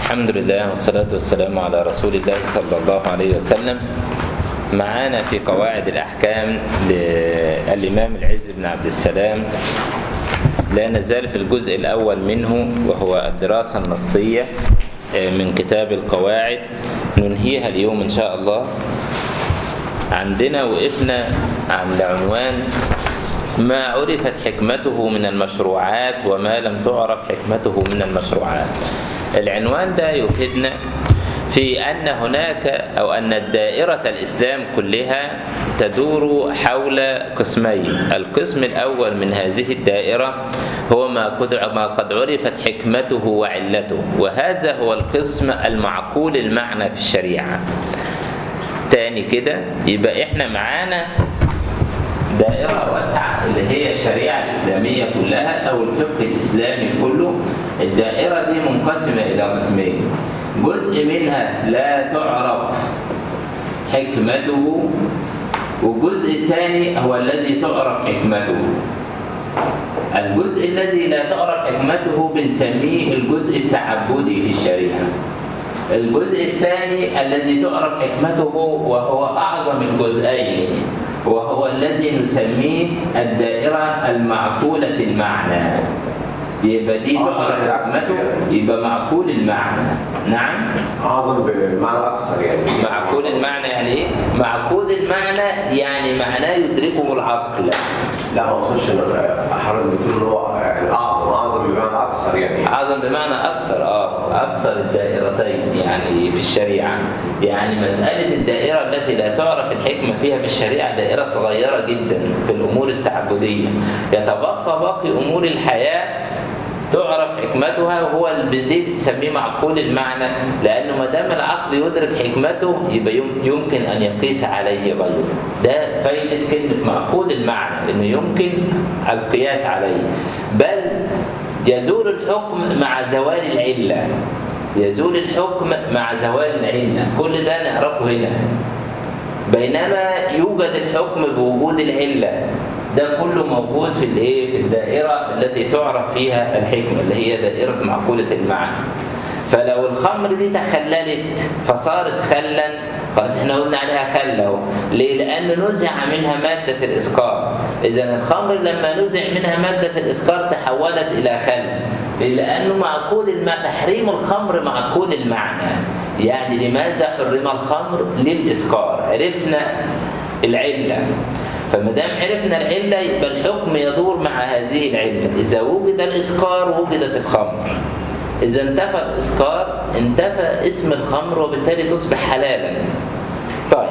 الحمد لله والصلاة والسلام على رسول الله صلى الله عليه وسلم معانا في قواعد الأحكام للإمام العز بن عبد السلام لا نزال في الجزء الأول منه وهو الدراسة النصية من كتاب القواعد ننهيها اليوم إن شاء الله عندنا وقفنا عند عنوان ما عرفت حكمته من المشروعات وما لم تعرف حكمته من المشروعات العنوان ده يفيدنا في أن هناك أو أن الدائرة الإسلام كلها تدور حول قسمين القسم الأول من هذه الدائرة هو ما قد عرفت حكمته وعلته وهذا هو القسم المعقول المعنى في الشريعة تاني كده يبقى احنا معانا دائرة واسعة اللي هي الشريعة الإسلامية كلها أو الفقه الإسلامي كله الدائرة دي منقسمة إلى قسمين جزء منها لا تعرف حكمته والجزء الثاني هو الذي تعرف حكمته الجزء الذي لا تعرف حكمته بنسميه الجزء التعبدي في الشريعة الجزء الثاني الذي تعرف حكمته وهو أعظم الجزئين وهو الذي نسميه الدائرة المعقولة المعنى يبقى دي تعرف حكمته يبقى معقول المعنى نعم أعظم بمعنى أكثر يعني معقول المعنى يعني ايه معقول المعنى يعني معناه يدركه العقل لا ما أقصدش إن حضرتك بتقول إن هو يعني أعظم أعظم بمعنى أكثر يعني أعظم بمعنى أكثر آه أكثر الدائرتين يعني في الشريعة يعني مسألة الدائرة التي لا تعرف الحكمة فيها في الشريعة دائرة صغيرة جدا في الأمور التعبدية يتبقى باقي أمور الحياة تعرف حكمتها وهو اللي بتسميه معقول المعنى لانه ما دام العقل يدرك حكمته يبقى يمكن ان يقيس عليه غيره ده فايده كلمه معقول المعنى انه يمكن القياس عليه بل يزول الحكم مع زوال العله يزول الحكم مع زوال العله كل ده نعرفه هنا بينما يوجد الحكم بوجود العله ده كله موجود في الايه في الدائره التي تعرف فيها الحكمه اللي هي دائره معقوله المعنى فلو الخمر دي تخللت فصارت خلا خلاص احنا قلنا عليها خل اهو ليه لان نزع منها ماده الاسكار اذا الخمر لما نزع منها ماده الاسكار تحولت الى خل لانه معقول الم... تحريم الخمر معقول المعنى يعني لماذا حرم الخمر للاسكار عرفنا العله فما دام عرفنا العله يبقى الحكم يدور مع هذه العله اذا وجد الاسكار وجدت الخمر اذا انتفى الاسكار انتفى اسم الخمر وبالتالي تصبح حلالا طيب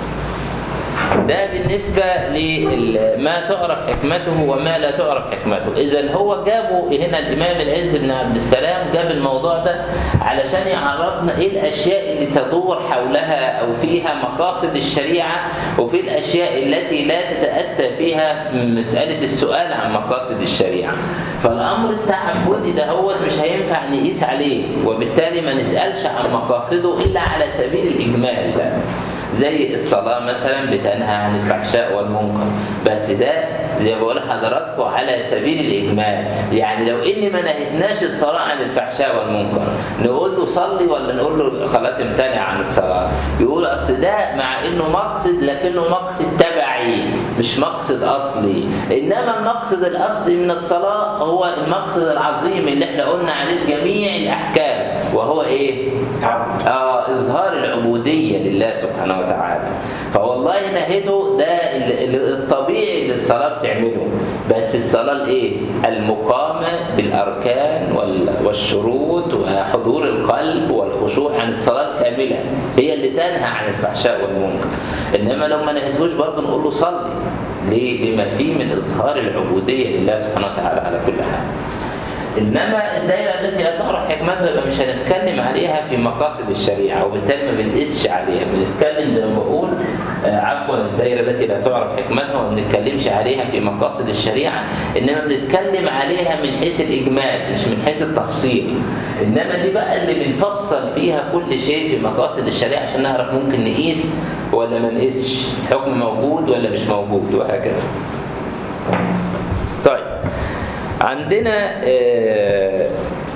ده بالنسبة لما تعرف حكمته وما لا تعرف حكمته إذا هو جابوا هنا الإمام العز بن عبد السلام جاب الموضوع ده علشان يعرفنا إيه الأشياء اللي تدور حولها أو فيها مقاصد الشريعة وفي الأشياء التي لا تتأتى فيها مسألة السؤال عن مقاصد الشريعة فالأمر التعبدي ده هو مش هينفع نقيس عليه وبالتالي ما نسألش عن مقاصده إلا على سبيل الإجمال ده زي الصلاة مثلا بتنهى عن الفحشاء والمنكر بس ده زي ما بقول لحضراتكم على سبيل الإجمال يعني لو إني ما نهيتناش الصلاة عن الفحشاء والمنكر نقول له صلي ولا نقول له خلاص امتنع عن الصلاة يقول أصل ده مع إنه مقصد لكنه مقصد تبعي مش مقصد أصلي إنما المقصد الأصلي من الصلاة هو المقصد العظيم اللي احنا قلنا عليه جميع الأحكام وهو إيه؟ آه إظهار العبودية لله سبحانه وتعالى فوالله نهيته ده الطبيعي اللي الصلاة بتعمله بس الصلاة الايه المقامة بالأركان والشروط وحضور القلب والخشوع عن الصلاة الكاملة هي اللي تنهى عن الفحشاء والمنكر إنما لو ما نهيتهوش برضه نقول له صلي ليه؟ لما فيه من إظهار العبودية لله سبحانه وتعالى على كل حال انما الدائره التي لا تعرف حكمتها يبقى مش هنتكلم عليها في مقاصد الشريعه وبالتالي ما بنقيسش عليها بنتكلم زي ما بقول آه عفوا الدائره التي لا تعرف حكمتها وما بنتكلمش عليها في مقاصد الشريعه انما بنتكلم عليها من حيث الاجمال مش من حيث التفصيل انما دي بقى اللي بنفصل فيها كل شيء في مقاصد الشريعه عشان نعرف ممكن نقيس ولا ما نقيسش حكم موجود ولا مش موجود وهكذا طيب عندنا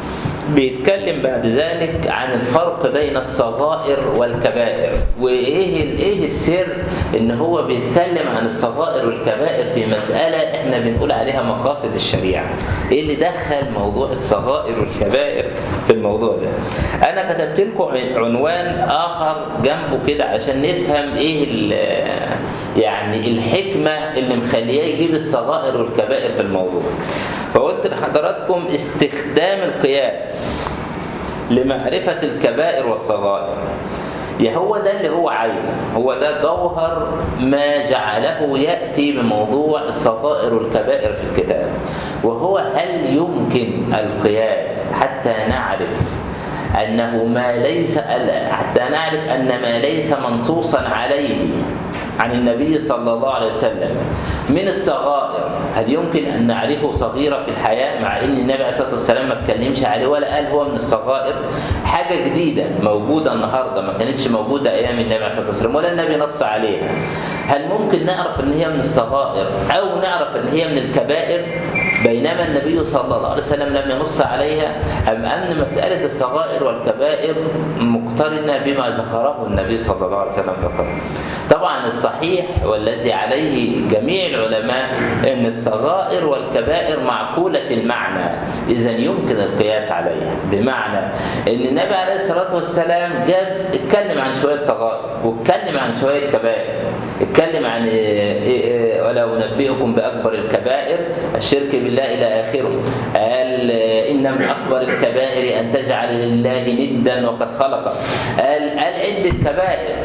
بيتكلم بعد ذلك عن الفرق بين الصغائر والكبائر وايه ايه السر ان هو بيتكلم عن الصغائر والكبائر في مسألة احنا بنقول عليها مقاصد الشريعة ايه اللي دخل موضوع الصغائر والكبائر في الموضوع ده انا كتبت لكم عنوان اخر جنبه كده عشان نفهم ايه ال- يعني الحكمة اللي مخليه يجيب الصغائر والكبائر في الموضوع فقلت لحضراتكم استخدام القياس لمعرفة الكبائر والصغائر يا هو ده اللي هو عايزه هو ده جوهر ما جعله يأتي بموضوع الصغائر والكبائر في الكتاب وهو هل يمكن القياس حتى نعرف أنه ما ليس حتى نعرف أن ما ليس منصوصا عليه عن النبي صلى الله عليه وسلم من الصغائر هل يمكن أن نعرفه صغيرة في الحياة مع أن النبي عليه الصلاة والسلام ما اتكلمش عليه ولا قال هو من الصغائر حاجة جديدة موجودة النهاردة ما كانتش موجودة أيام النبي عليه الصلاة والسلام ولا النبي نص عليها هل ممكن نعرف أن هي من الصغائر أو نعرف أن هي من الكبائر بينما النبي صلى الله عليه وسلم لم ينص عليها أم أن مسألة الصغائر والكبائر مقترنة بما ذكره النبي صلى الله عليه وسلم فقط طبعا الصحيح والذي عليه جميع العلماء أن الصغائر والكبائر معقولة المعنى إذا يمكن القياس عليها بمعنى أن النبي عليه الصلاة والسلام جاب اتكلم عن شوية صغائر واتكلم عن شوية كبائر اتكلم عن إيه إيه ولا أنبئكم بأكبر الكبائر الشرك بالله إلى آخره قال إن من أكبر الكبائر أن تجعل لله ندا وقد خلقه قال قال عدة كبائر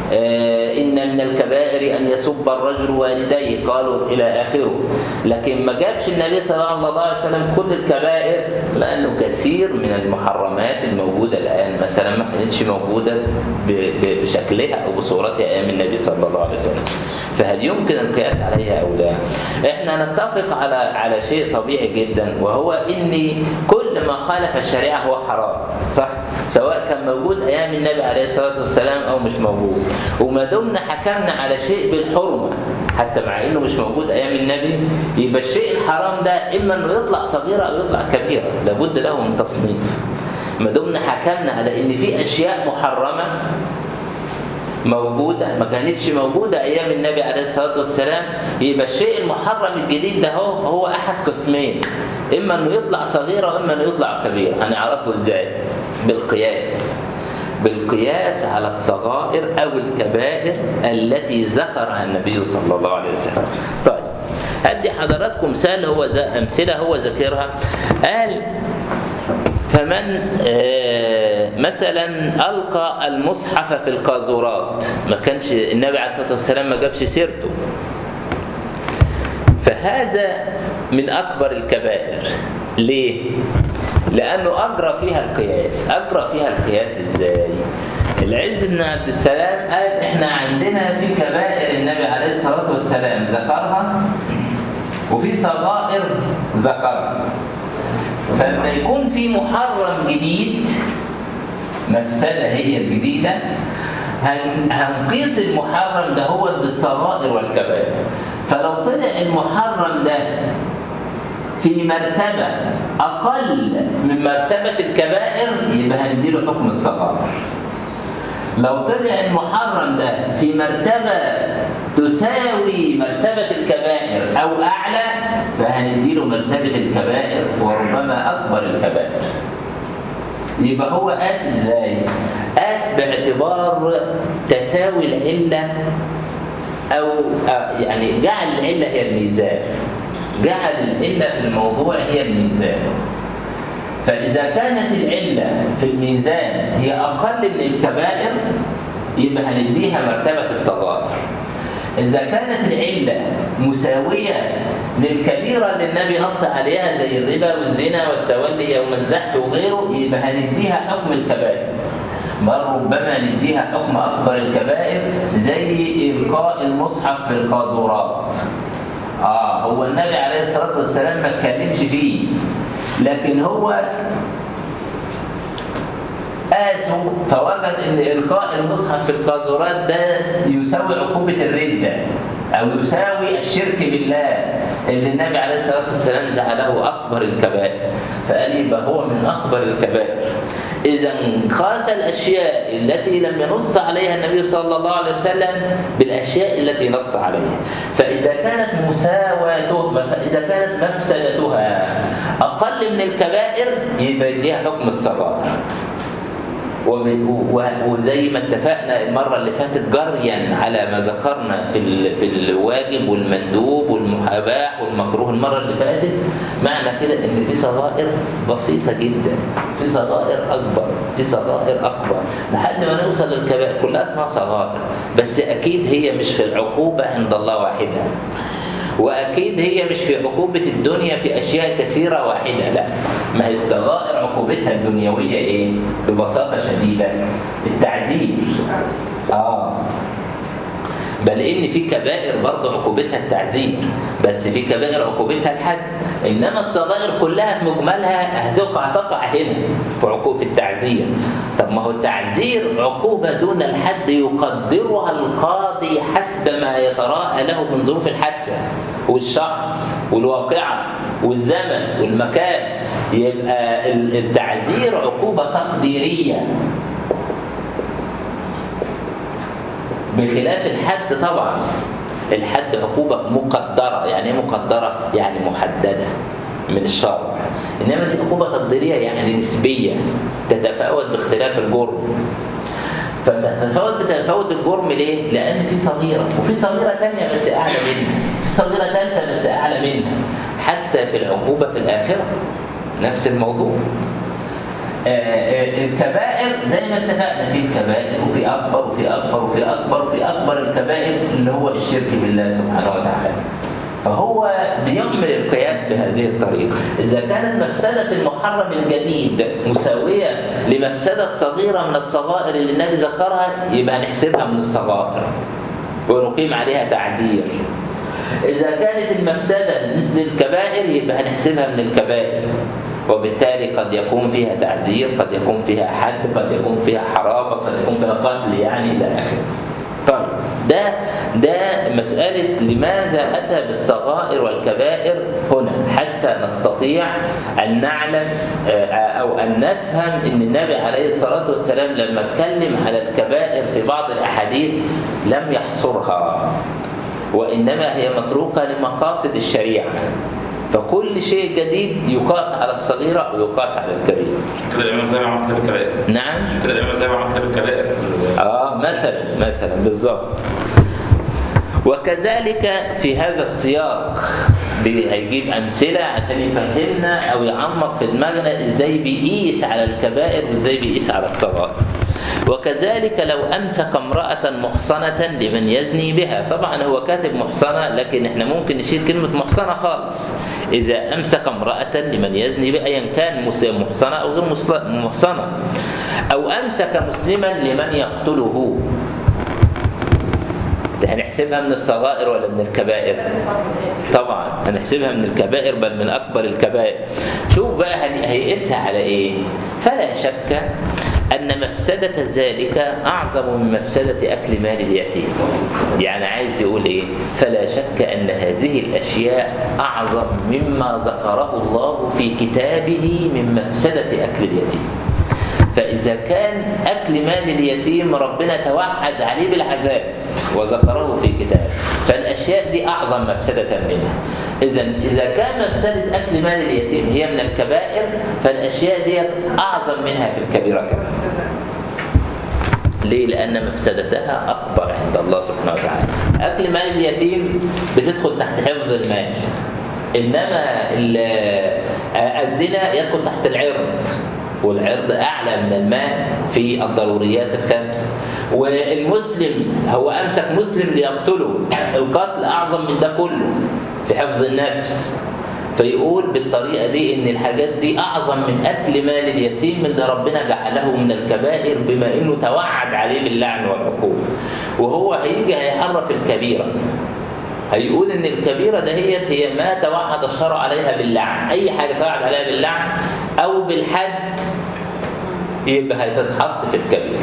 إن من الكبائر أن يسب الرجل والديه قالوا إلى آخره لكن ما جابش النبي صلى الله عليه وسلم كل الكبائر لأنه كثير من المحرمات الموجودة الآن مثلا ما كانتش موجودة بشكلها أو بصورتها أيام النبي صلى الله عليه وسلم فهل يمكن القياس عليها أو لا؟ إحنا نتفق على على شيء طبيعي جدا وهو إن كل ما خالف الشريعة هو حرام صح؟ سواء كان موجود أيام النبي عليه الصلاة والسلام أو مش موجود وما دمنا حكمنا على شيء بالحرمة حتى مع انه مش موجود ايام النبي يبقى الشيء الحرام ده اما انه يطلع صغيره او يطلع كبيره لابد له من تصنيف ما دمنا حكمنا على ان في اشياء محرمه موجودة ما كانتش موجودة أيام النبي عليه الصلاة والسلام يبقى الشيء المحرم الجديد ده هو, هو أحد قسمين إما أنه يطلع صغيرة وإما أنه يطلع كبير هنعرفه إزاي بالقياس بالقياس على الصغائر أو الكبائر التي ذكرها النبي صلى الله عليه وسلم طيب هدي حضراتكم مثال هو أمثلة هو ذكرها قال فمن مثلا ألقى المصحف في القاذورات ما كانش النبي عليه الصلاة والسلام ما جابش سيرته فهذا من أكبر الكبائر ليه؟ لأنه أجرى فيها القياس أجرى فيها القياس إزاي؟ العز بن عبد السلام قال إحنا عندنا في كبائر النبي عليه الصلاة والسلام ذكرها وفي صغائر ذكرها فلما يكون في محرم جديد مفسدة هي الجديدة هنقيس المحرم ده هو بالصغائر والكبائر فلو طلع المحرم ده في مرتبة أقل من مرتبة الكبائر يبقى هنديله حكم الصغائر لو طلع المحرم ده في مرتبة تساوي مرتبة الكبائر أو أعلى فهنديله مرتبة الكبائر وربما أكبر الكبائر يبقى هو قاس ازاي؟ قاس باعتبار تساوي العلة أو يعني جعل العلة هي الميزان جعل العلة في الموضوع هي الميزان فإذا كانت العلة في الميزان هي أقل من الكبائر يبقى هنديها مرتبة الصغائر إذا كانت العلة مساوية للكبيرة اللي النبي نص عليها زي الربا والزنا والتولي يوم الزحف وغيره يبقى هنديها حكم الكبائر بل ربما نديها حكم أكبر الكبائر زي إلقاء المصحف في القاذورات آه هو النبي عليه الصلاة والسلام ما اتكلمش فيه لكن هو قاسوا فوجد ان القاء المصحف في القاذورات ده يساوي عقوبه الرده او يساوي الشرك بالله اللي النبي عليه الصلاة والسلام جعله أكبر الكبائر فقال يبقى هو من أكبر الكبائر إذا قاس الأشياء التي لم ينص عليها النبي صلى الله عليه وسلم بالأشياء التي نص عليها فإذا كانت مساواتها فإذا كانت مفسدتها أقل من الكبائر يبقى يديها حكم الصغائر وب- و- وزي ما اتفقنا المرة اللي فاتت جريا على ما ذكرنا في ال- في الواجب والمندوب والمباح والمكروه المرة اللي فاتت معنى كده ان في صغائر بسيطة جدا في صغائر اكبر في صغائر اكبر لحد ما نوصل للكبائر كلها اسمها صغائر بس اكيد هي مش في العقوبة عند الله واحدة واكيد هي مش في عقوبه الدنيا في اشياء كثيره واحده لا ما هي الصغائر عقوبتها الدنيويه ايه ببساطه شديده التعذيب اه بل ان في كبائر برضه عقوبتها التعذيب بس في كبائر عقوبتها الحد انما الصغائر كلها في مجملها هتقع تقع هنا في عقوبه التعزير طب ما هو التعزير عقوبه دون الحد يقدرها القاضي حسب ما يتراءى له من ظروف الحادثه والشخص والواقعه والزمن والمكان يبقى التعزير عقوبه تقديريه بخلاف الحد طبعا الحد عقوبة مقدرة يعني ايه مقدرة؟ يعني محددة من الشرع إنما دي عقوبة تقديرية يعني نسبية تتفاوت باختلاف الجرم فتتفاوت بتفاوت الجرم ليه؟ لأن في صغيرة وفي صغيرة تانية بس أعلى منها في صغيرة ثالثة بس أعلى منها حتى في العقوبة في الآخرة نفس الموضوع الكبائر زي ما اتفقنا في الكبائر وفي اكبر وفي اكبر وفي اكبر وفي اكبر الكبائر اللي هو الشرك بالله سبحانه وتعالى فهو بيعمل القياس بهذه الطريقة إذا كانت مفسدة المحرم الجديد مساوية لمفسدة صغيرة من الصغائر اللي النبي ذكرها يبقى هنحسبها من الصغائر ونقيم عليها تعزير إذا كانت المفسدة مثل الكبائر يبقى هنحسبها من الكبائر وبالتالي قد يكون فيها تعذير قد يكون فيها حد قد يكون فيها حرابة قد يكون فيها قتل يعني إلى آخره طيب ده ده مسألة لماذا أتى بالصغائر والكبائر هنا حتى نستطيع أن نعلم أو أن نفهم أن النبي عليه الصلاة والسلام لما اتكلم على الكبائر في بعض الأحاديث لم يحصرها وإنما هي متروكة لمقاصد الشريعة فكل شيء جديد يقاس على الصغيرة ويقاس على الكبيرة كده الإمام زي ما عمل كده بالكبائر نعم كده الإمام زي ما عمل كده بالكبائر اه مثلا مثلا بالظبط وكذلك في هذا السياق هيجيب أمثلة عشان يفهمنا أو يعمق في دماغنا إزاي بيقيس على الكبائر وإزاي بيقيس على الصغائر وكذلك لو أمسك امرأة محصنة لمن يزني بها طبعا هو كاتب محصنة لكن احنا ممكن نشيل كلمة محصنة خالص إذا أمسك امرأة لمن يزني بها أيا كان محصنة أو غير محصنة أو أمسك مسلما لمن يقتله ده هنحسبها من الصغائر ولا من الكبائر طبعا هنحسبها من الكبائر بل من أكبر الكبائر شوف بقى هيقيسها على إيه فلا شك أن مفسدة ذلك أعظم من مفسدة أكل مال اليتيم يعني عايز يقول إيه فلا شك أن هذه الأشياء أعظم مما ذكره الله في كتابه من مفسدة أكل اليتيم فإذا كان أكل مال اليتيم ربنا توعد عليه بالعذاب وذكره في كتابه فالأشياء دي أعظم مفسدة منها إذا إذا كان مفسدة أكل مال اليتيم هي من الكبائر فالأشياء دي أعظم منها في الكبيرة كمان ليه؟ لأن مفسدتها أكبر عند الله سبحانه وتعالى أكل مال اليتيم بتدخل تحت حفظ المال إنما الزنا يدخل تحت العرض والعرض أعلى من المال في الضروريات الخمس والمسلم هو أمسك مسلم ليقتله القتل أعظم من ده كله في حفظ النفس فيقول بالطريقة دي إن الحاجات دي أعظم من أكل مال اليتيم اللي ربنا جعله من الكبائر بما إنه توعد عليه باللعن والعقوبة وهو هيجي هيعرف الكبيرة هيقول ان الكبيرة دهيت هي ما توعد الشرع عليها باللعن اي حاجة توعد عليها باللعن او بالحد يبقى هتتحط في الكبيرة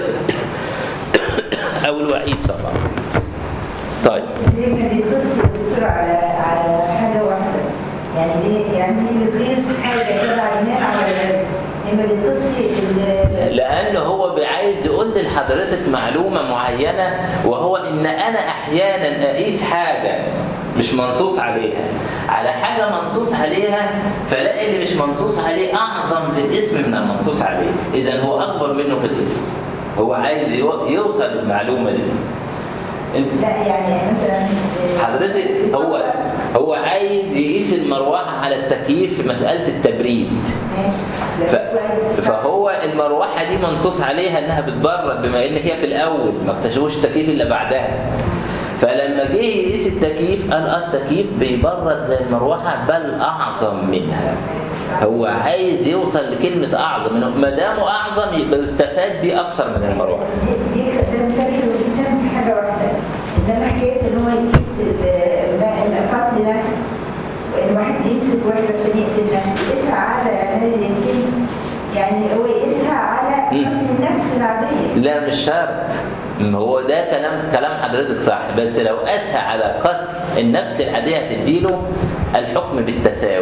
او الوعيد طبعا طيب ليه ما بيقص يقتصر على على حاجه واحده يعني ليه يعني ليه بيقيس حاجه كده على على العلم لما بيقيس ال- لأن هو عايز يقول لحضرتك معلومة معينة وهو إن أنا أحيانا أقيس حاجة مش منصوص عليها على حاجة منصوص عليها فلاقي اللي مش منصوص عليه أعظم في الاسم من المنصوص عليه إذا هو أكبر منه في الاسم هو عايز يو- يوصل للمعلومة دي انت- لا يعني مثلا حضرتك هو هو عايز يقيس المروحة على التكييف في مسألة التبريد ماشي ف... لا، كويس. فهو المروحه دي منصوص عليها انها بتبرد بما ان هي في الاول ما اكتشفوش التكييف الا بعدها فلما جه يقيس التكييف قال اه التكييف بيبرد زي المروحه بل اعظم منها هو عايز يوصل لكلمه اعظم انه ما دامه اعظم يبقى يستفاد بيه اكتر من المروحه دي دي ده مثال حلو جدا في حاجه واحده انما حكايه ان هو يقيس ال- ال- القتل نفس وان واحد بيمسك واحد عشان يقتل نفسه يقيسها على عمل اليتيم يعني هو يقيسها على مم. قتل النفس العاديه لا مش شرط ما هو ده كلام كلام حضرتك صح بس لو قاسها على قتل النفس العاديه هتديله الحكم بالتساوي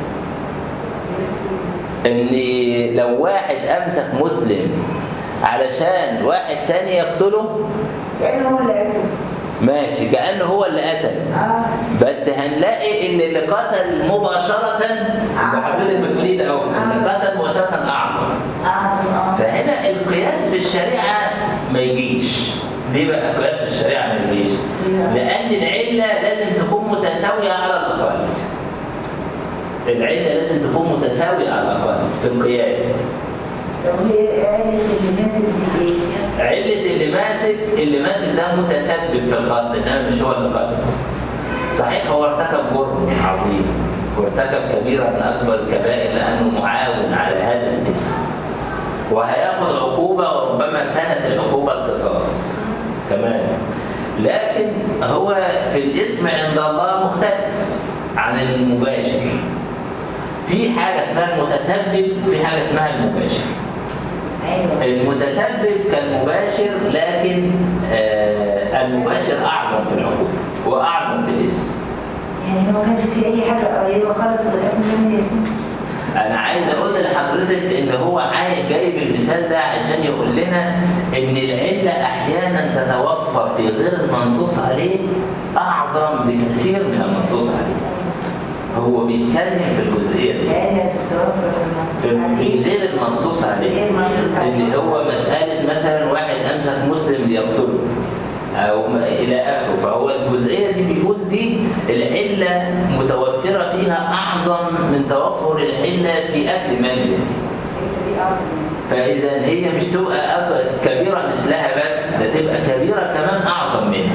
ان لو واحد امسك مسلم علشان واحد تاني يقتله كانه هو اللي قتل ماشي كانه هو اللي قتل اه بس هنلاقي ان اللي قتل مباشره اللي حضرتك بتقوليه ده اهو اللي قتل مباشره اعظم اعظم اه فهنا القياس في الشريعه ما يجيش ليه بقى القياس في الشريعه ما يجيش لان العله لازم تكون متساويه على الاقل العله لازم تكون متساويه على الاقل في القياس طب هي قالت اللي ماسك دي ايه؟ علة اللي ماسك اللي ماسك ده متسبب في القتل انما مش هو اللي قتل. صحيح هو ارتكب جرم عظيم وارتكب كبيرة من أكبر الكبائر لأنه معاون على هذا الاسم. وهياخد عقوبة وربما كانت العقوبة القصاص كمان. لكن هو في الاسم عند الله مختلف عن المباشر. في حاجة اسمها المتسبب في حاجة اسمها المباشر. ايوه المتسبب كالمباشر لكن آه المباشر اعظم في العقوبه واعظم في الاسم يعني ما كانش في اي حاجه قريبه خالص لغايه من الاسم انا عايز اقول لحضرتك ان هو عاي- جايب المثال ده عشان يقول لنا ان العله احيانا تتوفر في غير المنصوص عليه اعظم بكثير من المنصوص عليه هو بيتكلم في الجزئيه دي لا تتوفر في المنصوص في عليه غير المنصوص عليه غير المنصوص عليه. اللي هو مسألة مثلا واحد أمسك مسلم ليقتله أو ما إلى آخره فهو الجزئية دي بيقول دي العلة متوفرة فيها أعظم من توفر العلة في أكل مال اليتيم دي اعظم من فإذا هي مش تبقى أك- كبيرة مثلها بس ده تبقى كبيرة كمان أعظم منها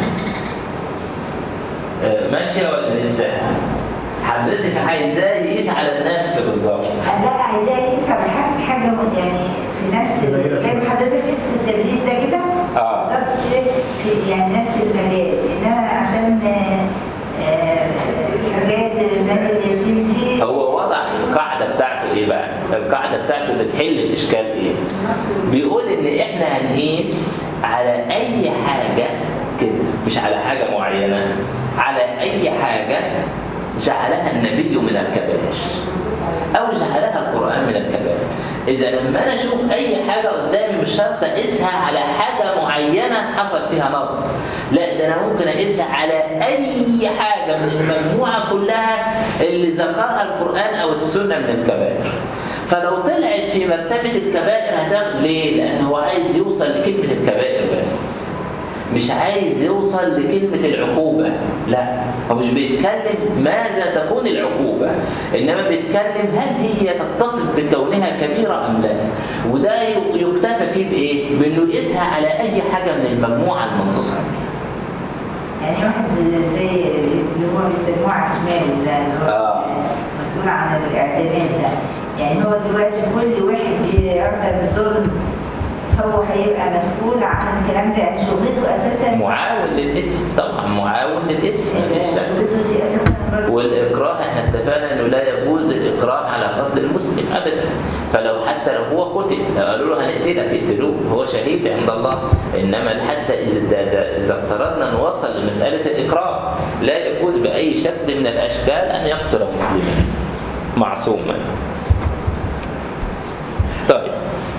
آه، ماشية ولا لسه؟ حضرتك عايزاه يقيس على النفس بالظبط دي. لا عايزاه يقيس على حاجه حاجه يعني في نفس ال- زي ما حضرتك قيس التبريد ده كده آه. بالظبط كده في يعني نفس المجال انما عشان آه، آه، حاجات مال اليتيم دي هو وضع القاعدة بتاعته ايه بقى؟ القاعدة بتاعته اللي تحل الاشكال ايه؟ نص بيقول ان احنا هنقيس على اي حاجة كده مش على حاجة معينة على اي حاجة جعلها النبي من الكبائر النصوص على او جعلها القرآن من الكبائر اذا لما انا اشوف اي حاجة قدامي مش شرط اقيسها على حاجة معينة حصل فيها نص لا ده انا ممكن اقيسها على اي حاجة من المجموعة كلها اللي ذكرها القرآن او السنة من الكبائر فلو طلعت في مرتبة الكبائر هتاخد ليه؟ لأن هو عايز يوصل لكلمة الكبائر بس مش عايز يوصل لكلمة العقوبة لا هو مش بيتكلم ماذا تكون العقوبة إنما بيتكلم هل هي تتصف بكونها كبيرة أم لا وده ي- يكتفى فيه بإيه؟ بإنه يقيسها على أي حاجة من المجموعة المنصوص عليها يعني واحد زي اللي هو بيسموه عشمال ده اللي هو آه. مسؤول عن الاعتماد ده يعني هو دلوقتي كل واحد يرضى بالظلم هو هيبقى مسؤول عن الكلام ده يعني شغلته اساسا معاون للاسم طبعا معاون للاسم مفيش شك شغلته دي اساسا برضه والإكراه احنا اتفقنا انه لا يجوز الإكراه على قتل المسلم ابدا فلو حتى حتى لو هو قتل لو قالوا له هنقتلك اقتلوه هو شهيد عند الله انما حتى اذا ده ده اذا افترضنا نوصل لمساله الاكرام لا يجوز باي شكل من الاشكال ان يقتل مسلما معصوما طيب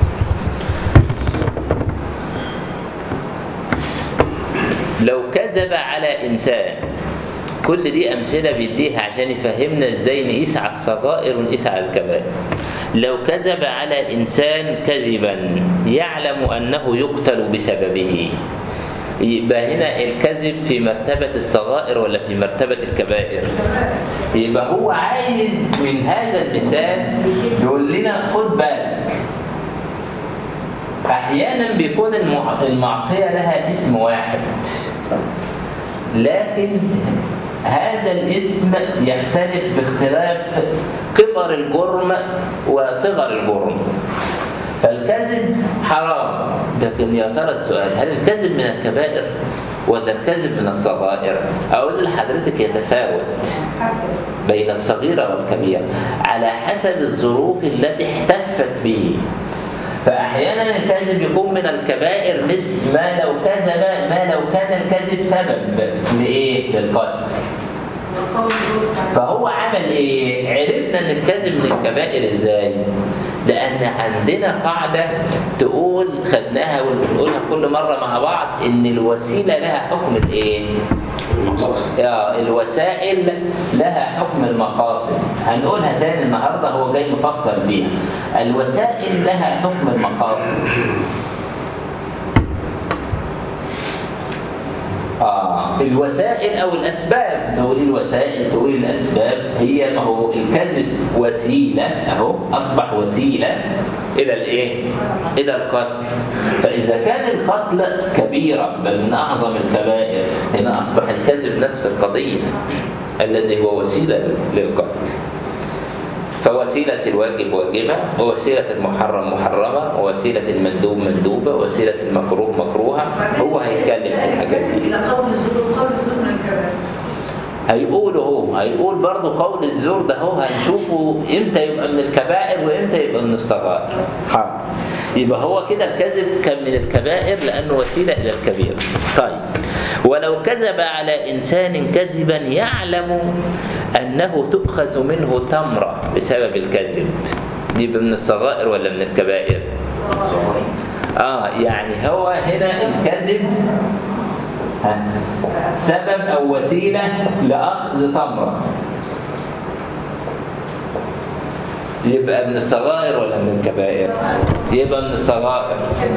لو كذب على انسان كل دي امثله بيديها عشان يفهمنا ازاي نقيس على الصغائر ونقيس على الكبائر لو كذب على انسان كذبا يعلم انه يقتل بسببه يبقى هنا الكذب في مرتبة الصغائر ولا في مرتبة الكبائر يبقى هو عايز من هذا المثال يقول لنا خد بالك احيانا بيكون المع- المعصيه لها اسم واحد لكن هذا الاسم يختلف باختلاف كبر الجرم وصغر الجرم فالكذب حرام لكن يا ترى السؤال هل الكذب من الكبائر ولا الكذب من الصغائر اقول لحضرتك يتفاوت حسب بين الصغيرة والكبيرة على حسب الظروف التي احتفت به فأحيانا الكذب يكون من الكبائر مثل ما لو كذب ما لو كان الكذب سبب لإيه؟ للقتل والقول يوسع فهو عمل ايه؟ عرفنا ان الكذب من الكبائر ازاي؟ لان عندنا قاعده تقول خدناها ونقولها كل مره مع بعض ان الوسيله لها حكم الايه؟ مقصد آه، الوسائل لها حكم المقاصد هنقولها تاني النهارده هو جاي مفصل فيها الوسائل لها حكم المقاصد آه الوسائل أو الأسباب تقول الوسائل تقول الأسباب هي ما هو الكذب وسيلة أهو أصبح وسيلة إلى الإيه؟ إلى القتل فإذا كان القتل كبيرة بل من أعظم الكبائر هنا أصبح الكذب نفس القضية الذي هو وسيلة للقتل فوسيلة الواجب واجبة ووسيلة المحرم محرمة ووسيلة المندوب مندوبة ووسيلة المكروه مكروهة هو هيتكلم في الحاجات دي إلى قول الزور قول الزور من الكبائر هيقول هو هيقول برضه قول الزور ده هو هنشوفه امتى يبقى من الكبائر وامتى يبقى من الصغائر حاضر يبقى هو كده الكذب كان من الكبائر لانه وسيله الى الكبير طيب ولو كذب على انسان كذبا يعلم انه تؤخذ منه تمره بسبب الكذب يبقى من الصغائر ولا من الكبائر اه يعني هو هنا الكذب ها، سبب او وسيله لاخذ تمره يبقى من الصغائر ولا من الكبائر يبقى من الصغائر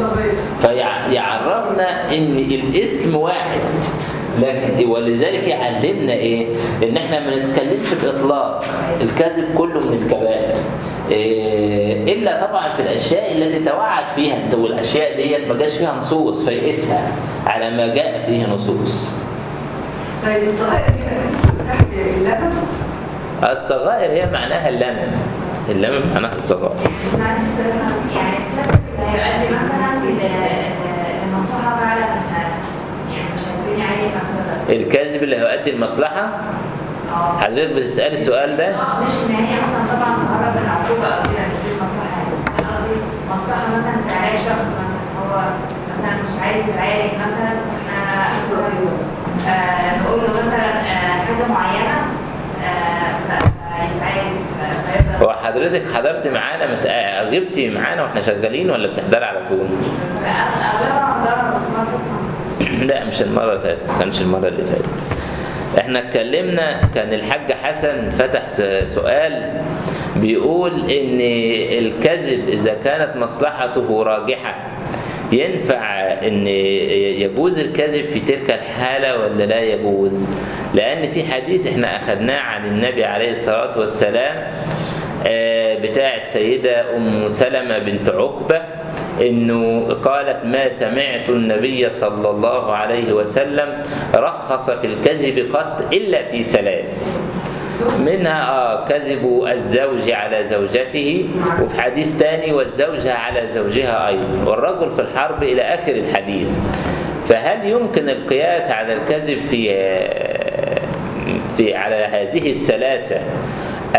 فيعرفنا ان الاسم واحد لكن ولذلك يعلمنا ايه ان احنا ما نتكلمش باطلاق الكذب كله من الكبائر إيه الا طبعا في الاشياء التي توعد فيها انت والاشياء ديت ما جاش فيها نصوص فيقيسها على ما جاء فيه نصوص طيب الصغائر هي تحت اللبن الصغائر هي معناها اللمم اللمم معناها الصغائر معلش يعني الكتاب اللي هيؤدي مثلا ل- لمصلحة فعلا يعني مش هيبني عليه مفسدة الكذب اللي هيؤدي المصلحة اه حضرتك بتسألي السؤال ده اه مش ان هي مثلا طبعا تقرب من العقوبة او كده إن دي مصلحة بس انا قصدي مصلحة مثلا في علاج شخص مثلا هو مثلا مش عايز يتعالج مثلا انا آه، نقول له مثلا آه، حاجة معينة آه، فيتعالج فيبقى هو حضرتك حضرت معانا مس... آه، غبتي معانا واحنا شغالين ولا بتحضري على طول؟ أغلبها أغلبها بس ما فيها لا مش المرة اللي فاتت ما كانش المرة اللي فاتت احنا اتكلمنا كان الحاج حسن فتح س- سؤال بيقول ان الكذب اذا كانت مصلحته راجحة ينفع ان يجوز الكذب في تلك الحالة ولا لا يجوز لان في حديث احنا اخذناه عن النبي عليه الصلاة والسلام آه، بتاع السيدة ام سلمة بنت عقبة انه قالت ما سمعت النبي صلى الله عليه وسلم رخص في الكذب قط الا في ثلاث منها آه كذب الزوج على زوجته وفي حديث تاني والزوجة على زوجها أيضا والرجل في الحرب إلى آخر الحديث فهل يمكن القياس على الكذب في في على هذه الثلاثة التي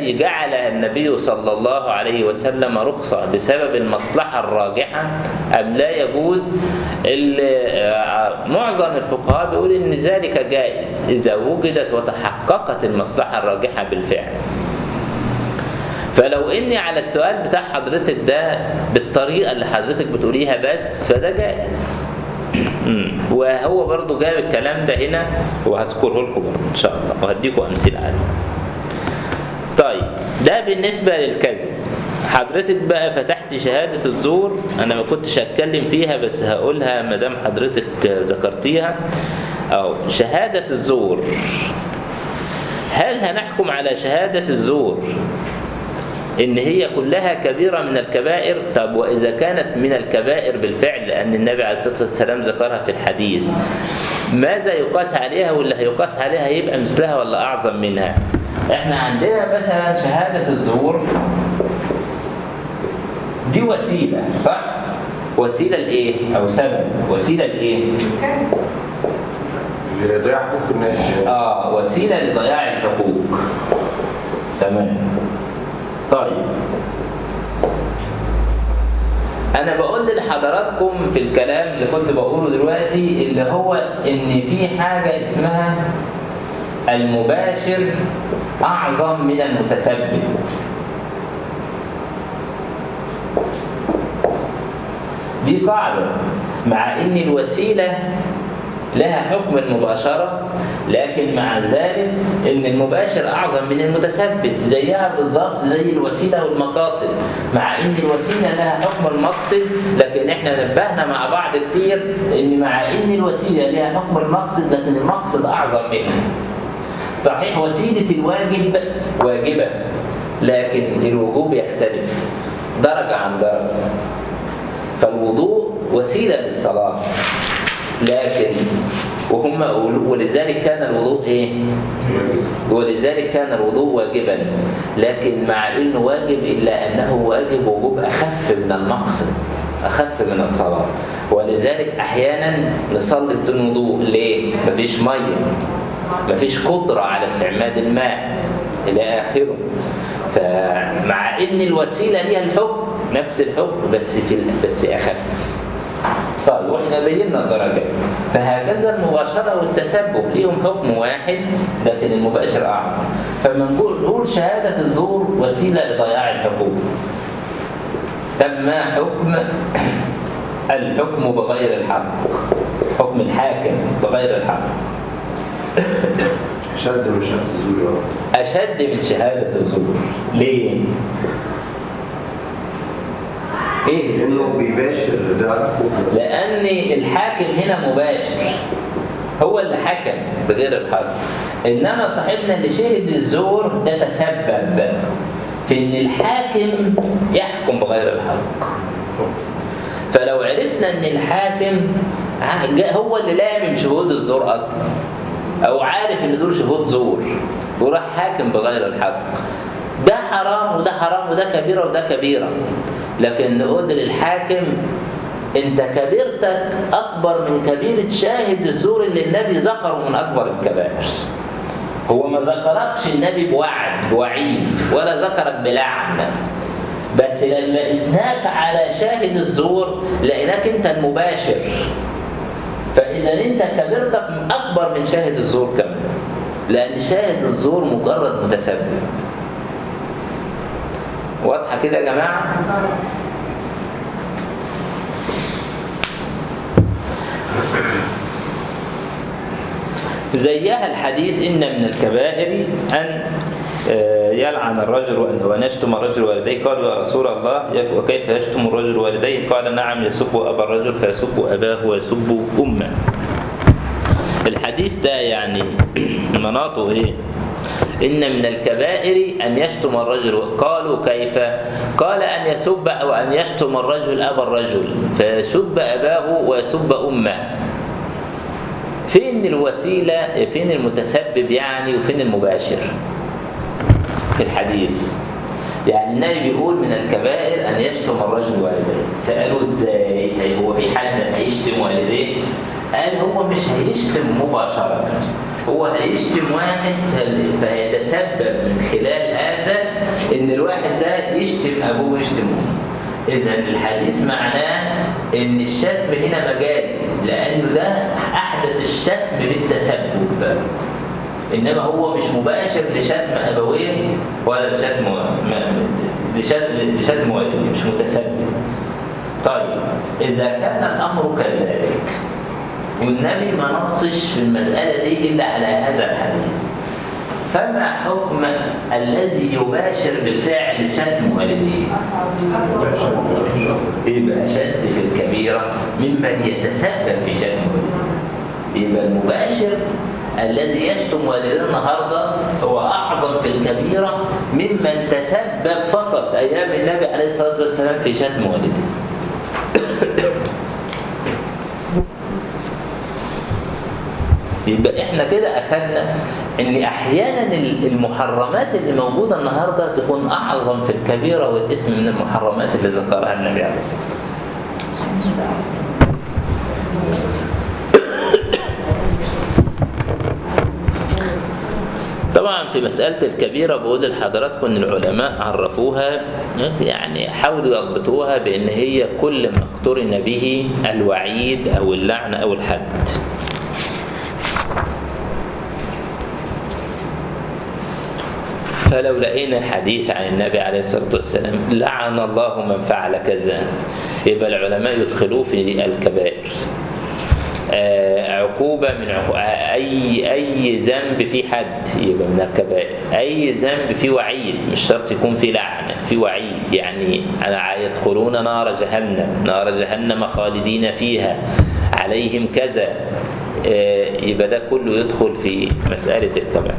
التي جعلها النبي صلى الله عليه وسلم رخصة بسبب المصلحة الراجحة أم لا يجوز ال- آه، معظم الفقهاء بيقول إن ذلك جائز إذا وجدت وتحققت المصلحة الراجحة بالفعل فلو اني على السؤال بتاع حضرتك ده بالطريقه اللي حضرتك بتقوليها بس فده جائز مم. وهو برضو جاب الكلام ده هنا وهذكره لكم برضو ان شاء الله وهديكم امثله عليه طيب ده بالنسبه للكذب حضرتك بقى فتحت شهادة الزور أنا ما كنتش هتكلم فيها بس هقولها ما دام حضرتك ذكرتيها أو شهادة الزور هل هنحكم على شهادة الزور إن هي كلها كبيرة من الكبائر طب وإذا كانت من الكبائر بالفعل لأن النبي عليه الصلاة والسلام ذكرها في الحديث ماذا يقاس عليها واللي هيقاس عليها هيبقى مثلها ولا أعظم منها إحنا عندنا مثلا شهادة الزور دي وسيلة صح؟ وسيلة لإيه؟ أو سبب وسيلة لإيه؟ كذب اللي يضيع حقوق الناس آه وسيلة لضياع الحقوق تمام طيب أنا بقول لحضراتكم في الكلام اللي كنت بقوله دلوقتي اللي هو إن في حاجة اسمها المباشر أعظم من المتسبب دي قاعدة مع إن الوسيلة لها حكم المباشرة لكن مع ذلك إن المباشر أعظم من المتسبب زيها بالضبط زي الوسيلة والمقاصد مع إن الوسيلة لها حكم المقصد لكن إحنا نبهنا مع بعض كتير إن مع إن الوسيلة لها حكم المقصد لكن المقصد أعظم منها صحيح وسيلة الواجب واجبة لكن الوجوب يختلف درجة عن درجة فالوضوء وسيلة للصلاة لكن وهم ولذلك كان الوضوء ايه؟ ولذلك كان الوضوء واجبا لكن مع انه واجب الا انه واجب وجوب اخف من المقصد اخف من الصلاه ولذلك احيانا نصلي بدون وضوء ليه؟ مفيش ميه مفيش قدره على استعمال الماء الى اخره فمع ان الوسيله ليها الحكم نفس الحكم بس في بس اخف طيب واحنا بينا الدرجات فهكذا المباشره والتسبب ليهم حكم واحد لكن المباشر اعظم فما نقول نقول شهاده الزور وسيله لضياع الحقوق طب ما حكم الحكم بغير الحق حكم الحاكم بغير الحق شد من شهادة الزور أشد من شهادة الزور ليه؟ إيه؟ لأنه بيباشر ده حقوق الناس لأن الحاكم هنا مباشر هو اللي حكم بغير الحق إنما صاحبنا اللي شهد الزور ده تسبب في إن الحاكم يحكم بغير الحق فلو عرفنا إن الحاكم ع- هو اللي لامم شهود الزور أصلا أو عارف إن دول شهود زور وراح حاكم بغير الحق ده حرام وده حرام وده كبيرة وده كبيرة لكن نقول للحاكم انت كبيرتك اكبر من كبيرة شاهد الزور اللي النبي ذكره من اكبر الكبائر هو ما ذكركش النبي بوعد بوعيد ولا ذكرك بلعن بس لما قسناك على شاهد الزور لقيناك انت المباشر فاذا انت كبيرتك اكبر من شاهد الزور كمان لان شاهد الزور مجرد متسبب واضحه كده يا جماعه زيها الحديث إن من الكبائر أن آه، يلعن الرجل وأن وأن يشتم الرجل والديه قالوا يا رسول الله يك- وكيف يشتم الرجل والديه قال نعم يسب أبا الرجل فيسب أباه ويسب أمه الحديث ده يعني مناطه إيه إن من الكبائر أن يشتم الرجل قالوا كيف قال أن يسب أو أن يشتم الرجل أبا الرجل فيسب أباه ويسب أمه فين الوسيلة فين المتسبب يعني وفين المباشر في الحديث يعني النبي بيقول من الكبائر أن يشتم الرجل والديه سألوه إزاي هي- هو في حد هيشتم والديه قال هو مش هيشتم مباشرة هو هيشتم واحد فال- فيتسبب من خلال هذا ان الواحد ده يشتم ابوه ويشتم امه اذا الحديث معناه ان الشتم هنا مجازي لانه ده احدث الشتم بالتسبب انما هو مش مباشر لشتم ابويه ولا لشتم م- لشتم لشتم والده مش متسبب طيب اذا كان الامر كذلك والنبي ما نصش في المساله دي الا على هذا الحديث فما حكم الذي يباشر بالفعل شتم والديه يبقى أشد في الكبيرة ممن يتسبب في شتم والديه يبقى المباشر الذي يشتم والديه النهارده هو أعظم في الكبيرة ممن تسبب فقط أيام النبي عليه الصلاة والسلام في شتم والديه يبقى احنا كده اخذنا ان احيانا المحرمات اللي موجوده النهارده تكون اعظم في الكبيره والاثم من المحرمات اللي ذكرها النبي عليه الصلاه والسلام. طبعا في مسألة الكبيرة بقول لحضراتكم إن العلماء عرفوها يعني حاولوا يضبطوها بأن هي كل ما اقترن به الوعيد أو اللعنة أو الحد. فلو لقينا حديث عن النبي عليه الصلاة والسلام لعن الله من فعل كذا يبقى العلماء يدخلوه في الكبائر آه، عقوبة من عقوبة أي أي ذنب فيه حد يبقى من الكبائر أي ذنب فيه وعيد مش شرط يكون فيه لعنة فيه وعيد يعني أنا يدخلون نار جهنم نار جهنم خالدين فيها عليهم كذا آه، يبقى ده كله يدخل في مسألة الكبائر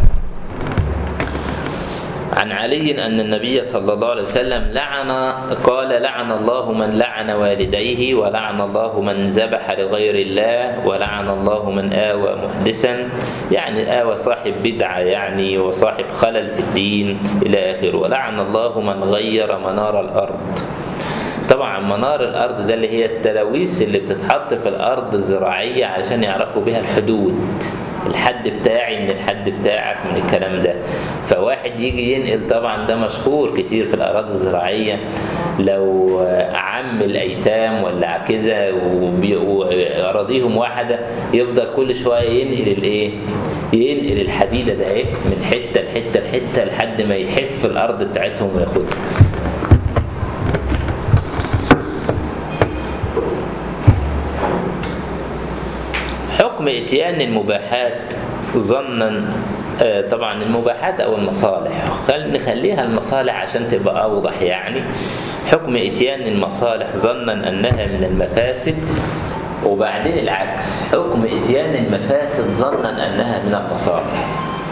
عن علي أن النبي صلى الله عليه وسلم لعن قال لعن الله من لعن والديه ولعن الله من ذبح لغير الله ولعن الله من آوى محدثا يعني آوى صاحب بدعة يعني وصاحب خلل في الدين إلى آخره ولعن الله من غير منار الأرض طبعا منار الأرض ده اللي هي التلاويث اللي بتتحط في الأرض الزراعية علشان يعرفوا بها الحدود الحد بتاعي من الحد بتاعك من الكلام ده فواحد يجي ينقل طبعا ده مشهور كتير في الأراضي الزراعية لو عم الأيتام ولا كذا وبي- وأراضيهم واحدة يفضل كل شوية ينقل الإيه؟ ينقل الحديدة ده إيه؟ من حتة لحتة لحتة لحد ما يحف الأرض بتاعتهم وياخدها حكم اتيان المباحات ظنا آه، طبعا المباحات او المصالح خل نخليها المصالح عشان تبقى اوضح يعني حكم اتيان المصالح ظنا انها من المفاسد وبعدين العكس حكم اتيان المفاسد ظنا انها من المصالح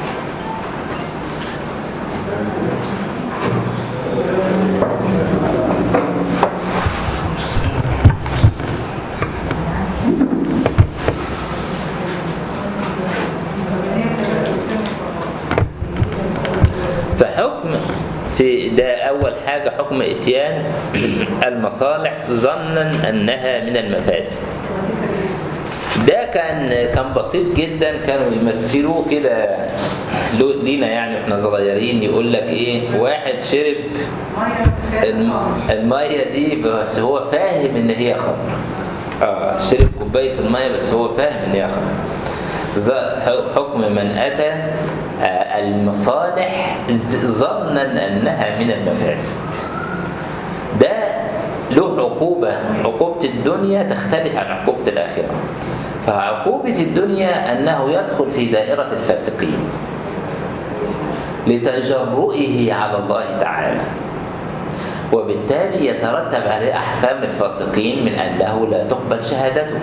فحكم في ده أول حاجة حكم إتيان المصالح ظنا أنها من المفاسد ده كان كان بسيط جدا كانوا يمثلوه كده لو- لينا يعني واحنا صغيرين يقول لك ايه واحد شرب الم- المية دي بس هو فاهم ان هي خمر اه شرب كوباية المية بس هو فاهم ان هي خمر ظ- حكم من أتى آه، المصالح ز- ظنا أنها من المفاسد ده له عقوبة عقوبة الدنيا تختلف عن عقوبة الآخرة فعقوبة الدنيا أنه يدخل في دائرة الفاسقين لتجرؤه على الله تعالى وبالتالي يترتب عليه أحكام الفاسقين من أنه لا تقبل شهادته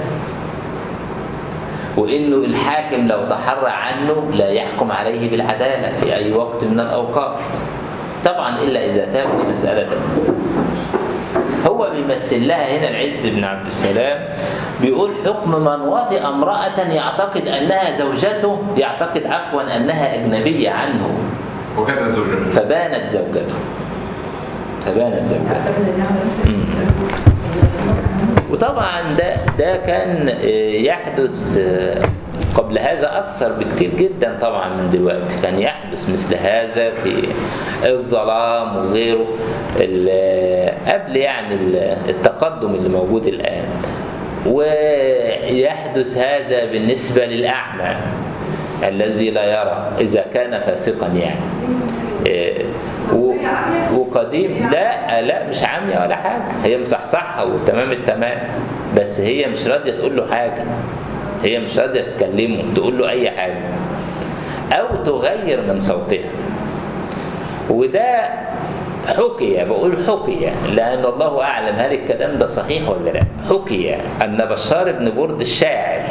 وانه الحاكم لو تحرى عنه لا يحكم عليه بالعداله في اي وقت من الاوقات طبعا الا اذا تاب دي مساله تانية. هو بيمثل لها هنا العز بن عبد السلام بيقول حكم من وطئ امراه يعتقد انها زوجته يعتقد عفوا انها اجنبيه عنه وكانت زوجته فبانت زوجته فبانت زوجته مم. وطبعا ده ده كان آه، يحدث آه، قبل هذا أكثر بكتير جدا طبعا من دلوقتي كان يحدث مثل هذا في الظلام وغيره ال- قبل يعني ال- التقدم اللي موجود الآن ويحدث هذا بالنسبة للأعمى الذي لا يرى إذا كان فاسقا يعني إيه، و- وقديم لا لا مش عامية ولا حاجة هي مصحصحة وتمام التمام بس هي مش راضية تقول له حاجة هي مش راضية تكلمه تقول له أي حاجة أو تغير من صوتها وده حكي بقول حكي لأن الله أعلم هل الكلام ده صحيح ولا لا حكي أن بشار بن برد الشاعر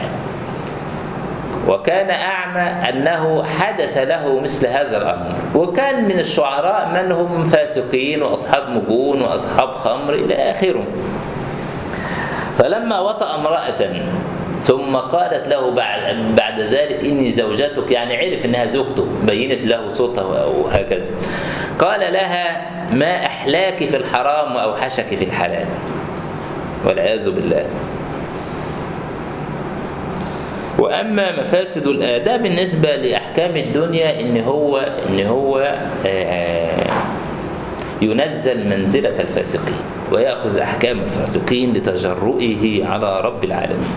وكان أعمى أنه حدث له مثل هذا الأمر وكان من الشعراء من هم فاسقين وأصحاب مجون وأصحاب خمر إلى آخره فلما وطأ امرأة ثم قالت له بعد, بعد ذلك إني زوجتك يعني عرف إنها زوجته بينت له صوته أو هكذا قال لها ما أحلاك في الحرام وأوحشك في الحلال والعياذ بالله واما مفاسد الاداب بالنسبه لاحكام الدنيا ان هو ان هو آه، ينزل منزله الفاسقين وياخذ احكام الفاسقين لتجرؤه على رب العالمين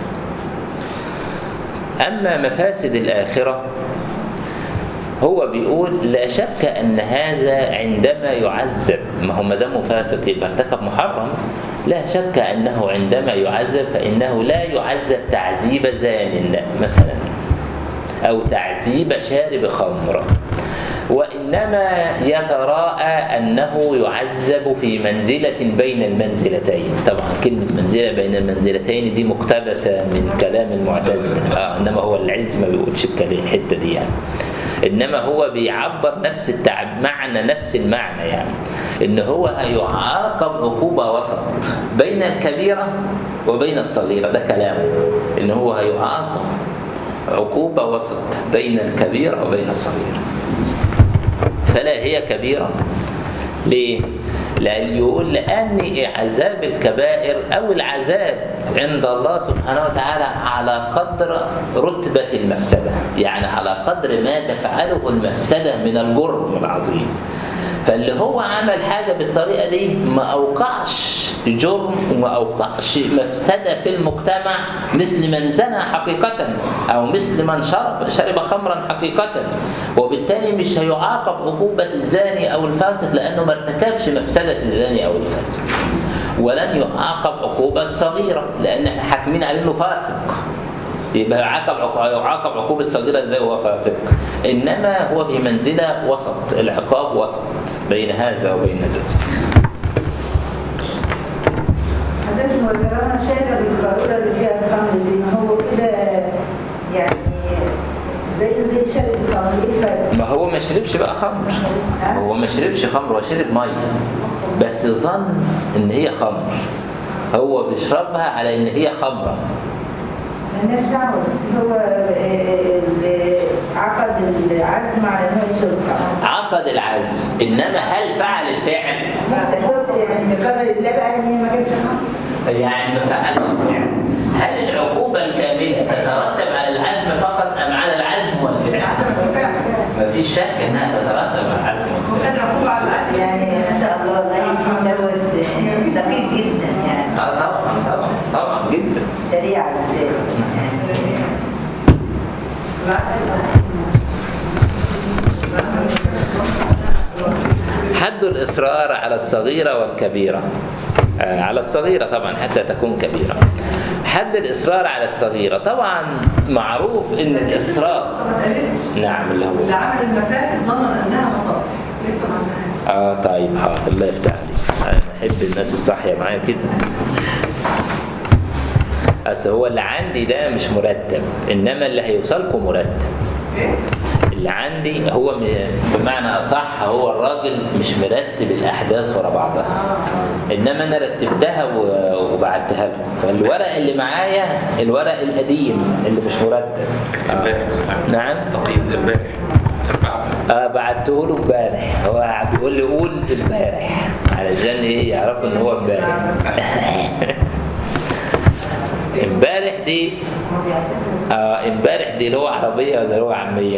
اما مفاسد الاخره هو بيقول لا شك ان هذا عندما يعذب ما هو ما دام فاسق يبقى ارتكب محرم لا شك انه عندما يعذب فانه لا يعذب تعذيب زان لا مثلا او تعذيب شارب خمر وانما يتراءى انه يعذب في منزله بين المنزلتين طبعا كلمه منزله بين المنزلتين دي مقتبسه من كلام المعتزله آه انما هو العز ما بيقولش الكلام- الحته دي يعني انما هو بيعبر نفس التعب معنى نفس المعنى يعني ان هو هيعاقب عقوبه وسط بين الكبيره وبين الصغيره ده كلامه ان هو هيعاقب عقوبه وسط بين الكبيره وبين الصغيره فلا هي كبيره ليه؟ لأن يقول لأن عذاب الكبائر أو العذاب عند الله سبحانه وتعالى على قدر رتبة المفسدة يعني على قدر ما تفعله المفسدة من الجرم العظيم فاللي هو عمل حاجة بالطريقة دي ما أوقعش جرم وما أوقعش مفسدة في المجتمع مثل من زنى حقيقة أو مثل من شرب شرب خمرا حقيقة وبالتالي مش هيعاقب عقوبة الزاني أو الفاسق لأنه ما ارتكبش مفسدة الزاني أو الفاسق ولن يعاقب عقوبة صغيرة لأن احنا حاكمين عليه إنه فاسق يبقى يعاقب عق- يعاقب عقوبة صغيرة ازاي وهو فاسق إنما هو في منزلة وسط العقاب وسط بين هذا وبين ذاك حضرتك وترانا شارب القارورة اللي فيها الخمر دي ما هو كده يعني زيه زي شارب الخمر ايه الفرق؟ ما هو ما شربش بقى خمر هو ما شربش خمر هو شرب ميه بس ظن ان هي خمر هو بيشربها على ان هي خمره مالناش دعوة بس هو آه، ال- عقد العزم على ان هو يشرب خمر عقد العزم انما هل فعل الفعل بس هو يعني بقدر الله بقى ان هي ما كانتش خمر يعني ما فعلش الفعل هل العقوبه الكامله تترتب على العزم فقط ام على العزم والفعل عزم الفعل ما فيش شك انها تترتب على العزم والفعل وكان عقوبة على العزم يعني ما شاء الله والله الدين دوت آه، دقيق جدا يعني اه طبعا طبعا طبعا جدا شريعة بالذات حد الإصرار على الصغيرة والكبيرة آه، على الصغيرة طبعا حتى تكون كبيرة حد الإصرار على الصغيرة طبعا معروف إن الإصرار ما اتقالتش نعم اللي هو اللي عمل المفاسد ظن انها مصالح لسه ما عملهاش اه طيب حاضر الله يفتح عليك انا احب الناس الصاحيه معايا كده اصل هو اللي عندي ده مش مرتب انما اللي هيوصلكم مرتب ايه؟ اللي عندي هو م- بمعنى اصح هو الراجل مش مرتب الاحداث ورا بعضها انما انا رتبتها و- وبعتها لكم فالورق اللي معايا الورق القديم اللي مش مرتب امبارح بس نعم تقييد امبارح اه بعته له امبارح هو بيقول لي قول امبارح علشان ايه يعرفوا ان هو امبارح امبارح امبارح دي اه امبارح دي لغه عربيه ولا لغه عاميه؟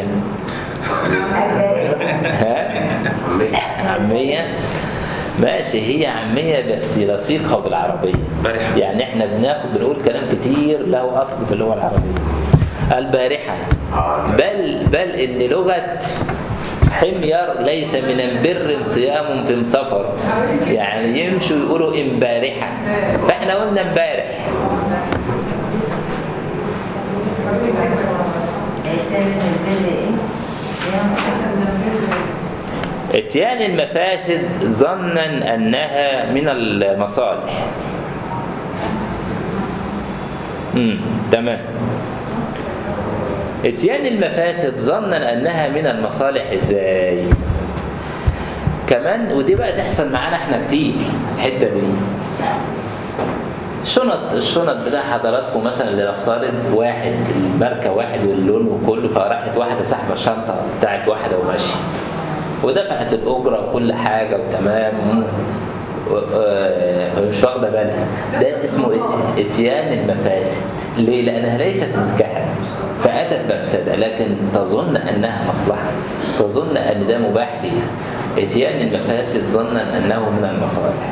ها؟ عاميه ماشي هي عاميه بس لصيقه بالعربيه بارحة. يعني احنا بناخد بنقول كلام كتير له اصل في اللغه العربيه البارحه بل بل ان لغه حمير ليس من بر صيام في سفر يعني يمشوا يقولوا امبارحه فاحنا قلنا امبارح اتيان المفاسد ظنا انها من المصالح امم تمام اتيان المفاسد ظنا انها من المصالح ازاي كمان ودي بقى تحصل معانا احنا كتير الحته دي الشنط الشنط بتاع حضراتكم مثلا لنفترض واحد الماركه واحد واللون وكله فراحت واحده سحبه الشنطه بتاعت واحده وماشيه ودفعت الاجره وكل حاجه وتمام و- آه، مش واخده بالها ده اسمه إت- اتيان المفاسد ليه؟ لانها ليست ملكها فاتت مفسده لكن تظن انها مصلحه تظن ان ده مباح ليها اتيان المفاسد ظنا انه من المصالح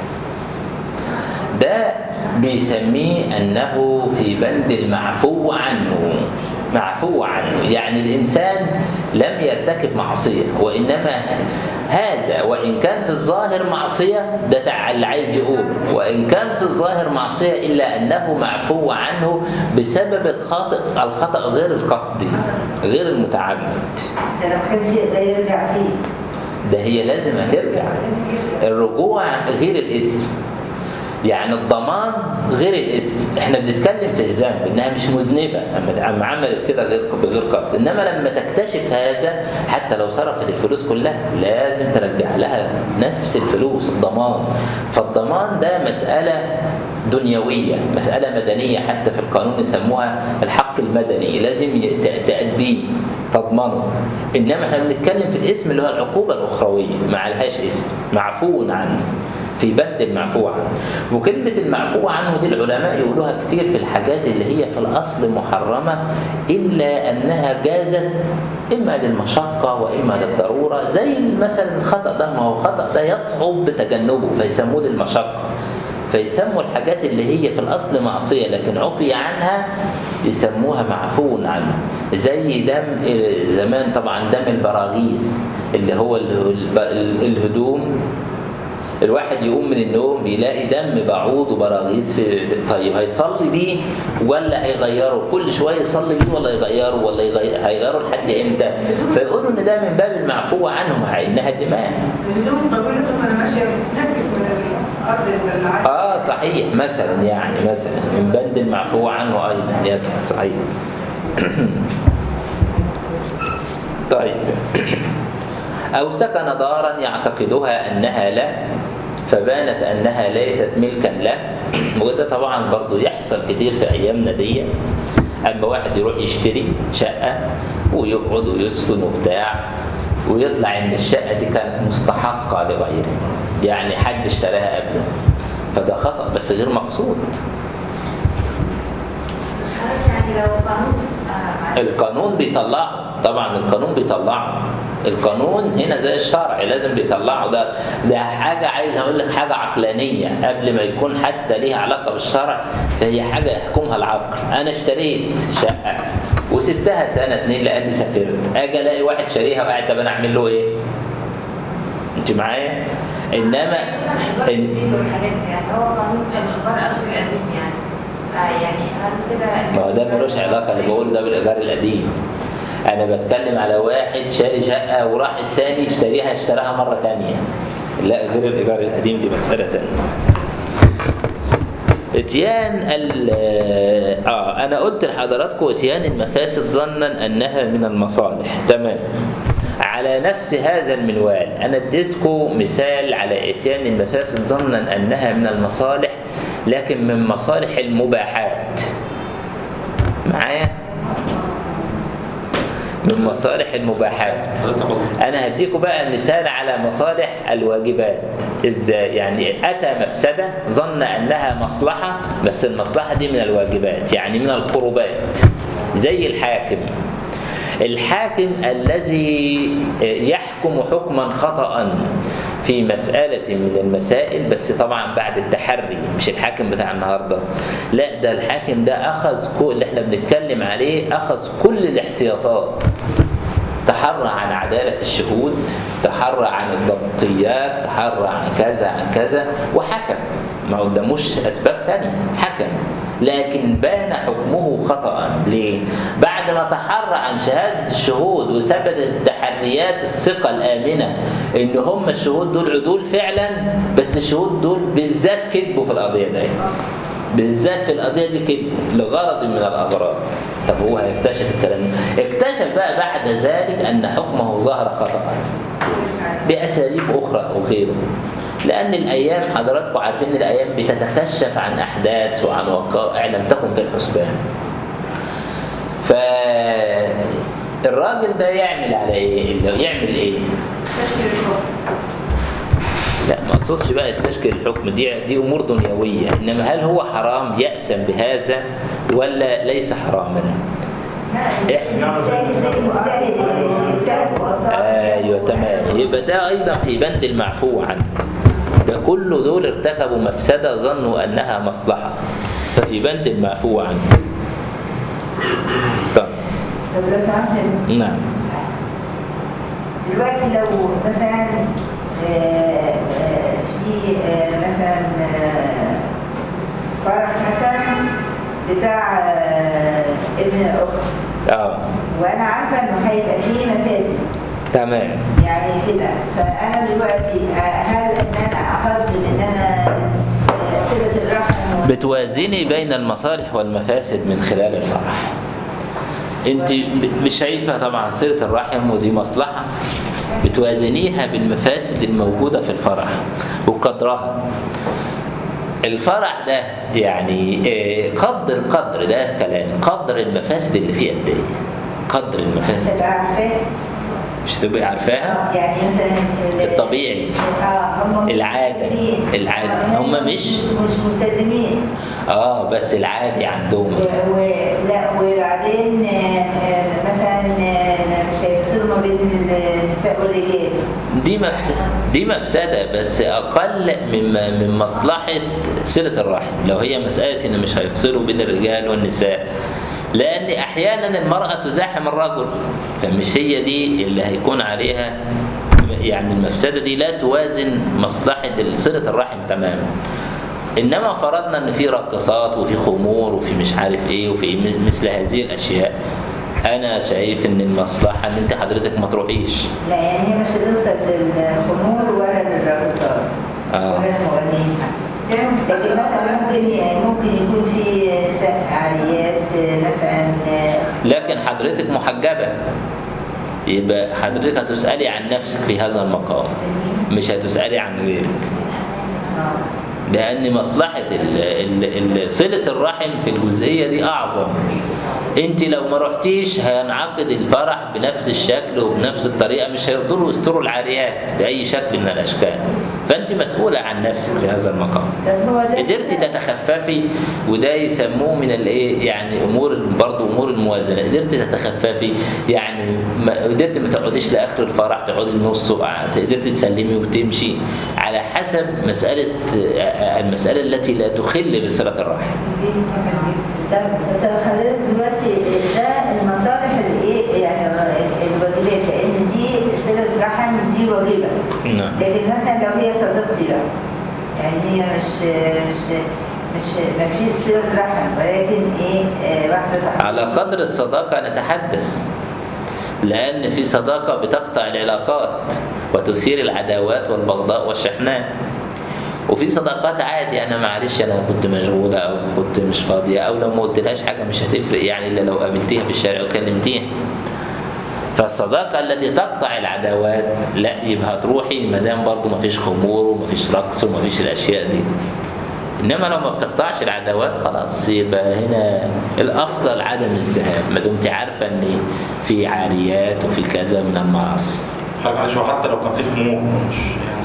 ده بيسميه أنه في بند المعفو عنه معفو عنه يعني الإنسان لم يرتكب معصية وإنما هذا وإن كان في الظاهر معصية ده تع- اللي عايز يقول وإن كان في الظاهر معصية إلا أنه معفو عنه بسبب الخطأ الخطأ غير القصدي غير المتعمد ده لو كانش يقدر يرجع فيه ده هي لازم هترجع الرجوع غير الاسم يعني الضمان غير الاسم احنا بنتكلم في الذنب انها مش مذنبه اما أما عملت كده غير بغير قصد انما لما تكتشف هذا حتى لو صرفت الفلوس كلها لازم ترجع لها نفس الفلوس الضمان فالضمان ده مساله دنيويه مساله مدنيه حتى في القانون يسموها الحق المدني لازم ي- ت- تأديه تضمنه انما احنا بنتكلم في الاسم اللي هو العقوبه الاخرويه ما عليهاش اسم معفو عنه في بند المعفو عنه وكلمة المعفو عنه دي العلماء يقولوها كتير في الحاجات اللي هي في الأصل محرمة إلا أنها جازت إما للمشقة وإما للضرورة زي مثلا الخطأ ده ما هو الخطأ ده يصعب تجنبه فيسموه للمشقة فيسموا الحاجات اللي هي في الأصل معصية لكن عفي عنها يسموها معفو عنه زي دم زمان طبعا دم البراغيث اللي هو ال- ال- الهدوم الواحد يقوم من النوم يلاقي دم بعوض وبراغيث في, في طيب هيصلي بيه ولا هيغيره كل شويه يصلي بيه ولا يغيره ولا يغير هيغيره لحد امتى فيقولوا ان ده من باب المعفو عنه مع انها دماء الهدوم طويلة طول ما انا ماشية بتتنفس من الارض العالية اه صحيح مثلا يعني مثلا من بند المعفو عنه ايضا يدخل صحيح طيب او سكن دارا يعتقدها انها له فبانت انها ليست ملكا له وده طبعا برضو يحصل كتير في ايامنا دي اما واحد يروح يشتري شقه ويقعد ويسكن وبتاع ويطلع ان الشقه دي كانت مستحقه لغيره يعني حد اشتراها قبله فده خطا بس غير مقصود يعني لو قانون آه، معلش. القانون بيطلعه طبعا القانون بيطلعه القانون هنا زي الشرع لازم بيطلعه ده ده حاجه عايز اقول لك حاجه عقلانيه قبل ما يكون حتى ليها علاقه بالشرع فهي حاجه يحكمها العقل انا اشتريت شقه وسبتها سنه اتنين لاني سافرت اجي الاقي واحد شاريها وقاعد طب انا اعمل له ايه؟ انت معايا؟ انما مثلا الإيجار إن الجديد والحاجات دي، يعني هو قانون الإيجار قصدي القديم يعني آه، يعني هل كده ما هو ده ملوش علاقه اللي بقوله ده بالايجار القديم انا بتكلم على واحد شاري شقه وراح التاني يشتريها اشتراها مره تانية لا غير الايجار القديم دي مساله تانية اتيان ال اه انا قلت لحضراتكم اتيان المفاسد ظنا انها من المصالح تمام على نفس هذا المنوال انا اديتكم مثال على اتيان المفاسد ظنا انها من المصالح لكن من مصالح المباحات معايا من مصالح المباحات انا هديكم بقى مثال على مصالح الواجبات ازاي يعني اتى مفسده ظن انها مصلحه بس المصلحه دي من الواجبات يعني من القربات زي الحاكم الحاكم الذي يحكم حكما خطأ في مسألة من المسائل بس طبعا بعد التحري مش الحاكم بتاع النهاردة لا ده الحاكم ده أخذ كل اللي احنا بنتكلم عليه أخذ كل الاحتياطات تحرى عن عدالة الشهود تحرى عن الضبطيات تحرى عن كذا عن كذا وحكم ما قداموش أسباب تانية حكم لكن بان حكمه خطأ ليه؟ بعد ما تحرى عن شهادة الشهود وثبتت التحريات الثقة الآمنة إن هم الشهود دول عدول فعلا بس الشهود دول بالذات كذبوا في القضية دي بالذات في القضية دي كذب لغرض من الأغراض طب هو هيكتشف الكلام ده اكتشف بقى بعد ذلك أن حكمه ظهر خطأ بأساليب أخرى وغيره لأن الأيام حضراتكم عارفين إن الأيام بتتكشف عن أحداث وعن وقائع لم تكن في الحسبان فالراجل ده يعمل على إيه؟ اللي يعمل إيه؟ تشكيل الحكم لا ما اقصدش بقى يستشكل الحكم دي دي امور دنيويه انما هل هو حرام يأسم بهذا ولا ليس حراما؟ زي زي المجتهد اللي اجتهد وأصاب ايوه تمام يبقى ده ايضا في بند المعفو عنه ده كل دول ارتكبوا مفسده ظنوا انها مصلحه ففي بند المعفو عنه طيب طب لو سمحت نعم دلوقتي لو مثلا آه، آه، في آه، مثلا آه، فرح مثلا بتاع آه، ابن اختي اه وانا عارفه انه هيبقى فيه مفاسد تمام يعني كده فانا دلوقتي آه، هل ان انا اخذت ان انا آه، صله الرحم بتوازني بين المصالح والمفاسد من خلال الفرح انت ب- مش شايفه طبعا صله الرحم ودي مصلحه بتوازنيها بالمفاسد الموجوده في الفرح وقدرها الفرح ده يعني آه، قدر قدر ده الكلام قدر المفاسد اللي فيه قد ايه قدر المفاسد تبقى عارفاه مش هتبقي عارفاها آه، يعني مثلا ال- الطبيعي. اه هم مش العادة. ملتزمين. العادة. آه، هم مش- مش ملتزمين اه بس العادي عندهم و- و- لا وبعدين آه، آه، مثلا آه، مش هيفصلوا ما بين النساء والرجال دي مفسدة دي مفسدة بس أقل من من مصلحة صلة الرحم لو هي مسألة إن مش هيفصلوا بين الرجال والنساء لأن أحيانا المرأة تزاحم الرجل فمش هي دي اللي هيكون عليها يعني المفسدة دي لا توازن مصلحة صلة الرحم تماما انما فرضنا ان في رقصات وفي خمور وفي مش عارف ايه وفي م- مثل هذه الاشياء انا شايف ان المصلحه ان انت حضرتك ما تروحيش لا يعني هي مش هتوصل للخمور ولا للرقصات آه. ولا المغنيين يعني لكن مثلا ممكن يعني ممكن يكون في نساء عاريات آه، مثلا آه، لكن حضرتك محجبة يبقى حضرتك هتسألي عن نفسك في هذا المقام مش هتسألي عن غيرك آه. لأن مصلحة ال- ال- ال- صلة الرحم في الجزئية دي أعظم أنت لو ما رحتيش هينعقد الفرح بنفس الشكل وبنفس الطريقة مش هيقدروا يستروا العاريات بأي شكل من الأشكال فأنت مسؤولة عن نفسك في هذا المقام طب هو ده قدرتي تتخففي وده يسموه من الايه يعني امور برضه امور الموازنه قدرتي تتخففي يعني ما قدرتي ما تقعديش لاخر الفرح تقعدي النص وقعدت قدرتي تسلمي وتمشي على حسب مساله آه، المساله التي لا تخل بصله الرحم طب طب حضرتك دلوقتي ده المصالح الايه يعني الواجبات لان دي صله رحم دي واجبه نعم لكن مثلا لو هي صديقتي بقى يعني هي مش مش مش ما فيش صله رحم ولكن ايه آه، واحده صاحبتي على قدر الصداقه نتحدث لان في صداقه بتقطع العلاقات وتثير العداوات والبغضاء والشحناء وفي صداقات عادي انا معلش انا كنت مشغوله او كنت مش فاضيه او لو ما قلتلهاش حاجه مش هتفرق يعني الا لو قابلتيها في الشارع وكلمتيها فالصداقه التي تقطع العداوات لا يبقى هتروحي ما دام برضه ما فيش خمور وما فيش رقص وما فيش الاشياء دي انما لو ما بتقطعش العداوات خلاص يبقى هنا الافضل عدم الذهاب ما دمت عارفه ان في عاريات وفي كذا من المعاصي حاجة معلش هو حتى لو كان في خمور مش يعني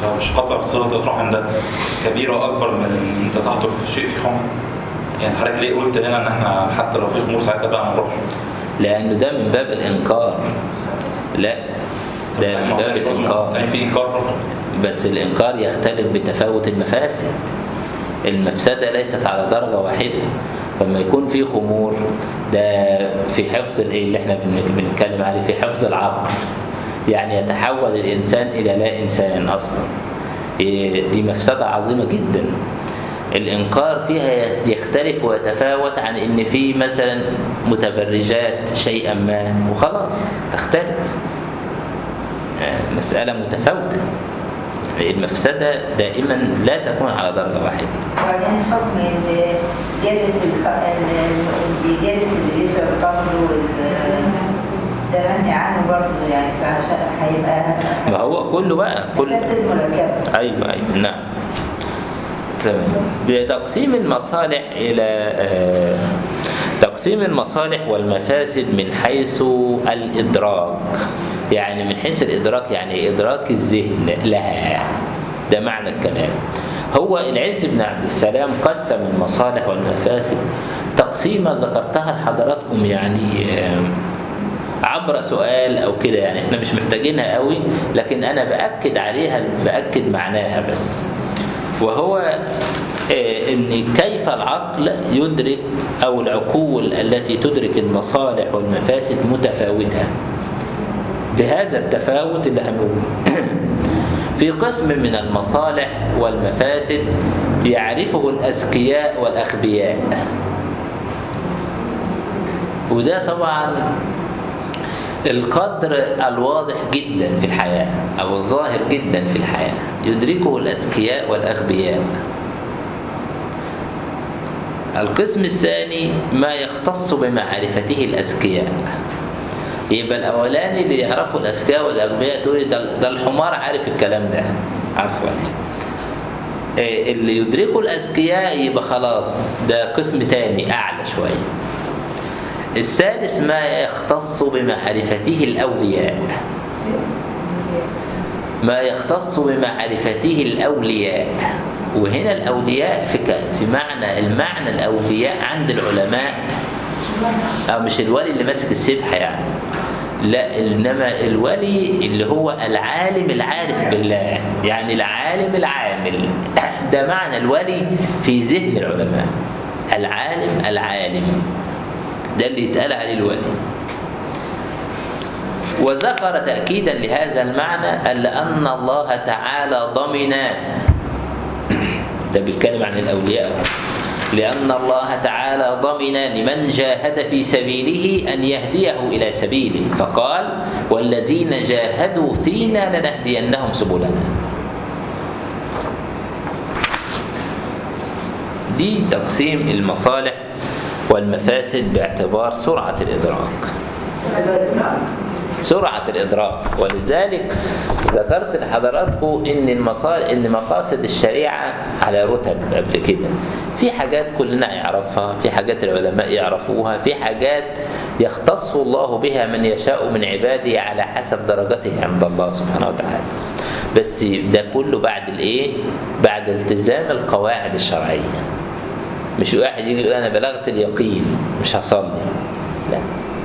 فمش قطع صله الرحم ده كبيره اكبر من ان انت تحضر في شيء في خمر يعني حضرتك ليه قلت هنا ان احنا حتى لو في خمور ساعتها بقى ما نروحش لأنه ده من باب الإنكار لا ده من باب الإنكار يعني في انكار برضه بس الإنكار يختلف بتفاوت المفاسد المفسدة ليست على درجة واحدة فلما يكون في خمور ده في حفظ الايه اللي احنا بن- بنتكلم عليه في حفظ العقل يعني يتحول الإنسان إلى لا إنسان أصلا إيه، دي مفسدة عظيمة جدا الإنكار فيها يختلف ويتفاوت عن إن في مثلا متبرجات شيئا ما وخلاص تختلف آه، مسألة متفاوتة المفسدة دائما لا تكون على درجة واحدة وبعدين حكم ال- جالس الخ- ال- اللي جالس اللي بيشرب خمر وال ده منهي عنه برضه يعني فعشان هيبقى ما هو كله بقى كل مفاسد مركبة أيوة أيوة نعم تمام بتقسيم المصالح إلى آه، تقسيم المصالح والمفاسد من حيث الإدراك يعني من حيث الإدراك يعني إدراك الذهن لها ده معنى الكلام هو العز بن عبد السلام قسم المصالح والمفاسد تقسيمة ذكرتها لحضراتكم يعني آه، عبر سؤال او كده يعني احنا مش محتاجينها قوي لكن انا باكد عليها باكد معناها بس وهو آه، ان كيف العقل يدرك او العقول التي تدرك المصالح والمفاسد متفاوته بهذا التفاوت اللي هنقوله في قسم من المصالح والمفاسد يعرفه الاذكياء والاغبياء وده طبعا القدر الواضح جدا في الحياة أو الظاهر جدا في الحياة يدركه الأذكياء والأغبياء القسم الثاني ما يختص بمعرفته الأذكياء يبقى الأولاني اللي يعرفه الأذكياء والأغبياء تقول ده, ده الحمار عارف الكلام ده عفوا إيه، اللي يدركه الأذكياء يبقى خلاص ده قسم تاني أعلى شوية الثالث ما يختص بمعرفته الأولياء ما يختص بمعرفته الأولياء وهنا الأولياء في, ك... في معنى المعنى الأولياء عند العلماء أو مش الولي اللي ماسك السبحة يعني لا إنما الولي اللي هو العالم العارف بالله يعني العالم العامل ده معنى الولي في ذهن العلماء العالم العالم ده اللي يتقال عليه الولي وذكر تأكيدا لهذا المعنى أن الله تعالى ضمن ده بيتكلم عن الأولياء أهو. لأن الله تعالى ضمن لمن جاهد في سبيله أن يهديه إلى سبيله فقال والذين جاهدوا فينا لنهدينهم سبلنا دي تقسيم المصالح والمفاسد باعتبار سرعة الإدراك سرعة الإدراك ولذلك ذكرت لحضراتكم إن المصال إن مقاصد الشريعة على رتب قبل كده في حاجات كلنا يعرفها في حاجات العلماء يعرفوها في حاجات يختص الله بها من يشاء من عباده على حسب درجته عند الله سبحانه وتعالى بس ده كله بعد الايه بعد التزام القواعد الشرعيه مش واحد يجي يقول انا بلغت اليقين مش هصلي لا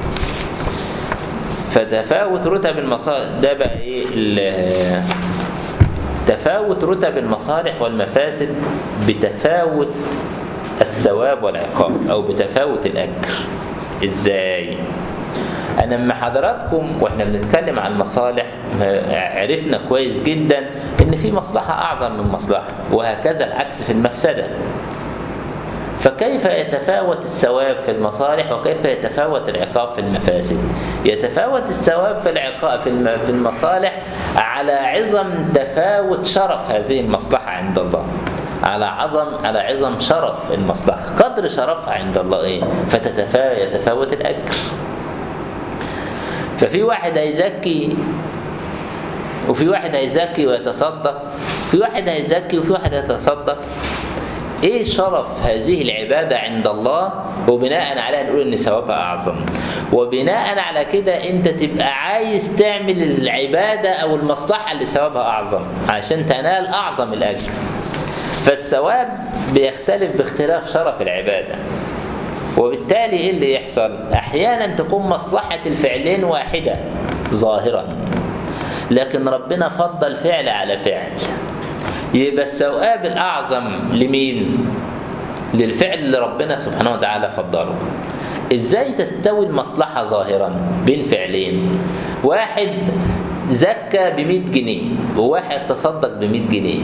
فتفاوت رتب المصالح ده بقى ايه ال- تفاوت رتب المصالح والمفاسد بتفاوت الثواب والعقاب او بتفاوت الاجر ازاي انا لما حضراتكم واحنا بنتكلم عن المصالح عرفنا كويس جدا ان في مصلحه اعظم من مصلحه وهكذا العكس في المفسده فكيف يتفاوت الثواب في المصالح وكيف يتفاوت العقاب في المفاسد يتفاوت الثواب في العقاب في الم- في المصالح على عظم تفاوت شرف هذه المصلحة عند الله على عظم على عظم شرف المصلحة قدر شرفها عند الله ايه فتتفاوت يتفاوت الأجر ففي واحد هيزكي وفي واحد هيزكي ويتصدق في واحد هيزكي وفي واحد هيتصدق ايه شرف هذه العبادة عند الله وبناء عليها نقول ان ثوابها اعظم وبناء على كده انت تبقى عايز تعمل العبادة او المصلحة اللي ثوابها اعظم عشان تنال اعظم الاجر فالثواب بيختلف باختلاف شرف العبادة وبالتالي ايه اللي يحصل احيانا تكون مصلحة الفعلين واحدة ظاهرا لكن ربنا فضل فعل على فعل يبقى الثواب الأعظم لمين؟ للفعل اللي ربنا سبحانه وتعالى فضله ازاي تستوي المصلحة ظاهرا بين فعلين واحد زكى ب 100 جنيه وواحد تصدق ب 100 جنيه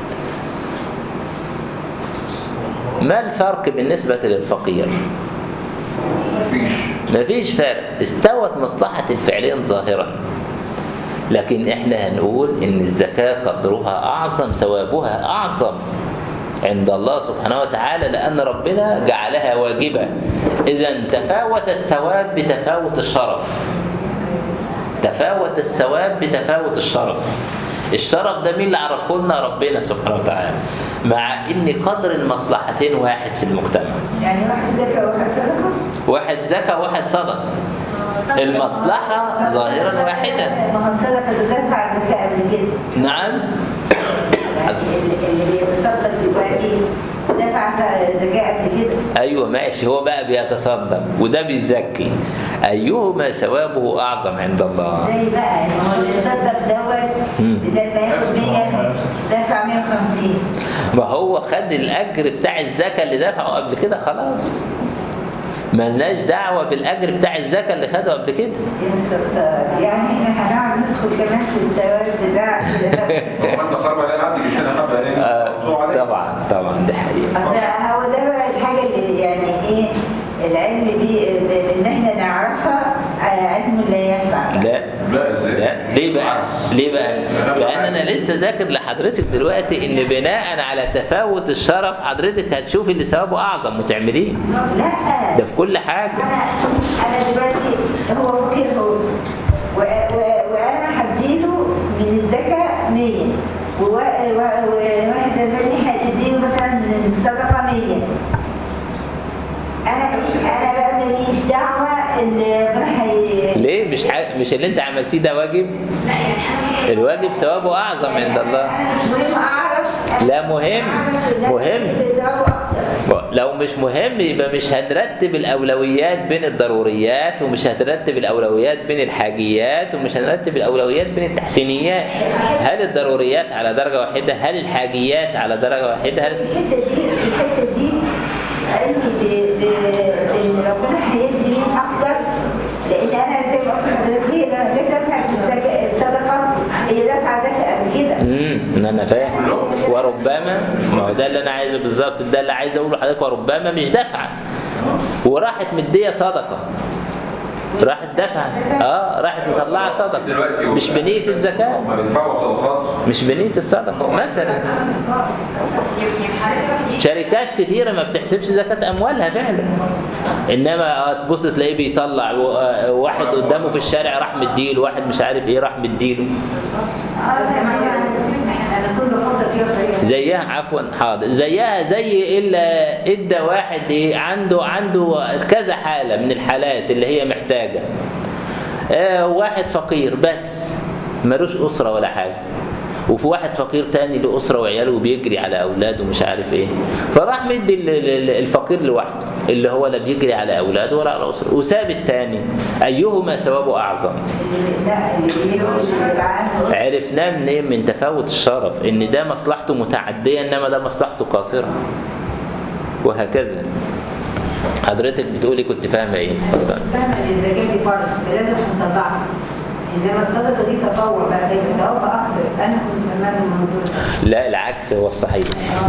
ما الفرق بالنسبة للفقير؟ مفيش مفيش فرق استوت مصلحة الفعلين ظاهرا لكن احنا هنقول ان الزكاة قدرها اعظم ثوابها اعظم عند الله سبحانه وتعالى لان ربنا جعلها واجبة اذا تفاوت الثواب بتفاوت الشرف تفاوت الثواب بتفاوت الشرف الشرف ده مين اللي عرفه لنا ربنا سبحانه وتعالى مع ان قدر المصلحتين واحد في المجتمع يعني واحد زكى وواحد صدقة واحد زكى وواحد صدقه المصلحة ظاهرا واحدة ما هو الصدقة ده دفع زكاة قبل كده نعم يعني اللي اللي بيتصدق دلوقتي دفع زكاة قبل كده أيوة ماشي هو بقى بيتصدق وده بيزكي أيهما ثوابه أعظم عند الله زي بقى يعني هو اللي صدق دوت مم. بدل ما ياخد 100 دفع 150 ما هو خد الأجر بتاع الزكاة اللي دفعه قبل كده خلاص ملناش دعوة بالأجر بتاع الزكاة اللي خده قبل كده يا استغفر يعني احنا هنقعد ندخل كمان في الثواب بتاع كده هو انت خرب عليه حد يشيلها حبه عليه آه طبعا طبعا دي حقيقة اصل هو ده بقى الحاجه اللي يعني ايه العلم بي ان احنا نعرفها آه، علم لا ينفع لا لا ازاي؟ لا ليه بقى؟ ليه بقى؟ لأن أنا لسه ذاكر لحضرتك دلوقتي إن بناء على تفاوت الشرف حضرتك هتشوفي اللي ثوابه أعظم وتعمليه لا ده في كل حاجة انا انا دلوقتي هو فقير هو و- و- وانا هديله من الزكاه 100 ووا- و- وواحده ثانيه هتديله مثلا من الصدقه 100 انا انا بقى ماليش دعوه ان ربنا هي ليه مش ح... مش اللي انت عملتيه ده واجب لا يعني انا الواجب ثوابه اعظم عند الله انا مش مهم اعرف لا مهم مهم اللي ثوابه اكتر لو مش مهم يبقى مش هنرتب الاولويات بين الضروريات ومش هنرتب الاولويات بين الحاجيات ومش هنرتب الاولويات بين التحسينيات هل الضروريات على درجه واحده هل الحاجيات على درجه واحده هل الحته دي الحته دي علمي ب- ب- بان ربنا هيدي مين اكتر لان انا زي ما قلت لحضرتك هي لما جيت ادفع في الزكاه الصدقه هي دافعه زكاه قبل كده امم انا فاهم وربما ما هو ده اللي انا عايزه بالظبط ده اللي عايز اقوله لحضرتك وربما مش دافعه وراحت مديه صدقه راحت دافعه اه راحت مطلعه صدقه دلوقتي هو- مش بنيه الزكاه هم بيدفعوا صدقات مش بنيه الصدقه مثلا يعني حضرتك دي شركات كتيره ما بتحسبش زكاه اموالها فعلا انما تبص تلاقيه بيطلع و- آه، واحد قدامه في الشارع راح مديله واحد مش عارف ايه راح مديله اه بس انا انا كنت بفضل فيها طريقه زيها عفوا حاضر زيها زي الا ادى واحد ايه عنده عنده كذا حاله من الحالات اللي هي محتاجه آه واحد فقير بس ملوش اسره ولا حاجه وفي واحد فقير تاني له اسره وعياله وبيجري على اولاده ومش عارف ايه فراح مدي ال- ال- الفقير لوحده اللي هو لا بيجري على اولاده ولا على اسره وساب التاني ايهما ثوابه اعظم اللي لا اللي بيقول اللي يبقى عنده عرفناه منين من تفاوت الشرف ان ده مصلحته متعديه انما ده مصلحته قاصره وهكذا حضرتك بتقولي كنت فاهمه ايه اتفضل. فاهمه ان الزكاه دي فرض لازم نطلعها انما الصدقه دي تطوع بقى بيبقى ثوابها اكتر انا كنت فاهمه المنظور ده لا العكس هو الصحيح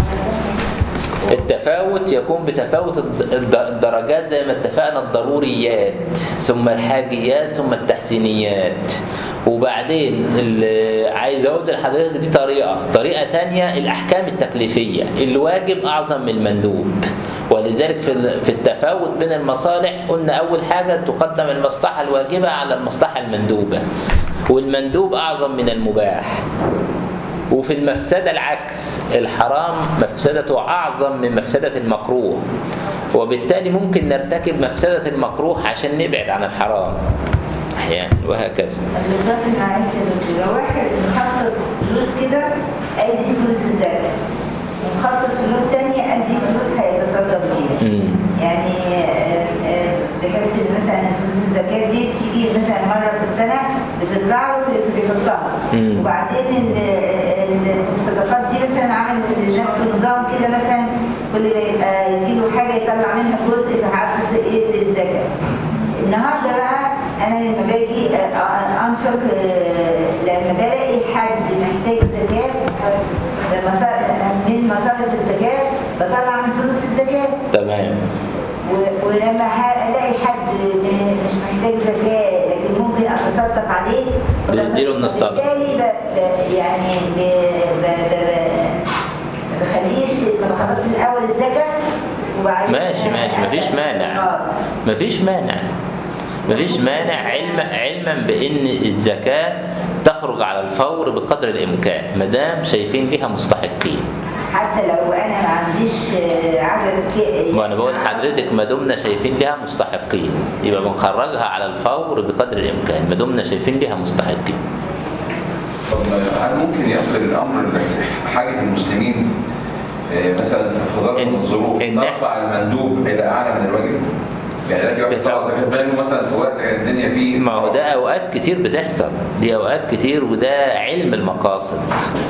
التفاوت يكون بتفاوت الد- الد- الدرجات زي ما اتفقنا الضروريات ثم الحاجيات ثم التحسينيات وبعدين ال- عايز اقول لحضرتك دي طريقه طريقه تانية الاحكام التكليفيه الواجب اعظم من المندوب ولذلك في ال- في التفاوت بين المصالح قلنا اول حاجه تقدم المصلحه الواجبه على المصلحه المندوبه والمندوب اعظم من المباح وفي المفسدة العكس الحرام مفسدته أعظم من مفسدة المكروه وبالتالي ممكن نرتكب مفسدة المكروه عشان نبعد عن الحرام أحيانا وهكذا بالظبط معلش يا دكتور لو واحد مخصص فلوس كده ادي دي فلوس الزكاه ومخصص فلوس تانية ادي فلوس هيتصدق بيها مم. يعني آه، آه، بحيث ان مثلا فلوس الزكاه دي بتيجي مثلا مره في السنه بتطلع له بيحطها مم. وبعدين ال- ال- الصدقات دي مثلا عامل لنفسه نظام كده مثلا كل ما يبقى يجيله حاجه يطلع منها جزء في حافظ ايه للزكاه النهارده بقى انا لما باجي آه، آه، انفق آه، لما بلاقي حد محتاج زكاه لما صار- من مصارف الزكاه بطلع من فلوس الزكاه تمام و- ولما ه- الاقي حد م- مش محتاج زكاه لكن ممكن اتصدق عليه بتديله من الصدقة. بالتالي ب- ب- يعني ب- ب- ب- ما بخليش ما بخلصش الاول الزكاه وبعدين ماشي ماشي مفيش مانع آه. مفيش مانع مفيش مانع علم علما بان الزكاه تخرج على الفور بقدر الامكان ما دام شايفين ليها مستحقين حتى لو انا ما عنديش آه، عدد ك- وانا بقول لحضرتك ما دمنا شايفين ليها مستحقين يبقى بنخرجها على الفور بقدر الامكان ما دمنا شايفين ليها مستحقين طب هل ممكن يصل الامر لحاجه المسلمين آه، مثلا في ظرف إن- من الظروف إن- ترفع المندوب الى اعلى من الواجب؟ يعني دلوقتي واحد بفعل. طلع زكاه باله مثلا في وقت كانت الدنيا فيه ما هو ده اوقات كتير بتحصل دي اوقات كتير وده علم المقاصد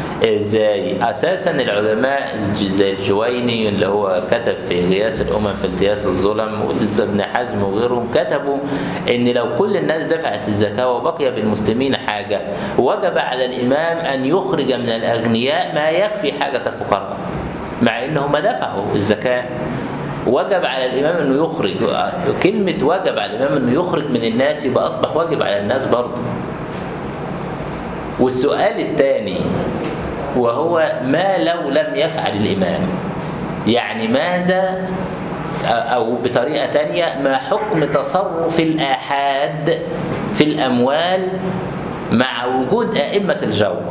ازاي اساسا العلماء الج- زي الجويني اللي هو كتب في غياث الامم في التياس الظلم ولسه ابن حزم وغيرهم كتبوا ان لو كل الناس دفعت الزكاه وبقي بالمسلمين حاجه وجب على الامام ان يخرج من الاغنياء ما يكفي حاجه الفقراء مع انهم دفعوا الزكاه وجب على الامام انه يخرج كلمه وجب على الامام انه يخرج من الناس يبقى اصبح واجب على الناس برضه والسؤال الثاني وهو ما لو لم يفعل الامام يعني ماذا او بطريقه تانية ما حكم تصرف الاحاد في الاموال مع وجود ائمه الجور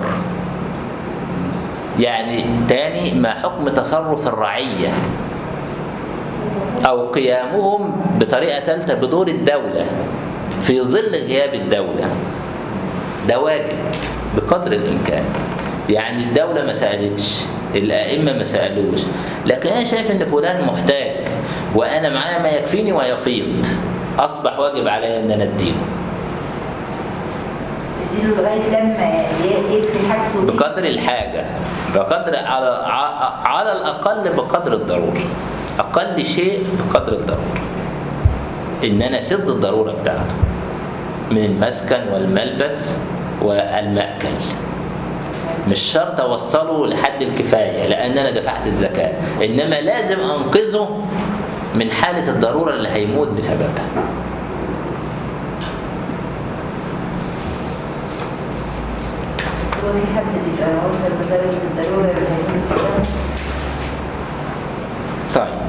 يعني تاني ما حكم تصرف الرعيه أو قيامهم بطريقة ثالثة بدور الدولة في ظل غياب الدولة ده واجب بقدر الإمكان يعني الدولة ما سألتش الأئمة ما سألوش لكن أنا شايف إن فلان محتاج وأنا معايا ما يكفيني ويفيض أصبح واجب علي إن أنا أديله تديله لغايه لما ي- يكفي حاجته دي. بقدر الحاجة بقدر على ع- على الأقل بقدر الضرورة أقل شيء بقدر الضرورة إن أنا أسد الضرورة بتاعته من المسكن والملبس والمأكل مش شرط أوصله لحد الكفاية لأن أنا دفعت الزكاة إنما لازم أنقذه من حالة الضرورة اللي هيموت بسببها بس هو في حد بيبقى وصل لدرجه الضروره اللي هيكون سببها طيب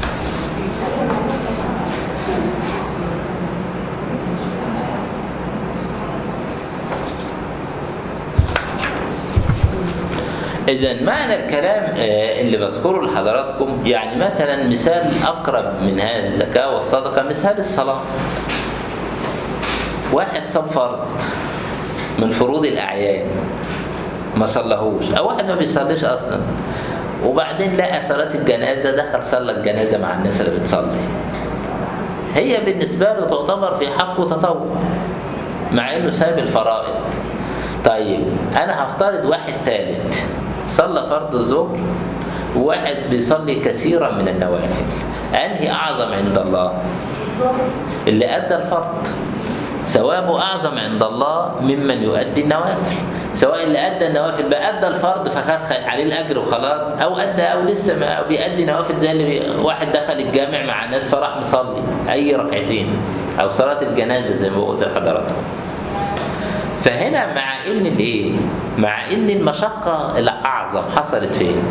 إذا معنى الكلام آه، اللي بذكره لحضراتكم يعني مثلا مثال أقرب من هذه الزكاة والصدقة مثال الصلاة. واحد صاب فرض من فروض الأعيان ما صلىهوش أو واحد ما بيصليش أصلا وبعدين لقى صلاة الجنازة دخل صلى الجنازة مع الناس اللي بتصلي. هي بالنسبة له تعتبر في حقه تطوع مع إنه ساب الفرائض. طيب انا هفترض واحد ثالث صلى فرض الظهر وواحد بيصلي كثيرا من النوافل انهي اعظم عند الله اللي ادى الفرض ثوابه اعظم عند الله ممن يؤدي النوافل سواء اللي ادى النوافل بقى ادى الفرض فخد خ- عليه الاجر وخلاص او ادى او لسه ما أو بيأدي نوافل زي اللي بي... واحد دخل الجامع مع الناس فراح مصلي اي ركعتين او صلاه الجنازه زي ما بقول لحضراتكم فهنا مع ان الايه مع ان المشقه الاعظم حصلت فين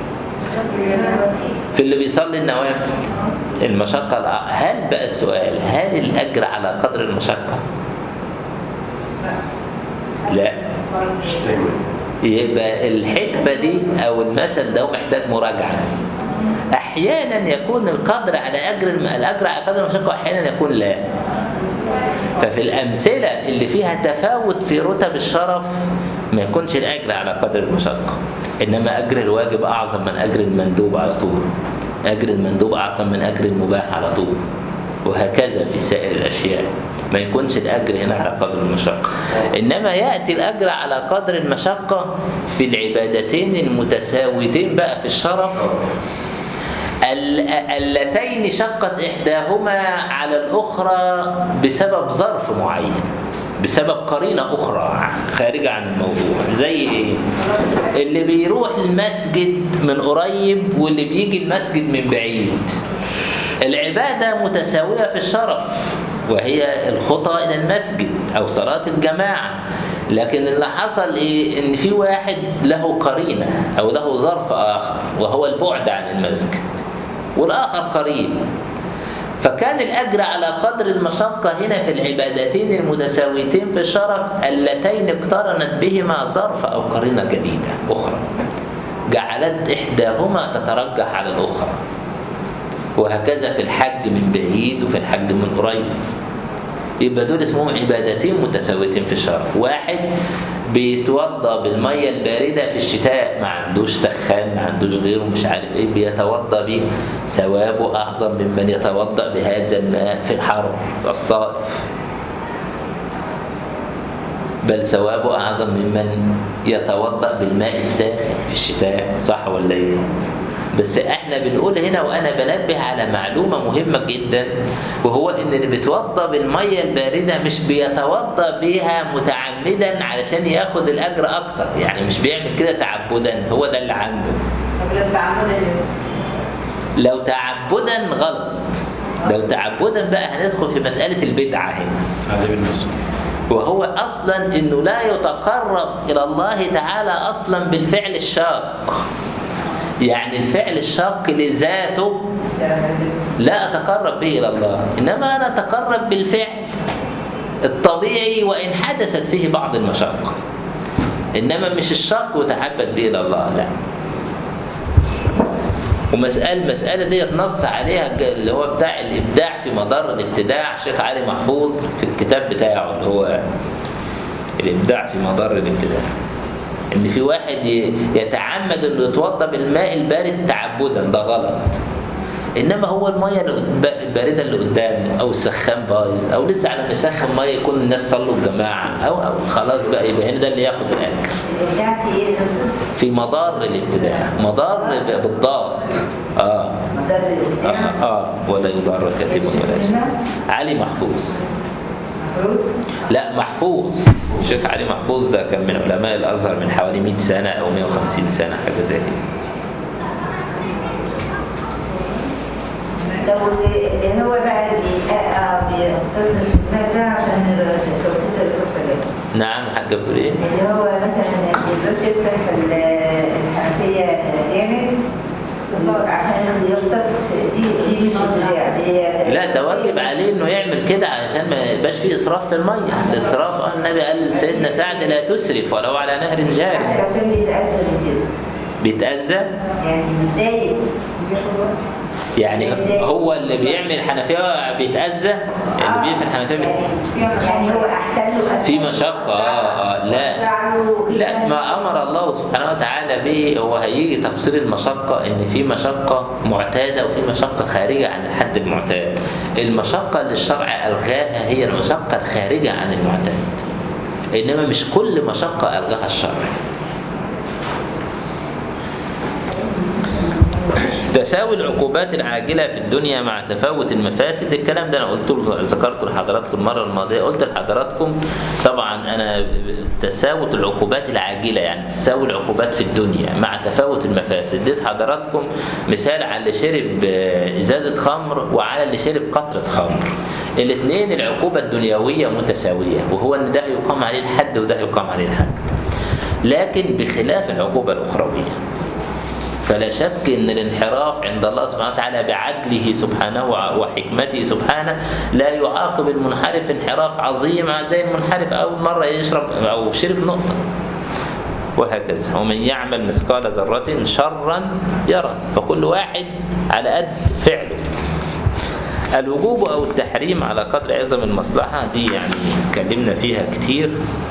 في اللي بيصلي النوافل المشقه الأع- هل بقى السؤال هل الاجر على قدر المشقه لا مش دايما يبقى الحكمة دي أو المثل ده محتاج مراجعة أحيانا يكون القدر على أجر الم- الأجر على قدر المشقة وأحيانا يكون لا ففي الأمثلة اللي فيها تفاوت في رتب الشرف ما يكونش الأجر على قدر المشقة إنما أجر الواجب أعظم من أجر المندوب على طول أجر المندوب أعظم من أجر المباح على طول وهكذا في سائر الأشياء ما يكونش الأجر هنا على قدر المشقة إنما يأتي الأجر على قدر المشقة في العبادتين المتساويتين بقى في الشرف ال- اللتين شقت إحداهما على الأخرى بسبب ظرف معين بسبب قرينة أخرى خارجة عن الموضوع زي إيه؟ اللي بيروح المسجد من قريب واللي بيجي المسجد من بعيد العبادة متساوية في الشرف وهي الخطى إلى المسجد أو صلاة الجماعة لكن اللي حصل إيه إن في واحد له قرينة أو له ظرف آخر وهو البعد عن المسجد والآخر قريب فكان الأجر على قدر المشقة هنا في العبادتين المتساويتين في الشرف اللتين اقترنت بهما ظرف أو قرينة جديدة أخرى جعلت إحداهما تترجح على الأخرى وهكذا في الحج من بعيد وفي الحج من قريب يبقى دول اسمهم عبادتين متساويتين في الشرف واحد بيتوضا بالميه البارده في الشتاء ما عندوش سخان ما عندوش غيره مش عارف ايه بيتوضا به ثوابه اعظم ممن يتوضا بهذا الماء في الحر الصائف بل ثوابه اعظم ممن يتوضا بالماء الساخن في الشتاء صح ولا ايه بس احنا بنقول هنا وانا بنبه على معلومه مهمه جدا وهو ان اللي بيتوضا بالميه البارده مش بيتوضا بيها متعمدا علشان ياخد الاجر اكتر يعني مش بيعمل كده تعبدا هو ده اللي عنده طب لو تعمد لو تعبدا غلط لو تعبدا بقى هندخل في مساله البدعه هنا هذه بالنسبة وهو اصلا انه لا يتقرب الى الله تعالى اصلا بالفعل الشاق يعني الفعل الشاق لذاته لا اتقرب به الى الله انما انا اتقرب بالفعل الطبيعي وان حدثت فيه بعض المشقه انما مش الشاق وتعبد به الى الله لا ومسألة المسألة دي نص عليها ج- اللي هو بتاع الإبداع في مدار الابتداع الشيخ علي محفوظ في الكتاب بتاعه اللي هو الإبداع في مدار الابتداع إن في واحد ي- يتعمد إنه يتوضأ بالماء البارد تعبدا ده غلط إنما هو المية اللي قد- الباردة اللي قدامه أو السخان بايظ أو لسه على ما يسخن مية يكون الناس صلوا الجماعة أو أو خلاص بقى يبقى هنا ده اللي ياخد الأجر الإبداع في إيه؟ في مدار الابتداع مدار ب- بالضاد اه مدار اه, الإبداع آه. ولا يضار كاتب ولا شيء علي محفوظ محروس لا محفوظ الشيخ علي محفوظ ده كان من علماء الازهر من حوالي 100 سنه او 150 سنه حاجه زي كده لو اللي هو بقى بي- آه، بيختصر الماء ده عشان توصيل الرسول صلى نعم حاجه بتقول ايه اللي هو مثلا ما يقدرش يفتح ال- الحنفية جامد عشان يغطس دي دي مش ابتداع دي لا ده واجب عليه انه يعمل كده علشان ما يبقاش فيه اسراف في الميه الاسراف آه، النبي قال لسيدنا سعد لا تسرف ولو على نهر جاري حتى لو كان بيتأثر من كده بيتاذى يعني متضايق بياخد وقت. يعني هو اللي بيعمل حنفيه بيتاذى اللي بيقفل الحنفيه بيت... يعني هو احسن له أسهل في مشقة آه آه لا أسرع له كده. لا ما أمر الله سبحانه وتعالى به هو هيجي تفصيل المشقة إن في مشقة معتادة وفي مشقة خارجة عن الحد المعتاد المشقة اللي الشرع ألغاها هي المشقة الخارجة عن المعتاد إنما مش كل مشقة ألغاها الشرع تساوي العقوبات العاجلة في الدنيا مع تفاوت المفاسد الكلام ده أنا قلته ذكرته لحضراتكم المرة الماضية قلت لحضراتكم طبعا أنا تساوت العقوبات العاجلة يعني تساوي العقوبات في الدنيا مع تفاوت المفاسد اديت حضراتكم مثال على اللي شرب آه، إزازة خمر وعلى اللي شرب قطرة خمر الاثنين العقوبة الدنيوية متساوية وهو إن ده يقام عليه الحد وده يقام عليه الحد لكن بخلاف العقوبة الأخروية فلا شك ان الانحراف عند الله سبحانه وتعالى بعدله سبحانه وحكمته سبحانه لا يعاقب المنحرف انحراف عظيم زي المنحرف اول مره يشرب او شرب نقطه وهكذا ومن يعمل مثقال ذرة شرا يرى فكل واحد على قد فعله الوجوب أو التحريم على قدر عظم المصلحة دي يعني اتكلمنا فيها كتير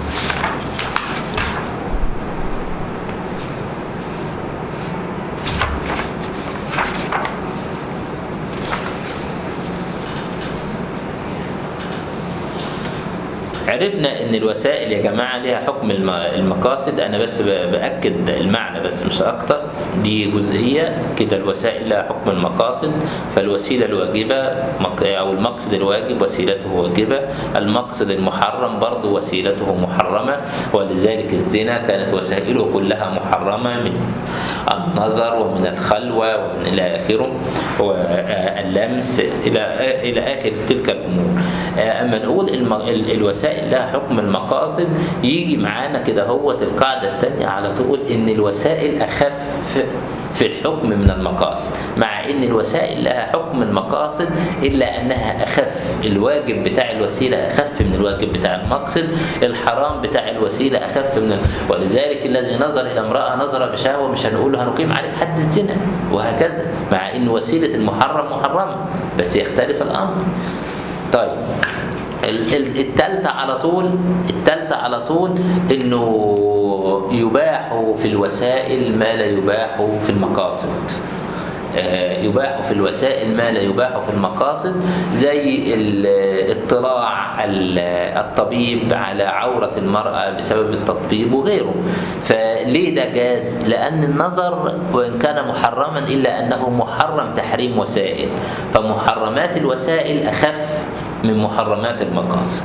عرفنا ان الوسائل يا جماعه ليها حكم الم- المقاصد انا بس ب- باكد المعنى بس مش اكتر دي جزئيه كده الوسائل لها حكم المقاصد فالوسيله الواجبه مق- او المقصد الواجب وسيلته واجبه المقصد المحرم برضه وسيلته محرمه ولذلك الزنا كانت وسائله كلها محرمه من النظر ومن الخلوه ومن الى اخره واللمس الى الى اخر تلك الامور اما نقول الم- ال- الوسائل لها حكم المقاصد يجي معانا كده هو القاعده الثانيه على طول ان الوسائل اخف في الحكم من المقاصد مع ان الوسائل لها حكم المقاصد الا انها اخف الواجب بتاع الوسيله اخف من الواجب بتاع المقصد الحرام بتاع الوسيله اخف من ولذلك الذي نظر الى امراه نظر بشهوه مش هنقول له هنقيم عليك حد الزنا وهكذا مع ان وسيله المحرم محرمه بس يختلف الامر طيب ال- ال- التالتة على طول التالتة على طول انه يباح في الوسائل ما لا يباح في المقاصد آه، يباح في الوسائل ما لا يباح في المقاصد زي الاطلاع ال- الطبيب على عورة المرأة بسبب التطبيب وغيره فليه ده جاز لأن النظر وإن كان محرما إلا أنه محرم تحريم وسائل فمحرمات الوسائل أخف من محرمات المقاصد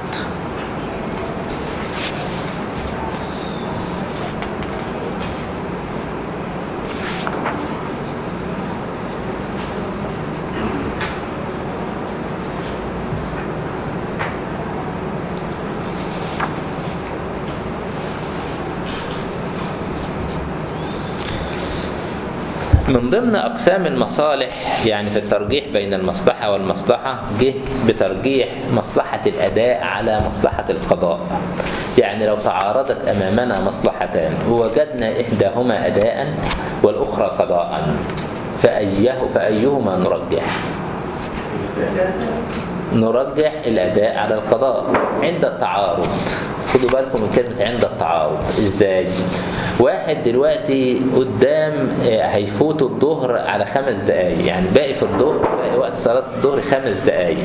من ضمن أقسام المصالح يعني في الترجيح بين المصلحة والمصلحة جه بترجيح مصلحة الأداء على مصلحة القضاء يعني لو تعارضت أمامنا مصلحتان ووجدنا إحداهما أداء والأخرى قضاء فأيه فأيهما نرجح نرجح الأداء على القضاء عند التعارض خدوا بالكم من كلمة عند التعارض ازاي واحد دلوقتي قدام آه، هيفوت الظهر على خمس دقايق يعني باقي في الظهر باقي وقت صلاة الظهر خمس دقايق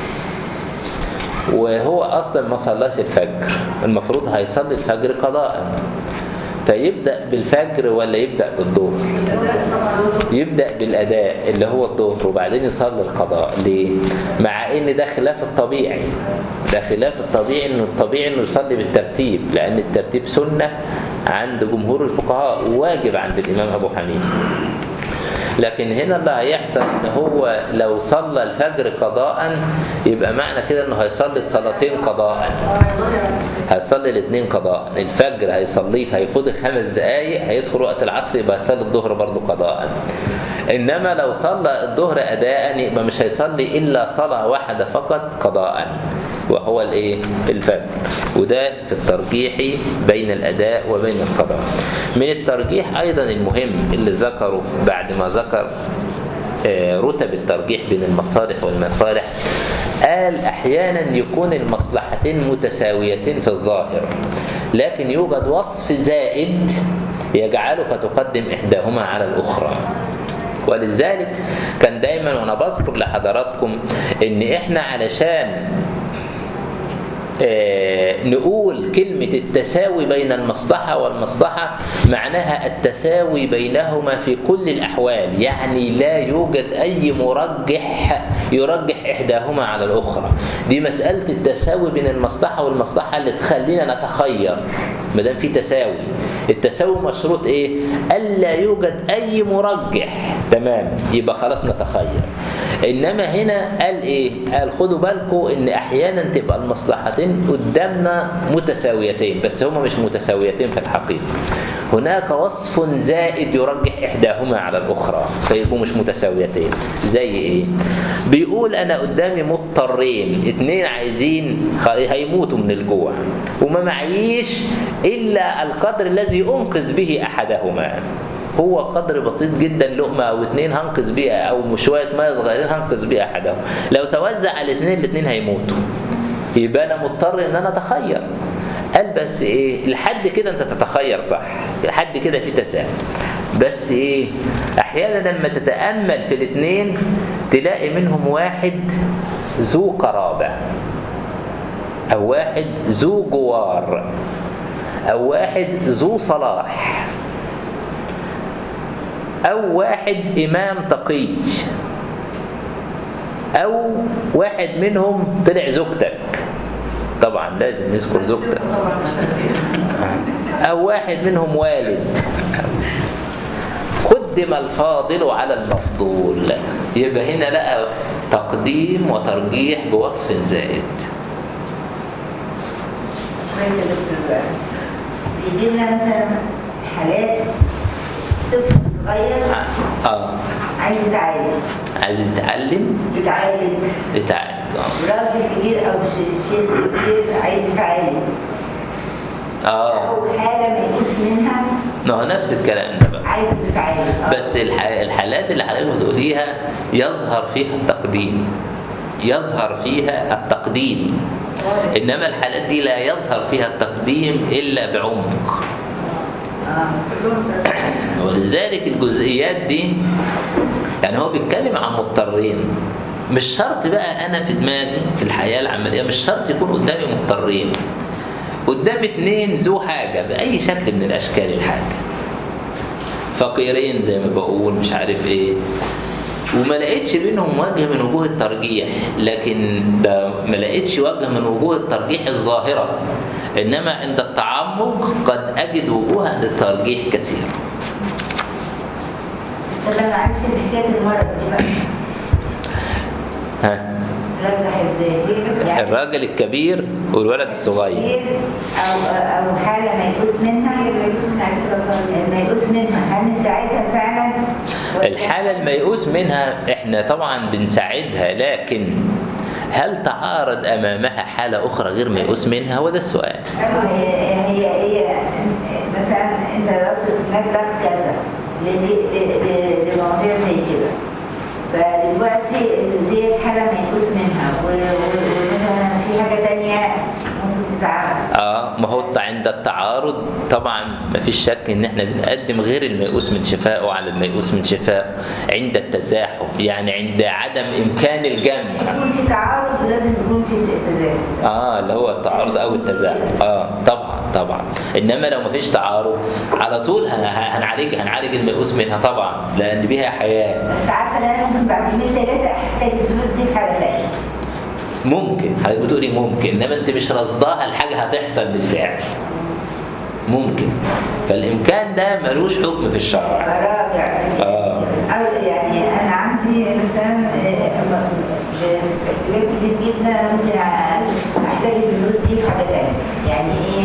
وهو اصلا ما صلاش الفجر المفروض هيصلي الفجر قضاء فيبدأ بالفجر ولا يبدأ بالظهر يبدأ بالأداء اللي هو الظهر وبعدين يصلي القضاء ليه؟ مع إن ده خلاف الطبيعي ده خلاف الطبيعي إنه الطبيعي إنه يصلي بالترتيب لأن الترتيب سنة عند جمهور الفقهاء وواجب عند الإمام أبو حنيفة لكن هنا اللي هيحصل ان هو لو صلى الفجر قضاء يبقى معنى كده انه هيصلي الصلاتين قضاء هيصلي الاثنين قضاء الفجر هيصليه فهيفوت الخمس دقايق هيدخل وقت العصر يبقى هيصلي الظهر برضه قضاء انما لو صلى الظهر اداء يبقى مش هيصلي الا صلاه واحده فقط قضاء وهو الايه الفجر وده في الترجيح بين الاداء وبين القضاء من الترجيح ايضا المهم اللي ذكره بعد ما ذكر آه، رتب الترجيح بين المصالح والمصالح قال احيانا يكون المصلحتين متساويتين في الظاهر لكن يوجد وصف زائد يجعلك تقدم احداهما على الاخرى ولذلك كان دايما وانا بذكر لحضراتكم ان احنا علشان آه، نقول كلمة التساوي بين المصلحة والمصلحة معناها التساوي بينهما في كل الأحوال يعني لا يوجد أي مرجح يرجح إحداهما على الأخرى دي مسألة التساوي بين المصلحة والمصلحة اللي تخلينا نتخير ما دام في تساوي التساوي مشروط إيه؟ ألا يوجد أي مرجح تمام يبقى خلاص نتخير انما هنا قال ايه قال خدوا بالكم ان احيانا تبقى المصلحتين قدامنا متساويتين بس هما مش متساويتين في الحقيقه هناك وصف زائد يرجح احداهما على الاخرى فيبقوا مش متساويتين زي ايه بيقول انا قدامي مضطرين اتنين عايزين خ- هيموتوا من الجوع وما معيش الا القدر الذي انقذ به احدهما هو قدر بسيط جدا لقمه او اتنين هنقذ بيها او شويه ميه صغيرين هنقذ بيها احدهم لو توزع على الاثنين الاثنين هيموتوا يبقى انا مضطر ان انا اتخير قال بس ايه لحد كده انت تتخير صح لحد كده في تساهل بس ايه احيانا لما تتامل في الاثنين تلاقي منهم واحد ذو قرابه او واحد ذو جوار او واحد ذو صلاح أو واحد إمام تقي أو واحد منهم طلع زوجتك طبعا لازم نذكر زوجتك أو واحد منهم والد قدم الفاضل على المفضول يبقى هنا لقى تقديم وترجيح بوصف زائد كويس يا دكتور بقى بيجي لنا مثلا حالات طفل صغير اه عايز يتعالج عايز يتعلم يتعالج يتعالج اه راجل كبير او ش- شيخ كبير عايز يتعالج اه او حاله ميؤوس منها ما هو نفس الكلام ده بقى عايز تتعالج آه. بس الح- الحالات اللي حضرتك بتقوليها يظهر فيها التقديم يظهر فيها التقديم انما الحالات دي لا يظهر فيها التقديم الا بعمق اه ولذلك الجزئيات دي يعني هو بيتكلم عن مضطرين مش شرط بقى انا في دماغي في الحياه العمليه مش شرط يكون قدامي مضطرين قدام اتنين ذو حاجه باي شكل من الاشكال الحاجه فقيرين زي ما بقول مش عارف ايه وما لقيتش بينهم وجه من وجوه الترجيح لكن ده ما لقيتش وجه من وجوه الترجيح الظاهره انما عند التعمق قد اجد وجوها للترجيح كثيره طب انا معلش حكايه المرض دي بقى ها رجح ازاي؟ يعني الراجل الكبير والولد الصغير كبير او او حاله ميؤوس منها ميؤوس منها عايز ميؤوس منها هل نساعدها فعلا؟ ولا- الحالة الميؤوس منها احنا طبعا بنساعدها لكن هل تعارض امامها حالة اخرى غير ميؤوس منها هو ده السؤال هي هي هي مثلا انت رصد مبلغ كذا ل- ل- ل- لمواضيع زي كده فدلوقتي دي حاله ميؤوس منها و- و- ومثلا في حاجه تانية ممكن تتعمل اه ما هو عند التعارض طبعا ما فيش شك ان احنا بنقدم غير الميؤوس من شفائه على الميؤوس من شفائه عند التزاحم يعني عند عدم امكان الجمع يكون في تعارض لازم يكون في تزاحم اه اللي هو التعارض او التزاحم اه طبعا طبعا انما لو ما فيش تعارض على طول هن- هنعالج هنعالج الميؤوس منها طبعا لان بيها حياه بس عارفه ان انا ممكن بعد يومين ثلاثه احتاج الفلوس دي في حاله ثانيه ممكن حضرتك بتقولي ممكن انما انت مش رصداها الحاجه هتحصل بالفعل ممكن فالامكان ده ملوش حكم في الشرع براجع آه. أو يعني انا عندي مثلا آه، احتياج كبير جدا ممكن احتاج الفلوس دي في حاجه ثانيه يعني ايه؟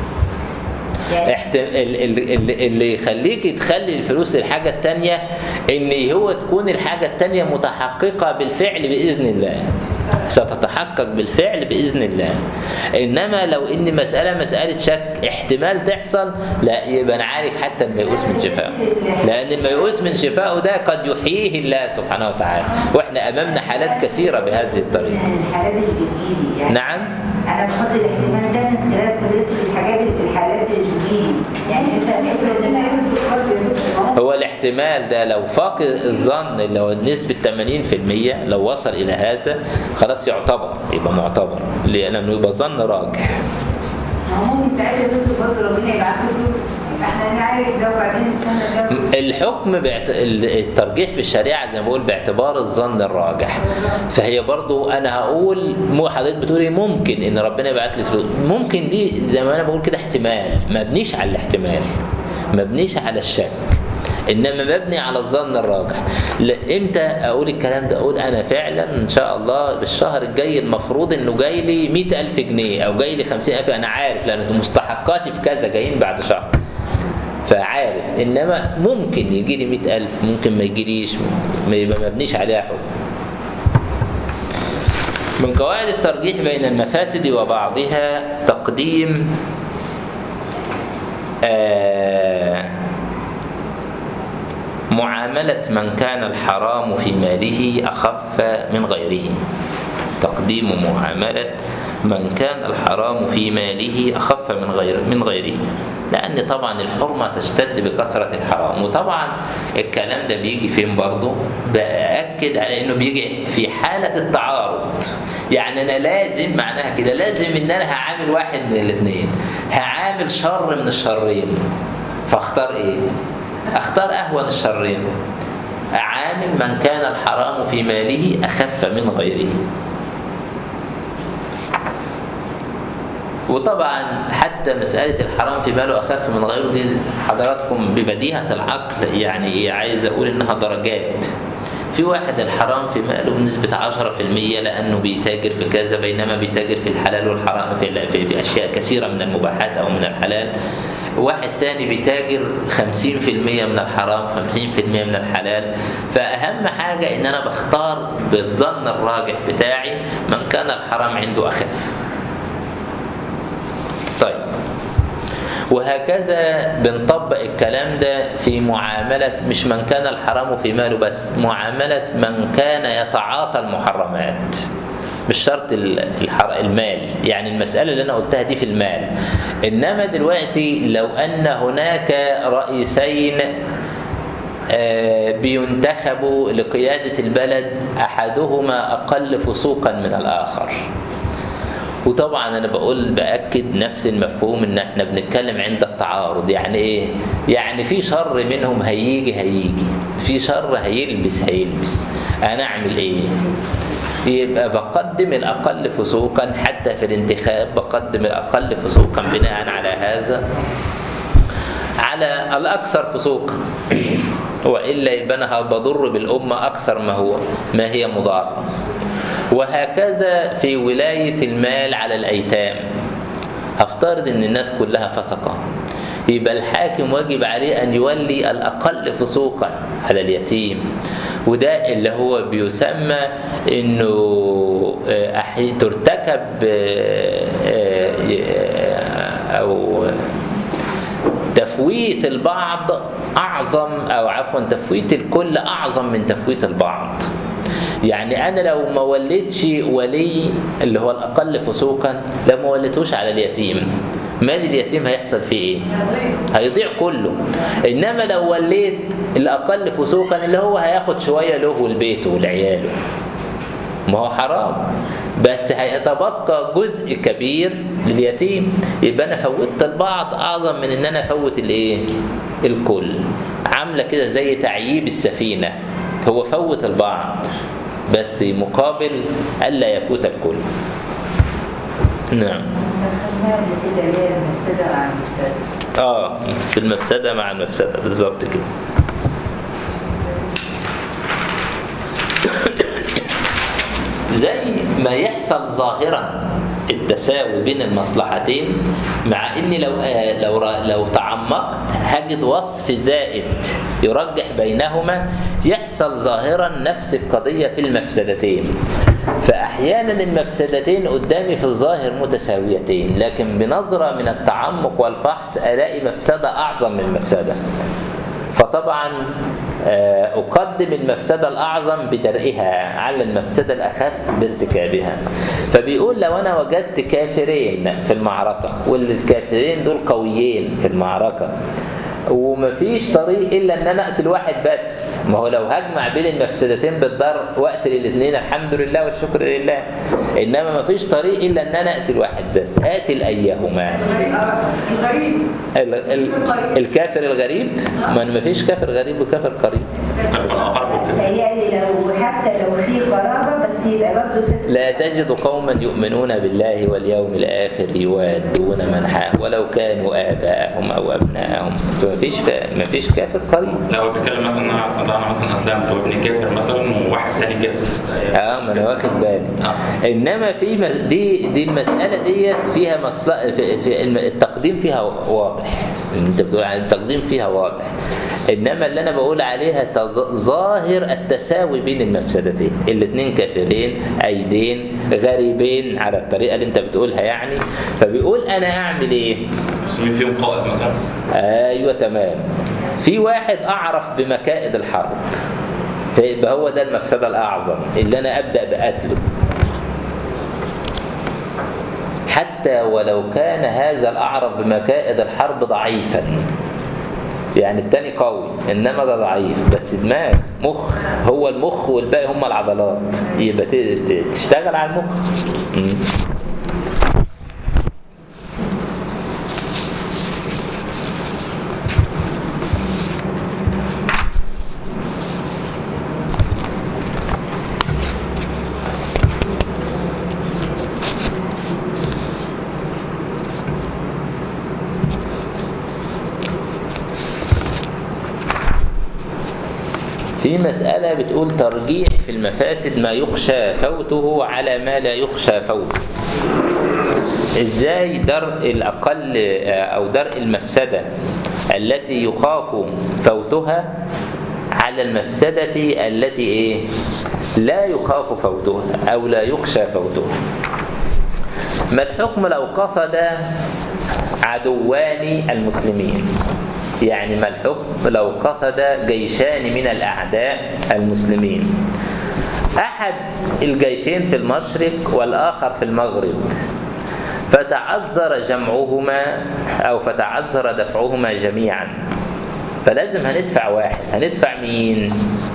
يعني احت... ال- ال- ال- اللي يخليك تخلي الفلوس للحاجة التانية ان هو تكون الحاجة التانية متحققة بالفعل بإذن الله ستتحقق بالفعل بإذن الله إنما لو إن مسألة مسألة شك احتمال تحصل لا يبقى نعالج حتى الميؤوس من شفائه لأن الميؤوس من شفائه ده قد يحييه الله سبحانه وتعالى وإحنا أمامنا حالات كثيرة بهذه الطريقة من الحالات اللي بتجيلي يعني نعم انا بحط الاحتمال ده من خلال قدرتي في الحاجات اللي الحالات اللي بتجيلي يعني مثلا افرض ان انا هو الاحتمال ده لو فاق الظن اللي هو نسبة 80% لو وصل إلى هذا خلاص يعتبر يبقى معتبر لأنه يبقى ظن راجح ما هو ممكن ساعتها تطلب برضه ربنا يبعت له فلوس احنا نعالج ده وبعدين نستنى ده الحكم باعت... الترجيح في الشريعة زي ما بقول باعتبار الظن الراجح فهي برضو أنا هقول مو حضرتك بتقولي ممكن إن ربنا يبعت لي فلوس ممكن دي زي ما أنا بقول كده احتمال مبنيش على الاحتمال مبنيش على الشك انما مبني على الظن الراجح لا- امتى اقول الكلام ده اقول انا فعلا ان شاء الله بالشهر الجاي المفروض انه جاي لي 100000 جنيه او جاي لي 50000 انا عارف لان مستحقاتي في كذا جايين بعد شهر فعارف انما ممكن يجي لي 100000 ممكن ما يجيليش ما يبقى مبنيش عليها حكم من قواعد الترجيح بين المفاسد وبعضها تقديم آه معاملة من كان الحرام في ماله أخف من غيره تقديم معاملة من كان الحرام في ماله أخف من غير من غيره لأن طبعا الحرمة تشتد بكثرة الحرام وطبعا الكلام ده بيجي فين برضه بأكد على إنه بيجي في حالة التعارض يعني أنا لازم معناها كده لازم إن أنا هعامل واحد من الاثنين هعامل شر من الشرين فاختار إيه؟ اختار اهون الشرين اعامل من كان الحرام في ماله اخف من غيره وطبعا حتى مسألة الحرام في ماله أخف من غيره دي حضراتكم ببديهة العقل يعني إيه عايز أقول إنها درجات في واحد الحرام في ماله بنسبة 10% لأنه بيتاجر في كذا بينما بيتاجر في الحلال والحرام في, في, في أشياء كثيرة من المباحات أو من الحلال واحد تاني بيتاجر 50% من الحرام 50% من الحلال فأهم حاجة إن أنا بختار بالظن الراجح بتاعي من كان الحرام عنده أخف طيب وهكذا بنطبق الكلام ده في معاملة مش من كان الحرام في ماله بس معاملة من كان يتعاطى المحرمات مش شرط الحر... المال يعني المسألة اللي أنا قلتها دي في المال إنما دلوقتي لو أن هناك رئيسين بينتخبوا لقيادة البلد أحدهما أقل فسوقا من الآخر وطبعا انا بقول باكد نفس المفهوم ان احنا بنتكلم عند التعارض يعني ايه يعني في شر منهم هيجي هيجي في شر هيلبس هيلبس انا اعمل ايه يبقى بقدم الاقل فسوقا حتى في الانتخاب بقدم الاقل فسوقا بناء على هذا على الاكثر فسوقا والا يبقى انا بضر بالامه اكثر ما هو ما هي مضاره وهكذا في ولاية المال على الأيتام هفترض أن الناس كلها فسقة يبقى الحاكم واجب عليه أن يولي الأقل فسوقا على اليتيم وده اللي هو بيسمى أنه ترتكب أو تفويت البعض أعظم أو عفوا تفويت الكل أعظم من تفويت البعض يعني انا لو ما وليتش ولي اللي هو الاقل فسوقا لو ما وليتوش على اليتيم مال اليتيم هيحصل فيه ايه هيضيع كله انما لو وليت الاقل فسوقا اللي هو هياخد شويه له ولبيته ولعياله ما هو حرام بس هيتبقى جزء كبير لليتيم يبقى انا فوتت البعض اعظم من ان انا افوت الايه الكل عامله كده زي تعييب السفينه هو فوت البعض بس مقابل ألا يفوت الكل نعم اه في المفسدة مع المفسدة بالظبط كده زي ما يحصل ظاهرا التساوي بين المصلحتين مع اني لو لو لو تعمقت هجد وصف زائد يرجح بينهما يحصل ظاهرا نفس القضيه في المفسدتين فاحيانا المفسدتين قدامي في الظاهر متساويتين لكن بنظره من التعمق والفحص الاقي مفسده اعظم من مفسده فطبعا أقدم المفسدة الأعظم بدرئها على المفسدة الأخف بارتكابها فبيقول لو أنا وجدت كافرين في المعركة والكافرين دول قويين في المعركة ومفيش طريق الا ان انا اقتل واحد بس ما هو لو هجمع بين المفسدتين بالضر واقتل الاثنين الحمد لله والشكر لله انما مفيش طريق الا ان انا اقتل واحد بس اقتل ايهما الغريب ال ال الكافر الغريب ما مفيش كافر غريب وكافر قريب يبقى الأقرب كده تهيألي لو حتى لو في قرابة بس بس يبقى برضه الفسق لا تجد قوما يؤمنون بالله واليوم الآخر يوادون من حق ولو كانوا آباءهم أو أبناءهم فمفيش ما فيش كافر قريب لا هو بيتكلم مثلا ان انا مثلا انا مثلا اسلمت وابني كافر مثلا وواحد تاني كافر اه ما انا واخد بالي آه. انما في مس- دي دي المساله ديت فيها مصلحه في, في الم- التقديم فيها واضح انت بتقول عن التقديم فيها واضح انما اللي انا بقول عليها تظ- ظاهر التساوي بين المفسدتين الاثنين كافرين ايدين غريبين على الطريقه اللي انت بتقولها يعني فبيقول انا اعمل ايه بس مين فيهم قائد مثلا ايوه تمام في واحد اعرف بمكائد الحرب فيبقى هو ده المفسده الاعظم اللي انا ابدا بقتله حتى ولو كان هذا الاعرف بمكائد الحرب ضعيفا يعني التاني قوي انما ده ضعيف بس دماغ مخ هو المخ والباقي هم العضلات يبقى ت- ت- تشتغل على المخ مم. في مسألة بتقول ترجيح في المفاسد ما يخشى فوته على ما لا يخشى فوته ازاي درء الأقل آه، أو درء المفسدة التي يخاف فوتها على المفسدة التي إيه لا يخاف فوتها أو لا يخشى فوتها ما الحكم لو قصد عدوان المسلمين يعني ما الحكم لو قصد جيشان من الأعداء المسلمين أحد الجيشين في المشرق والآخر في المغرب فتعذر جمعهما أو فتعذر دفعهما جميعا فلازم هندفع واحد هندفع مين؟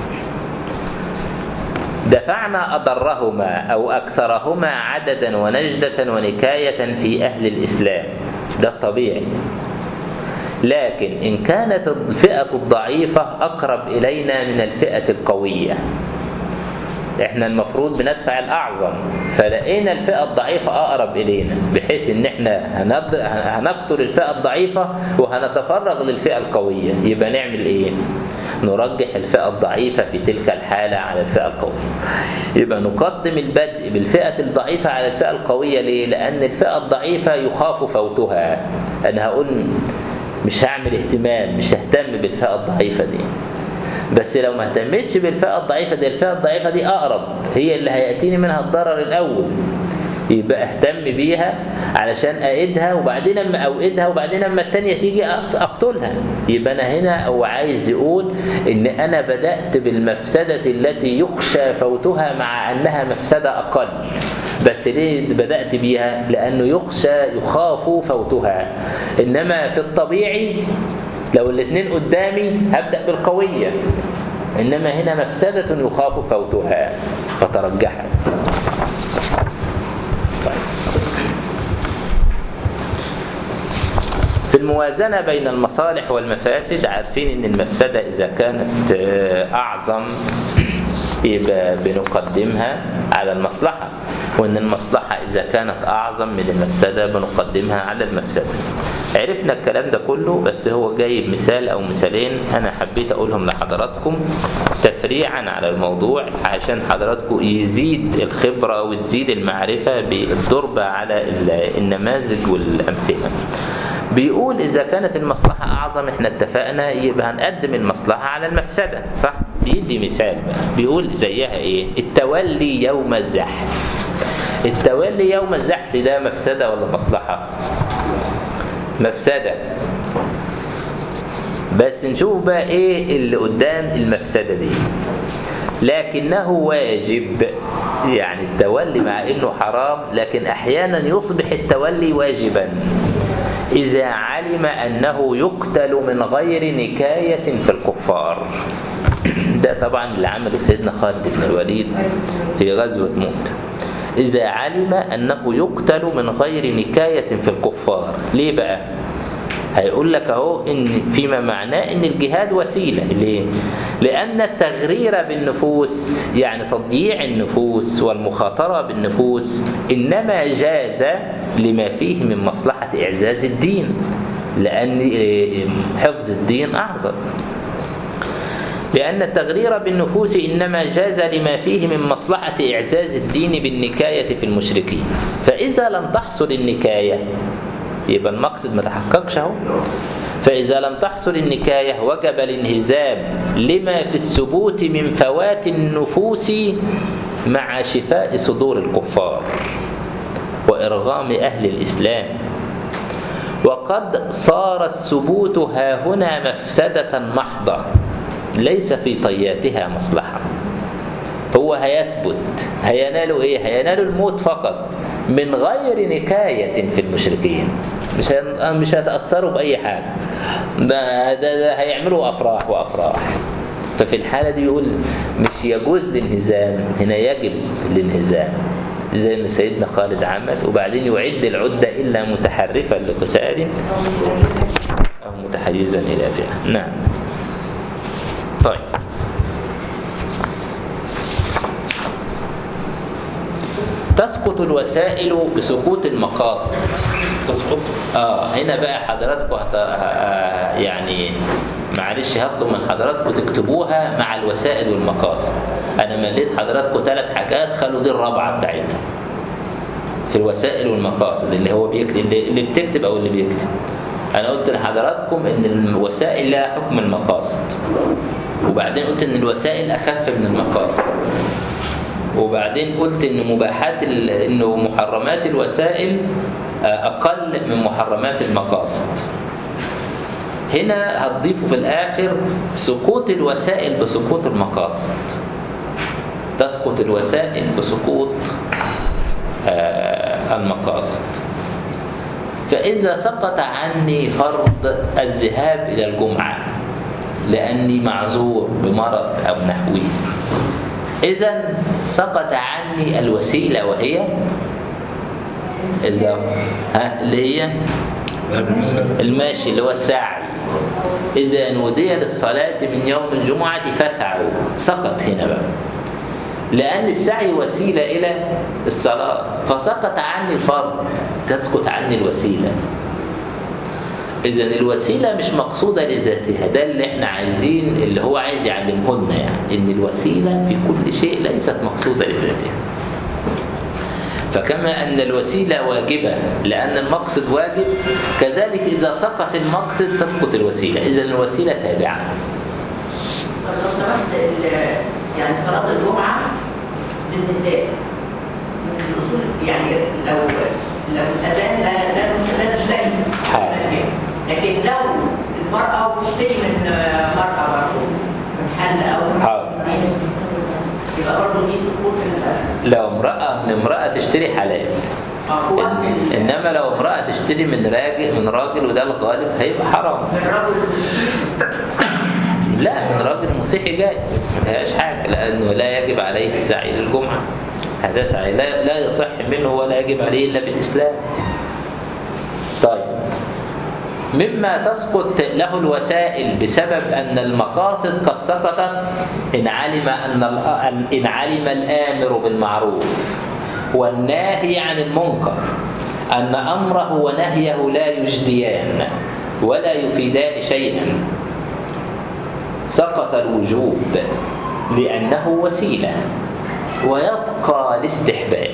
دفعنا أضرهما أو أكثرهما عددا ونجدة ونكاية في أهل الإسلام ده الطبيعي لكن إن كانت الفئة الضعيفة أقرب إلينا من الفئة القوية احنا المفروض بندفع الأعظم فلقينا الفئة الضعيفة أقرب إلينا بحيث إن احنا هند... هنقتل الفئة الضعيفة وهنتفرغ للفئة القوية يبقى نعمل إيه؟ نرجح الفئة الضعيفة في تلك الحالة على الفئة القوية يبقى نقدم البدء بالفئة الضعيفة على الفئة القوية ليه؟ لأن الفئة الضعيفة يخاف فوتها أنا هقول مش هعمل اهتمام مش ههتم بالفئة الضعيفة دي بس لو ما اهتمتش بالفئة الضعيفة دي الفئة الضعيفة دي أقرب هي اللي هيأتيني منها الضرر الأول يبقى اهتم بيها علشان أقيدها وبعدين اما أوقدها وبعدين اما التانية تيجي أقت- أقتلها يبقى أنا هنا هو عايز يقول إن أنا بدأت بالمفسدة التي يخشى فوتها مع أنها مفسدة أقل بس ليه بدأت بيها؟ لأنه يخشى يخاف فوتها إنما في الطبيعي لو الاثنين قدامي هبدأ بالقوية إنما هنا مفسدة يخاف فوتها فترجحت طيب. في الموازنة بين المصالح والمفاسد عارفين إن المفسدة إذا كانت آه، أعظم يبقى بنقدمها على المصلحة وإن المصلحة إذا كانت أعظم من المفسدة بنقدمها على المفسدة عرفنا الكلام ده كله بس هو جايب مثال أو مثالين أنا حبيت أقولهم لحضراتكم تفريعا على الموضوع عشان حضراتكم يزيد الخبرة وتزيد المعرفة بالضربة على ال- النماذج والأمثلة بيقول إذا كانت المصلحة أعظم إحنا اتفقنا يبقى هنقدم المصلحة على المفسدة صح؟ بيدي مثال بقى بيقول زيها إيه؟ التولي يوم الزحف التولي يوم الزحف ده مفسدة ولا مصلحة؟ مفسدة بس نشوف بقى إيه اللي قدام المفسدة دي لكنه واجب يعني التولي مع انه حرام لكن احيانا يصبح التولي واجبا اذا علم انه يقتل من غير نكايه في الكفار ده طبعا اللي عمله سيدنا خالد بن الوليد في غزوه مؤتة اذا علم انه يقتل من غير نكايه في الكفار ليه بقى هيقول لك اهو ان فيما معناه ان الجهاد وسيله ليه؟ لان التغرير بالنفوس يعني تضييع النفوس والمخاطره بالنفوس انما جاز لما فيه من مصلحه اعزاز الدين لان إيه، حفظ الدين اعظم لأن التغرير بالنفوس إنما جاز لما فيه من مصلحة إعزاز الدين بالنكاية في المشركين فإذا لم تحصل النكاية يبقى المقصد ما تحققش اهو فإذا لم تحصل النكاية وجب الانهزام لما في الثبوت من فوات النفوس مع شفاء صدور الكفار وإرغام أهل الإسلام وقد صار الثبوت ها هنا مفسدة محضة ليس في طياتها مصلحة هو هيثبت هينالوا ايه هينالوا الموت فقط من غير نكاية في المشركين مش هن- مش هيتأثروا بأي حاجة ده, ده, ده هيعملوا أفراح وأفراح ففي الحالة دي يقول مش يجوز الانهزام هنا يجب الانهزام زي ما سيدنا خالد عمل وبعدين يعد العدة إلا متحرفا لقتال أو متحيزا إلى فئة نعم طيب تسقط الوسائل بسقوط المقاصد تسقط اه هنا بقى حضراتكم هت... ه- يعني معلش هطلب من حضراتكم تكتبوها مع الوسائل والمقاصد انا مليت حضراتكم ثلاث حاجات خلوا دي الرابعه بتاعتها في الوسائل والمقاصد اللي هو بيكتب اللي, اللي بتكتب او اللي بيكتب انا قلت لحضراتكم ان الوسائل لها حكم المقاصد وبعدين قلت ان الوسائل اخف من المقاصد وبعدين قلت ان مباحات ال- انه محرمات الوسائل آه، اقل من محرمات المقاصد هنا هتضيفوا في الاخر سقوط الوسائل بسقوط المقاصد تسقط الوسائل بسقوط آه، المقاصد فإذا سقط عني فرض الذهاب إلى الجمعة لأني معذور بمرض أو نحوه إذا سقط عني الوسيلة وهي إذا ها اللي هي ده بالنسبة لي. الماشي اللي هو السعي إذا نودي للصلاة من يوم الجمعة فاسعوا سقط هنا بقى لأن السعي وسيلة إلى الصلاة فسقط عني الفرض تسقط عني الوسيلة إذا الوسيلة مش مقصودة لذاتها ده اللي احنا عايزين اللي هو عايز يعلمه لنا يعني إن الوسيلة في كل شيء ليست مقصودة لذاتها فكما أن الوسيلة واجبة لأن المقصد واجب كذلك إذا سقط المقصد تسقط الوسيلة إذا الوسيلة تابعة طب لو سمحت ال- يعني صلاة الجمعة للنساء من الأصول يعني لو لو الأذان لا لا لا نشتري حاضر. لكن لو المرأة بتشتري من مرأة برضه من حل أو من حاضر. زينة، يبقى برضه دي سقوط ال- لو امرأة من امرأة تشتري حلال آه، هو من إن- إنما لو امرأة تشتري من راجل من راجل وده الغالب هيبقى حرام من رجل لا من راجل مسيحي جائز ما فيهاش حاجة لأنه لا يجب عليه السعي للجمعة هذا سعي لا, لا يصح منه ولا يجب عليه إلا بالإسلام طيب مما تسقط له الوسائل بسبب أن المقاصد قد سقطت إن علم أن الأ- إن علم الآمر بالمعروف والناهي عن المنكر أن أمره ونهيه لا يجديان ولا يفيدان شيئا سقط الوجوب لأنه وسيلة ويبقى الاستحباب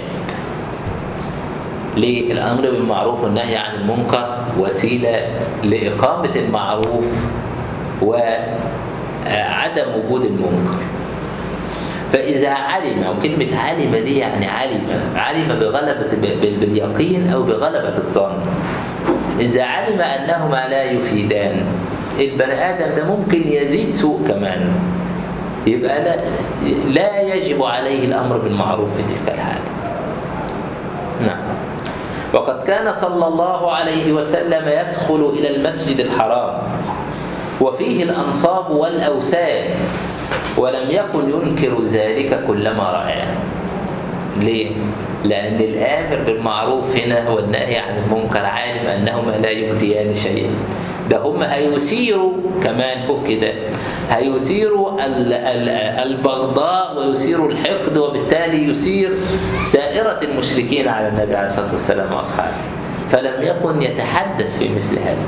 ليه؟ الأمر بالمعروف والنهي عن المنكر وسيلة لإقامة المعروف وعدم وجود المنكر فإذا علم وكلمة علم دي يعني علم علم بغلبة بال- باليقين أو بغلبة الظن إذا علم أنهما لا يفيدان البني آدم ده ممكن يزيد سوء كمان يبقى لا, لا يجب عليه الأمر بالمعروف في تلك الحالة نعم وقد كان صلى الله عليه وسلم يدخل إلى المسجد الحرام وفيه الأنصاب والأوثان ولم يكن ينكر ذلك كلما رآه ليه؟ لأن الآمر بالمعروف هنا والنهي عن المنكر عالم أنهما لا يجديان شيئا ده هم هيثيروا كمان فوق كده هيثيروا ال- ال- البغضاء ويثيروا الحقد وبالتالي يثير سائرة المشركين على النبي عليه الصلاة والسلام وأصحابه فلم يكن يتحدث في مثل هذا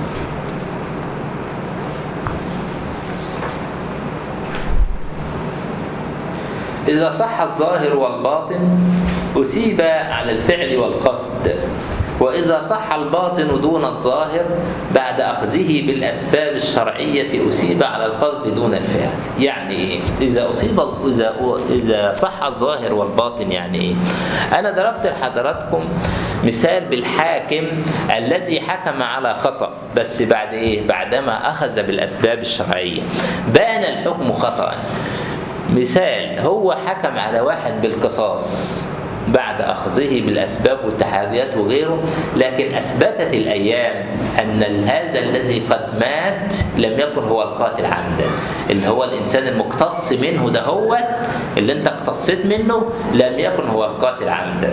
إذا صح الظاهر والباطن أثيب على الفعل والقصد وإذا صح الباطن دون الظاهر بعد أخذه بالأسباب الشرعية أثيب على القصد دون الفعل يعني إيه؟ إذا أصيب إذا إذا صح الظاهر والباطن يعني إيه؟ أنا ضربت لحضراتكم مثال بالحاكم الذي حكم على خطأ بس بعد إيه؟ بعدما أخذ بالأسباب الشرعية بان الحكم خطأ مثال هو حكم على واحد بالقصاص بعد أخذه بالأسباب والتحريات وغيره لكن أثبتت الأيام أن هذا الذي قد مات لم يكن هو القاتل عمدا اللي هو الإنسان المقتص منه ده هو اللي أنت اقتصيت منه لم يكن هو القاتل عمدا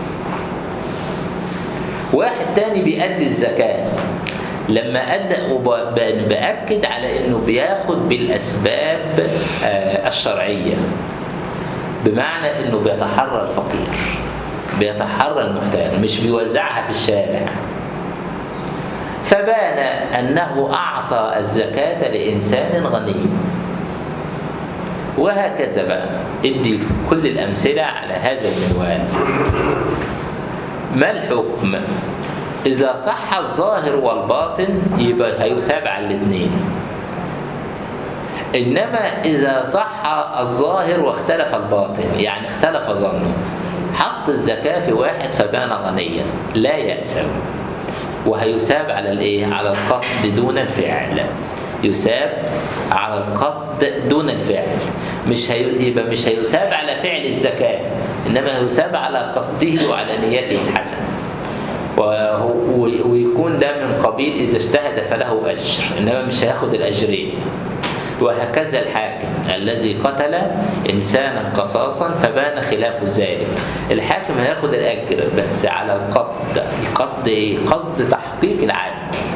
واحد تاني بيأدي الزكاة لما أدى وب- بأكد على إنه بياخد بالأسباب آه، الشرعية بمعنى إنه بيتحرى الفقير بيتحرى المحتاج مش بيوزعها في الشارع فبان أنه أعطى الزكاة لإنسان غني وهكذا بقى ادي كل الأمثلة على هذا المنوال ما الحكم إذا صح الظاهر والباطن يبقى هيثاب على الاثنين إنما إذا صح الظاهر واختلف الباطن يعني اختلف ظنه حط الزكاة في واحد فبان غنيا لا يأسم وهيثاب على الايه على القصد دون الفعل يثاب على القصد دون الفعل مش هي... يبقى مش هيثاب على فعل الزكاة إنما هيثاب على قصده وعلى نيته الحسنة وهو- ويكون ده من قبيل إذا اجتهد فله أجر إنما مش هياخد الأجرين وهكذا الحاكم الذي قتل إنسانا قصاصا فبان خلاف ذلك الحاكم هياخد الأجر بس على القصد القصد إيه؟ قصد تحقيق العدل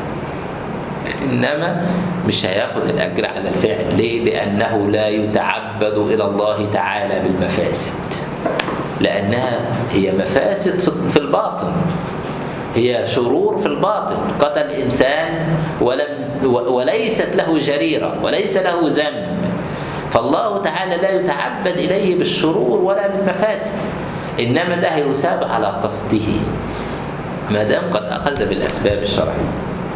إنما مش هياخد الأجر على الفعل ليه؟ لأنه لا يتعبد إلى الله تعالى بالمفاسد لأنها هي مفاسد في- في الباطن هي شرور في الباطن قتل إنسان ولم و- وليست له جريرة وليس له ذنب فالله تعالى لا يتعبد إليه بالشرور ولا بالمفاسد إنما ده يثاب على قصده ما دام قد أخذ بالأسباب الشرعية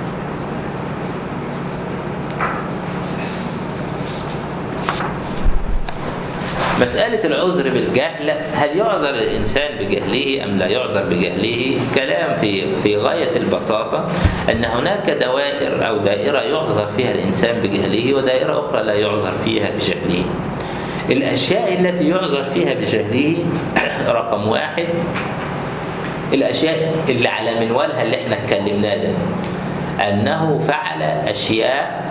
مسألة العذر بالجهل هل يعذر الإنسان بجهله أم لا يعذر بجهله؟ كلام في في غاية البساطة أن هناك دوائر أو دائرة يعذر فيها الإنسان بجهله ودائرة أخرى لا يعذر فيها بجهله. الأشياء التي يعذر فيها بجهله رقم واحد الأشياء اللي على منوالها اللي احنا اتكلمناه ده أنه فعل أشياء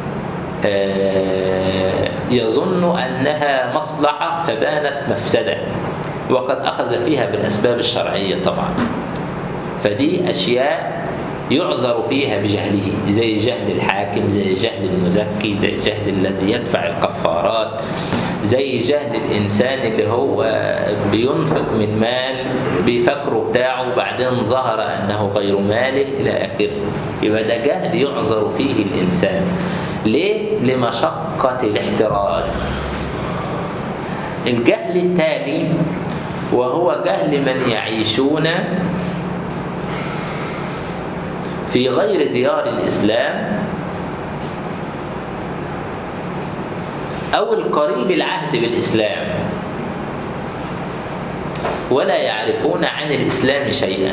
آه، يظن أنها مصلحة فبانت مفسدة وقد أخذ فيها بالأسباب الشرعية طبعا فدي أشياء يعذر فيها بجهله زي جهل الحاكم زي جهل المزكي زي جهل الذي يدفع الكفارات زي جهل الإنسان اللي هو بينفق من مال بفكره بتاعه وبعدين ظهر أنه غير ماله إلى آخره يبقى ده جهل يعذر فيه الإنسان ليه؟ لمشقة الاحتراز الجهل الثاني وهو جهل من يعيشون في غير ديار الإسلام أو القريب العهد بالإسلام ولا يعرفون عن الإسلام شيئا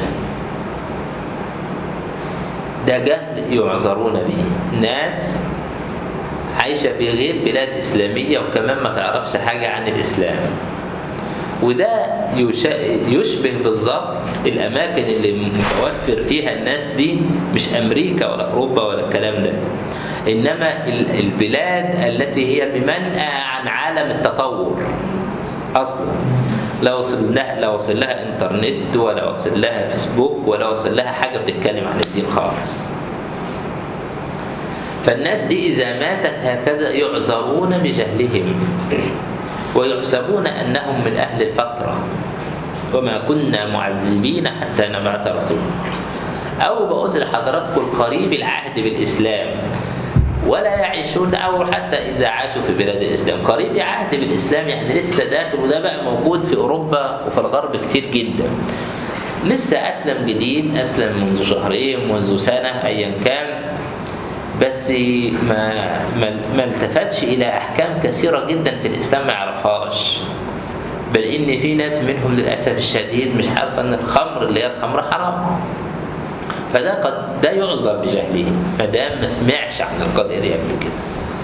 ده جهل يعذرون به ناس عايشة في غير بلاد إسلامية وكمان ما تعرفش حاجة عن الإسلام وده يش- يشبه بالظبط الأماكن اللي متوفر فيها الناس دي مش أمريكا ولا أوروبا ولا الكلام ده إنما ال- البلاد التي هي بمنأى عن عالم التطور أصلا لا وصل لها لا وصل لها انترنت ولا وصل لها فيسبوك ولا وصل لها حاجة بتتكلم عن الدين خالص فالناس دي إذا ماتت هكذا يعذرون بجهلهم ويحسبون أنهم من أهل الفترة وما كنا معذبين حتى نبعث رسولا أو بقول لحضراتكم القريب العهد بالإسلام ولا يعيشون أو حتى إذا عاشوا في بلاد الإسلام قريب العهد بالإسلام يعني لسه داخل وده بقى موجود في أوروبا وفي الغرب كتير جدا لسه أسلم جديد أسلم منذ شهرين منذ سنة أيا كان بس ما ما, ما التفتش إلى أحكام كثيرة جدا في الإسلام ما يعرفهاش بل إن في ناس منهم للأسف الشديد مش عارفة إن الخمر اللي هي الخمر حرام فده قد ده يعذر بجهله ما دام ما سمعش عن القضيه دي قبل كده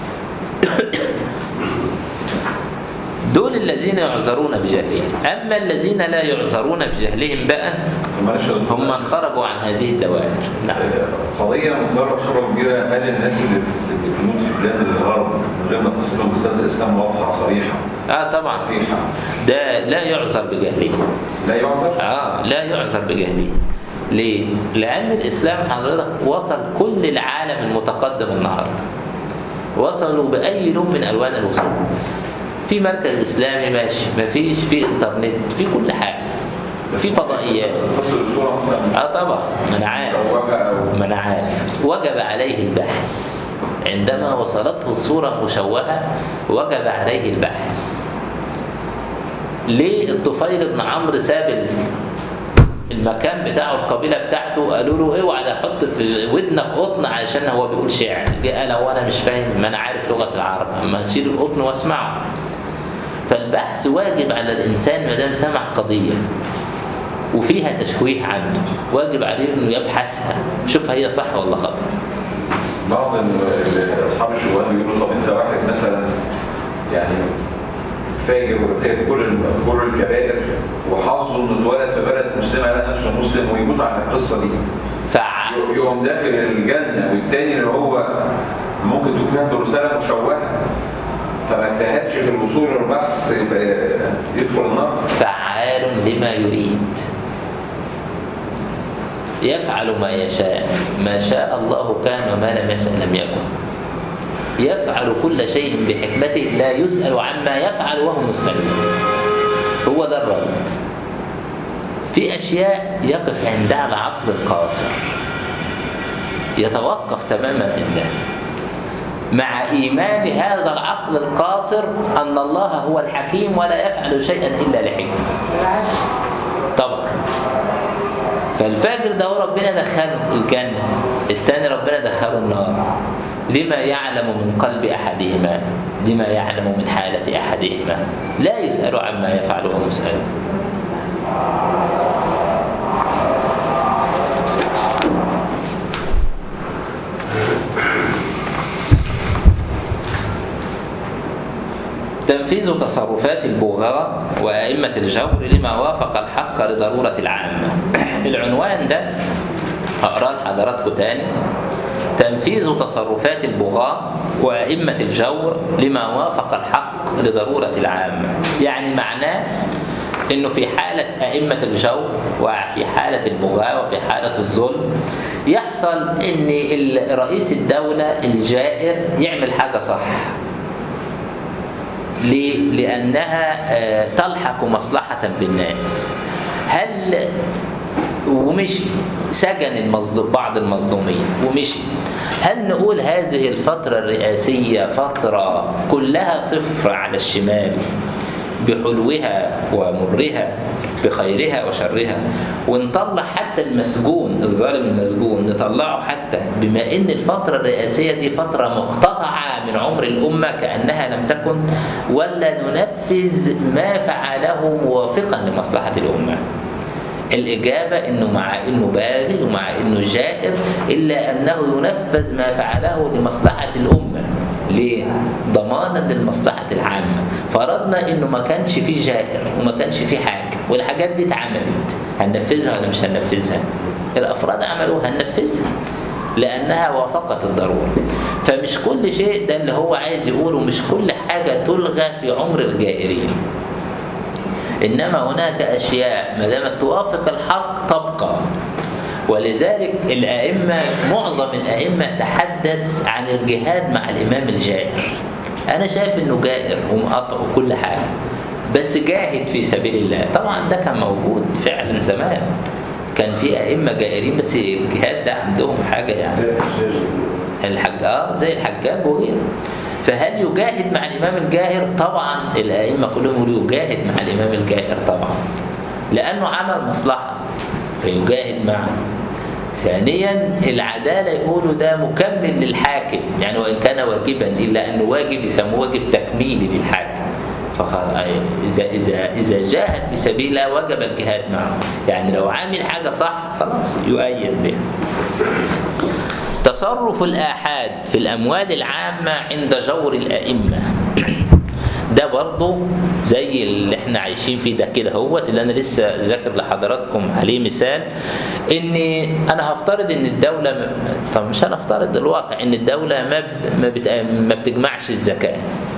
دول الذين يعذرون بجهلهم اما الذين لا يعذرون بجهلهم بقى معلش يا دكتور. هم من خرجوا عن هذه الدوائر نعم قضية متضرر بصورة كبيرة هل الناس اللي بت- بتموت في بلاد الغرب من غير ما تصلهم بصدد الإسلام واضحة صريحة اه طبعا صريحة ده لا يعذر بجهله لا يعذر؟ اه لا يعذر بجهله ليه؟ لأن الإسلام حضرتك وصل كل العالم المتقدم النهارده وصلوا بأي لون من ألوان الوصول في مركز إسلامي ماشي مفيش في إنترنت في كل حاجة في فضائيات تصل الصورة مثلا اه طبعا ما انا عارف مشوهة أو ما انا عارف وجب عليه البحث عندما وصلته الصورة مشوهة وجب عليه البحث ليه الطفيل بن عمرو ساب ال- المكان بتاعه القبيلة بتاعته قالوا له اوعى ده حط في ودنك قطن علشان هو بيقول شعر جه قال هو انا مش فاهم ما انا عارف لغة العرب اما اشيل القطن واسمعه فالبحث واجب على الانسان ما دام سمع قضية وفيها تشويه عنده واجب عليه انه يبحثها شوف هي صح ولا خطأ بعض ال- ال- أصحاب الشبهات بيقولوا طب أنت واحد مثلا يعني فاجر وارتكب كل ال- كل الكبائر وحظه انه اتولد في بلد مسلمه لقى نفسه مسلم ويموت على القصه دي فع... يقوم داخل الجنه والتاني اللي هو ممكن تكون كانت رساله مشوهه فما اجتهدش في الوصول للبحث يبقى يدخل النار فعال لما يريد يفعل ما يشاء ما شاء الله كان وما لم يشاء لم يكن يفعل كل شيء بحكمته لا يسأل عما يفعل وهو مسلم هو ده الرد في أشياء يقف عندها العقل القاصر يتوقف تماما عندها مع إيمان هذا العقل القاصر أن الله هو الحكيم ولا يفعل شيئا إلا لحكمة طبعا فالفاجر ده هو ربنا دخله الجنة التاني ربنا دخله النار لما يعلم من قلب أحدهما لما يعلم من حالة أحدهما لا يسأل عما يفعل وهو مسأل تنفيذ تصرفات البغاة وأئمة الجور لما وافق الحق لضرورة العامة العنوان ده هقراه لحضراتكم تاني تنفيذ تصرفات البغاة وأئمة الجور لما وافق الحق لضرورة العامة يعني معناه انه في حالة أئمة الجور وفي حالة البغاة وفي حالة الظلم يحصل ان ال- رئيس الدولة الجائر يعمل حاجة صح ليه؟ لأنها آه، تلحق مصلحة بالناس هل ومشي سجن المظلوم بعض المظلومين ومشي هل نقول هذه الفترة الرئاسية فترة كلها صفر على الشمال بحلوها ومرها بخيرها وشرها ونطلع حتى المسجون الظالم المسجون نطلعه حتى بما ان الفترة الرئاسية دي فترة مقتطعة من عمر الأمة كأنها لم تكن ولا ننفذ ما فعله موافقا لمصلحة الأمة الإجابة إنه مع إنه باغي ومع إنه جائر إلا أنه ينفذ ما فعله لمصلحة الأمة ليه؟ ضمانا للمصلحة العامة فرضنا إنه ما كانش فيه جائر وما كانش فيه حاكم والحاجات دي اتعملت هننفذها ولا مش هننفذها؟ الأفراد عملوها هننفذها لأنها وافقت الضرورة فمش كل شيء ده اللي هو عايز يقوله مش كل حاجة تلغى في عمر الجائرين انما هناك اشياء ما دامت توافق الحق تبقى ولذلك الأئمة معظم الأئمة تحدث عن الجهاد مع الإمام الجائر أنا شايف إنه جائر ومقطع وكل حاجة بس جاهد في سبيل الله طبعا ده كان موجود فعلا زمان كان في أئمة جائرين بس الجهاد ده عندهم حاجة يعني زي الحجاج الحج اه زي الحجاج وغيره فهل يجاهد مع الامام الجاهر طبعا الائمه كلهم يقولوا يجاهد مع الامام الجاهر طبعا لانه عمل مصلحه فيجاهد معه ثانيا العداله يقولوا ده مكمل للحاكم يعني وان كان واجبا الا انه واجب يسموه واجب تكميلي للحاكم فقال اذا اذا اذا جاهد في سبيل الله وجب الجهاد معه يعني لو عامل حاجه صح خلاص يؤيد بها تصرف الآحاد في الأموال العامة عند جور الأئمة ده برضه زي اللي احنا عايشين فيه ده كده هوت اللي انا لسه ذاكر لحضراتكم عليه مثال ان انا هفترض ان الدوله م- طب مش هنفترض الواقع ان الدوله ما ب- ما, بت... ما بتجمعش الزكاه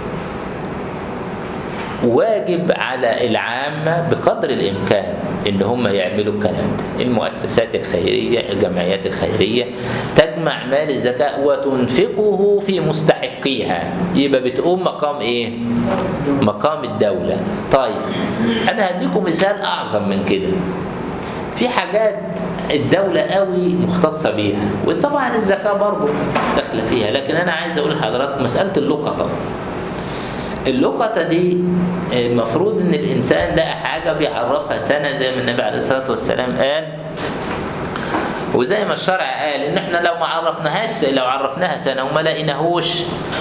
واجب على العامة بقدر الإمكان إن هم يعملوا الكلام ده المؤسسات الخيرية الجمعيات الخيرية تجمع مال الزكاة وتنفقه في مستحقيها يبقى بتقوم مقام إيه؟ مقام الدولة طيب أنا هديكم مثال أعظم من كده في حاجات الدولة قوي مختصة بيها وطبعا الزكاة برضه داخلة فيها لكن أنا عايز أقول لحضراتكم مسألة اللقطة اللقطة دي المفروض ان الانسان لقى حاجة بيعرفها سنة زي ما النبي عليه الصلاة والسلام قال وزي ما الشرع قال ان احنا لو ما عرفناهاش لو عرفناها سنة وما لقيناهوش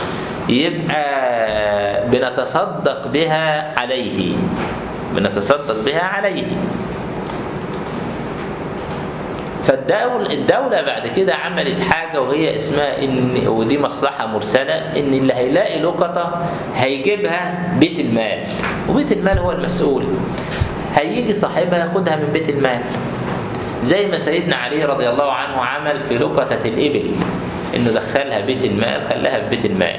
يبقى بنتصدق بها عليه بنتصدق بها عليه فالدولة الدولة بعد كده عملت حاجة وهي اسمها إن ودي مصلحة مرسلة إن اللي هيلاقي لقطة هيجيبها بيت المال وبيت المال هو المسؤول هيجي صاحبها ياخدها من بيت المال زي ما سيدنا علي رضي الله عنه عمل في لقطة الإبل إنه دخلها بيت المال خلاها في بيت المال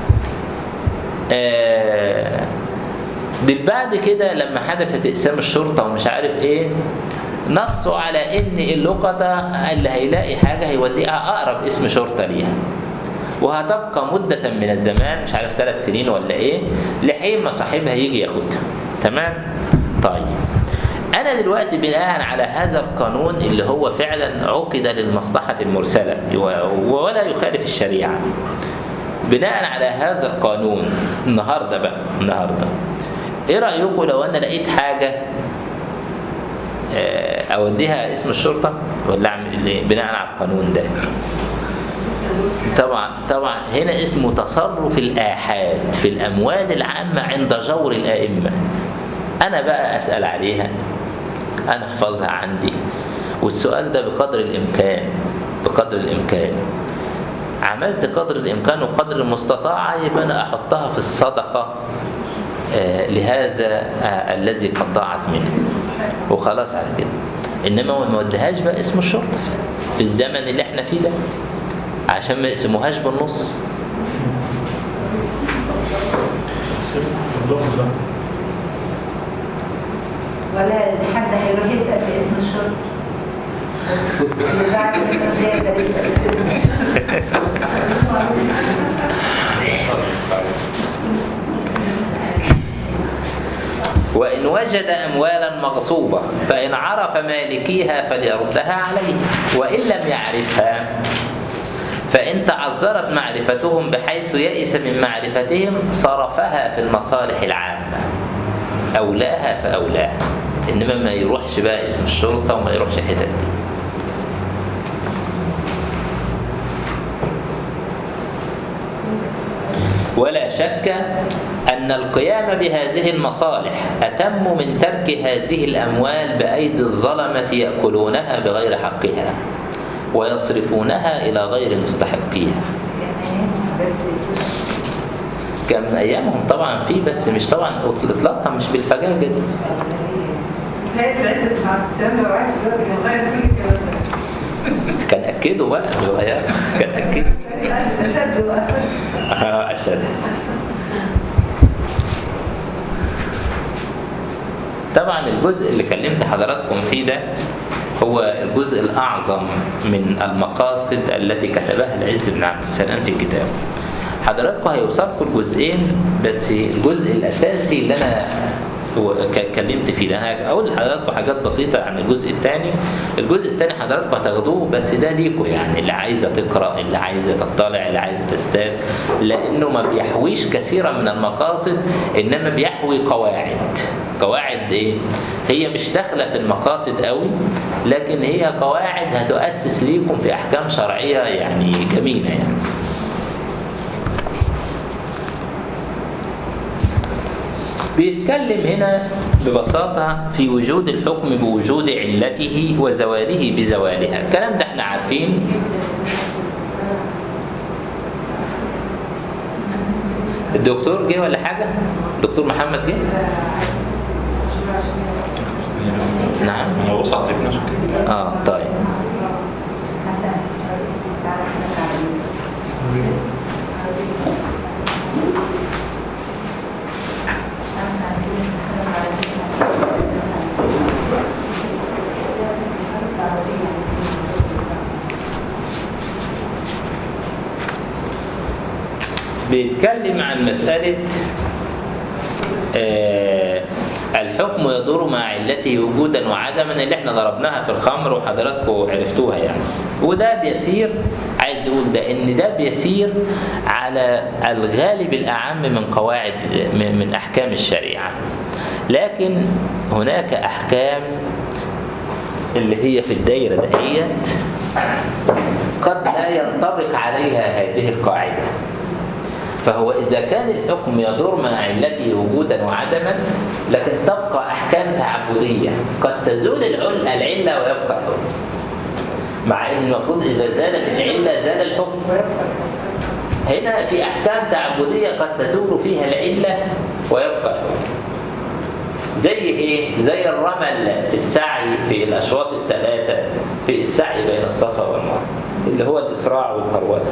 آه دي بعد كده لما حدثت اقسام الشرطه ومش عارف ايه نصوا على ان اللقطه اللي هيلاقي حاجه هيوديها اقرب اسم شرطه ليها وهتبقى مدة من الزمان مش عارف ثلاث سنين ولا ايه لحين ما صاحبها يجي ياخدها تمام طيب انا دلوقتي بناء على هذا القانون اللي هو فعلا عقد للمصلحة المرسلة و- ولا يخالف الشريعة بناء على هذا القانون النهارده بقى النهارده ايه رايكم لو انا لقيت حاجه آه، اوديها اسم الشرطه ولا اعمل ايه بناء على القانون ده طبعا طبعا هنا اسمه تصرف الآحاد في الأموال العامة عند جور الأئمة أنا بقى أسأل عليها أنا أحفظها عندي والسؤال ده بقدر الإمكان بقدر الإمكان عملت قدر الإمكان وقدر المستطاع يبقى أنا أحطها في الصدقة آه، لهذا آه، الذي قد ضاعت منه وخلاص على كده إنما ما نوديهاش بقى اسم الشرطة في- في الزمن اللي احنا فيه ده عشان ما يقسموهاش بالنص ولا حد هيروح يسأل في اسم الشرطة اللي بعد الترجيع ده يسأل في اسم الشرطة وإن وجد أموالا مغصوبة فإن عرف مالكيها فليردها عليه وإن لم يعرفها فإن تعذرت معرفتهم بحيث يئس من معرفتهم صرفها في المصالح العامة أولاها فأولاها إنما ما يروحش بقى اسم الشرطة وما يروحش الحتت دي ولا شك أن القيام بهذه المصالح أتم من ترك هذه الأموال بأيدي الظلمة يأكلونها بغير حقها ويصرفونها إلى غير مستحقيها كان أيامهم طبعا في بس مش طبعا إطلاقا مش بالفجاجة دي تلاقي العزة مع السلام لو عايش دلوقتي كان غير كل الكلام ده كان أكدوا بقى بالغيار كان أكدوا أشد بقى آه، أشد طبعا الجزء اللي كلمت حضراتكم فيه ده هو الجزء الأعظم من المقاصد التي كتبها العز بن عبد السلام في كتابه حضراتكم هيوصلكم الجزئين بس الجزء الأساسي اللي أنا ك- اتكلمت فيه ده انا اقول لحضراتكم حاجات بسيطه عن الجزء الثاني الجزء الثاني حضراتكم هتاخدوه بس ده ليكوا يعني اللي عايزه تقرا اللي عايزه تطلع اللي عايزه تستاذ لانه ما بيحويش كثيرا من المقاصد انما بيحوي قواعد قواعد ايه هي مش داخله في المقاصد قوي لكن هي قواعد هتؤسس ليكم في احكام شرعيه يعني جميله يعني بيتكلم هنا ببساطة في وجود الحكم بوجود علته وزواله بزوالها الكلام ده احنا عارفين الدكتور جه ولا حاجة؟ دكتور محمد جه؟ نعم انا ببص على التليفون عشان كده اه طيب حسن تعالى حسن بيتكلم عن مسألة آه، الحكم يدور مع علته وجودا وعدما اللي احنا ضربناها في الخمر وحضراتكم عرفتوها يعني وده بيسير عايز يقول ده ان ده بيسير على الغالب الاعم من قواعد من من احكام الشريعه لكن هناك احكام اللي هي في الدايره دهيت قد لا ينطبق عليها هذه القاعده فهو إذا كان الحكم يدور مع علته وجودا وعدما لكن تبقى أحكام تعبدية قد تزول العل العلة ويبقى الحكم مع أن المفروض إذا زالت العلة زال الحكم هنا في أحكام تعبدية قد تزول فيها العلة ويبقى الحكم زي ايه؟ زي الرمل في السعي في الاشواط الثلاثه في السعي بين الصفا والمروه اللي هو الاسراع والهروله.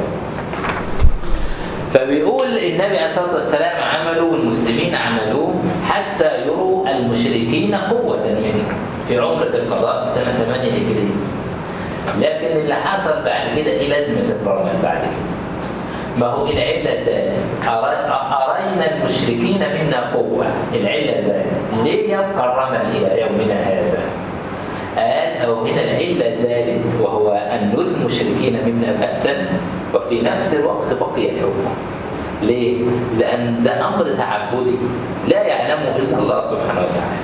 فبيقول النبي عليه الصلاه والسلام عملوا والمسلمين عملوه حتى يروا المشركين قوه منه في عمره القضاء في سنه 8 هجريه. لكن اللي حصل بعد كده ايه لازمه الرمل بعد كده؟ ما هو العلة زالت أرا- أرينا المشركين منا قوة العلة زالت ليه يبقى الرمل إلى يومنا هذا قال أو هنا العلة زالت وهو أن نري المشركين منا بأسا وفي نفس الوقت بقي الحكم ليه؟ لأن ده أمر تعبدي لا يعلمه إلا الله سبحانه وتعالى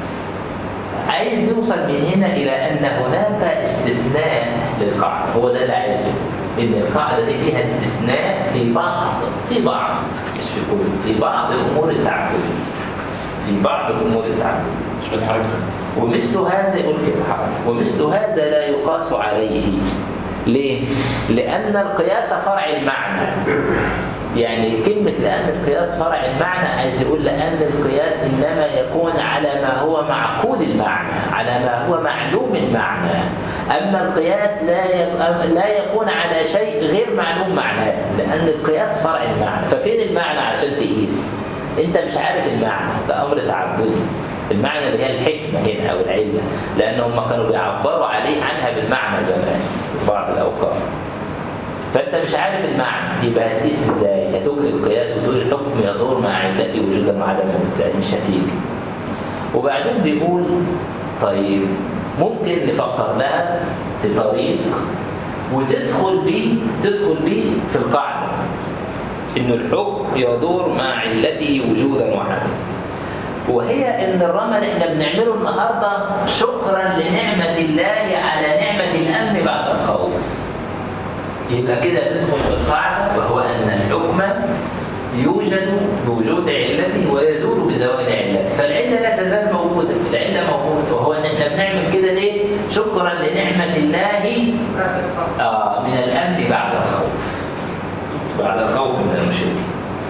عايز يوصل من هنا إلى أن هناك استثناء للقاعدة هو ده اللي عايز يقول. إن القاعدة دي فيها استثناء في بعض في بعض مش في كل في بعض الأمور التعبدية في بعض الأمور التعبدية مش بس حضرتك ومثل هذا يقول كده حاضر. ومثل هذا لا يقاس عليه ليه؟ لأن القياس فرع المعنى يعني كلمة لأن القياس فرع المعنى عايز يقول لأن القياس إنما يكون على ما هو معقول المعنى على ما هو معلوم المعنى أما القياس لا يك- لا يكون على شيء غير معلوم معناه لأن القياس فرع المعنى ففين المعنى عشان تقيس أنت مش عارف المعنى ده أمر تعبدي المعنى اللي هي الحكمة هنا أو العلة لأن هم كانوا بيعبروا عليه عنها بالمعنى زمان في بعض الأوقات فانت مش عارف المعنى يبقى هتقيس ازاي هتجري القياس وتقول الحكم يدور مع علتي وجودا وعدما ازاي مش هتيجي وبعدين بيقول طيب ممكن نفكر لها في طريق وتدخل بيه تدخل بيه في القاعده ان الحكم يدور مع علته وجودا وعدما وهي ان الرمل احنا بنعمله النهارده شكرا لنعمه الله على نعمه الامن بعد الخوف يبقى كده تدخل في القاعدة وهو أن الحكم يوجد بوجود علته ويزول بزوال علته فالعلة لا تزال موجودة العلة موجودة وهو أن احنا بنعمل كده ليه؟ شكرا لنعمة الله آه من الأمن بعد الخوف بعد الخوف من المشركين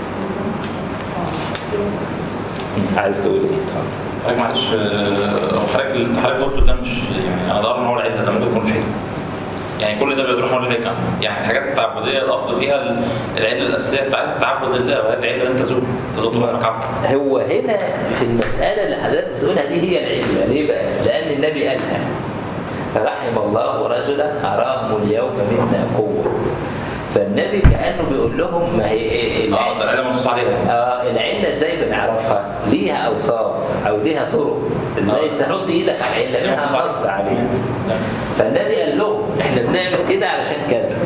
عايز تقول ايه؟ اتفضل. حضرتك معلش آه، هو حضرتك اللي حضرتك قلته ده مش يعني انا ضرر ان هو العله ده ممكن يكون الحكمه يعني كل ده بيروح حول الحكمه يعني الحاجات التعبديه الاصل فيها ال- العله الاساسيه بتاعتها تعبد الله وهذه العله لن تزول تظل طول عمرك عبد هو هنا في المسألة اللي حضرتك بتقولها دي هي العلة ليه بقى؟ لأن النبي قالها رحم الله رجلا أراهم اليوم منا قوة فالنبي كأنه بيقول لهم ما هي إيه اه ده العلة منصوص عليها آه العلة ازاي بنعرفها؟ ليها أوصاف أو ليها طرق ازاي آه. تحط ايدك على العلة منها صح. نص عليها فالنبي قال لهم احنا بنعمل كده علشان كذا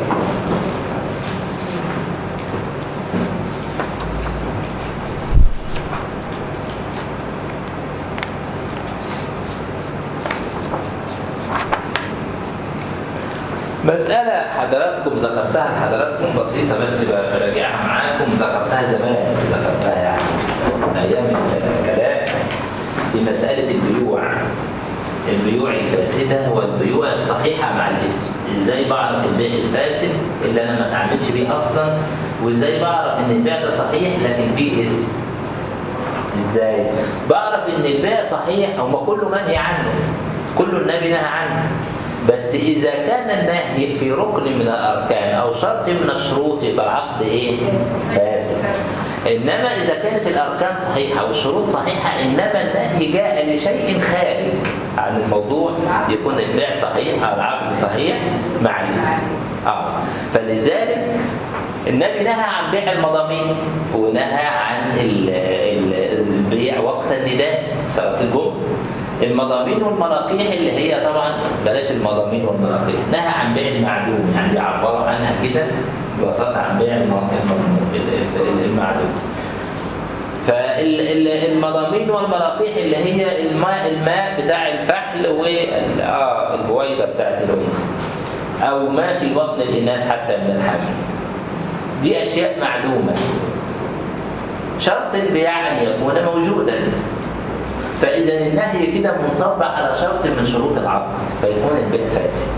مسألة حضراتكم ذكرتها لحضراتكم بسيطة بس براجعها معاكم ذكرتها زمان ذكرتها يعني أيام الكلام في مسألة البيوع البيوع الفاسدة والبيوع الصحيحة مع الاسم ازاي بعرف البيع الفاسد اللي انا ما اتعاملش بيه اصلا وازاي بعرف ان البيع ده صحيح لكن فيه اسم ازاي بعرف ان البيع صحيح هو كله منهي عنه كله النبي نهى عنه بس اذا كان النهي في ركن من الاركان او شرط من الشروط يبقى العقد ايه فاسد انما اذا كانت الاركان صحيحه والشروط صحيحه انما النهي جاء لشيء خارج عن الموضوع يكون البيع صحيح او العقد صحيح مع الاسم اه فلذلك النبي نهى عن بيع المضامين ونهى عن ال- ال- البيع وقت النداء صلاه الجمعه المضامين والمراقيح اللي هي طبعا بلاش المضامين والمراقيح نهى عن بيع المعدوم يعني بيعبروا عنها كده ببساطه عن بيع الم- الم- ال- ال- المعدوم فالمضامين والمراقيح اللي هي الماء الماء بتاع الفحل والبويضه بتاعت الانثى او ما في بطن الاناث حتى من الحمل دي اشياء معدومه شرط البيع ان يكون موجودا فاذا النهي كده منصب على شرط من شروط العقد فيكون البيع فاسد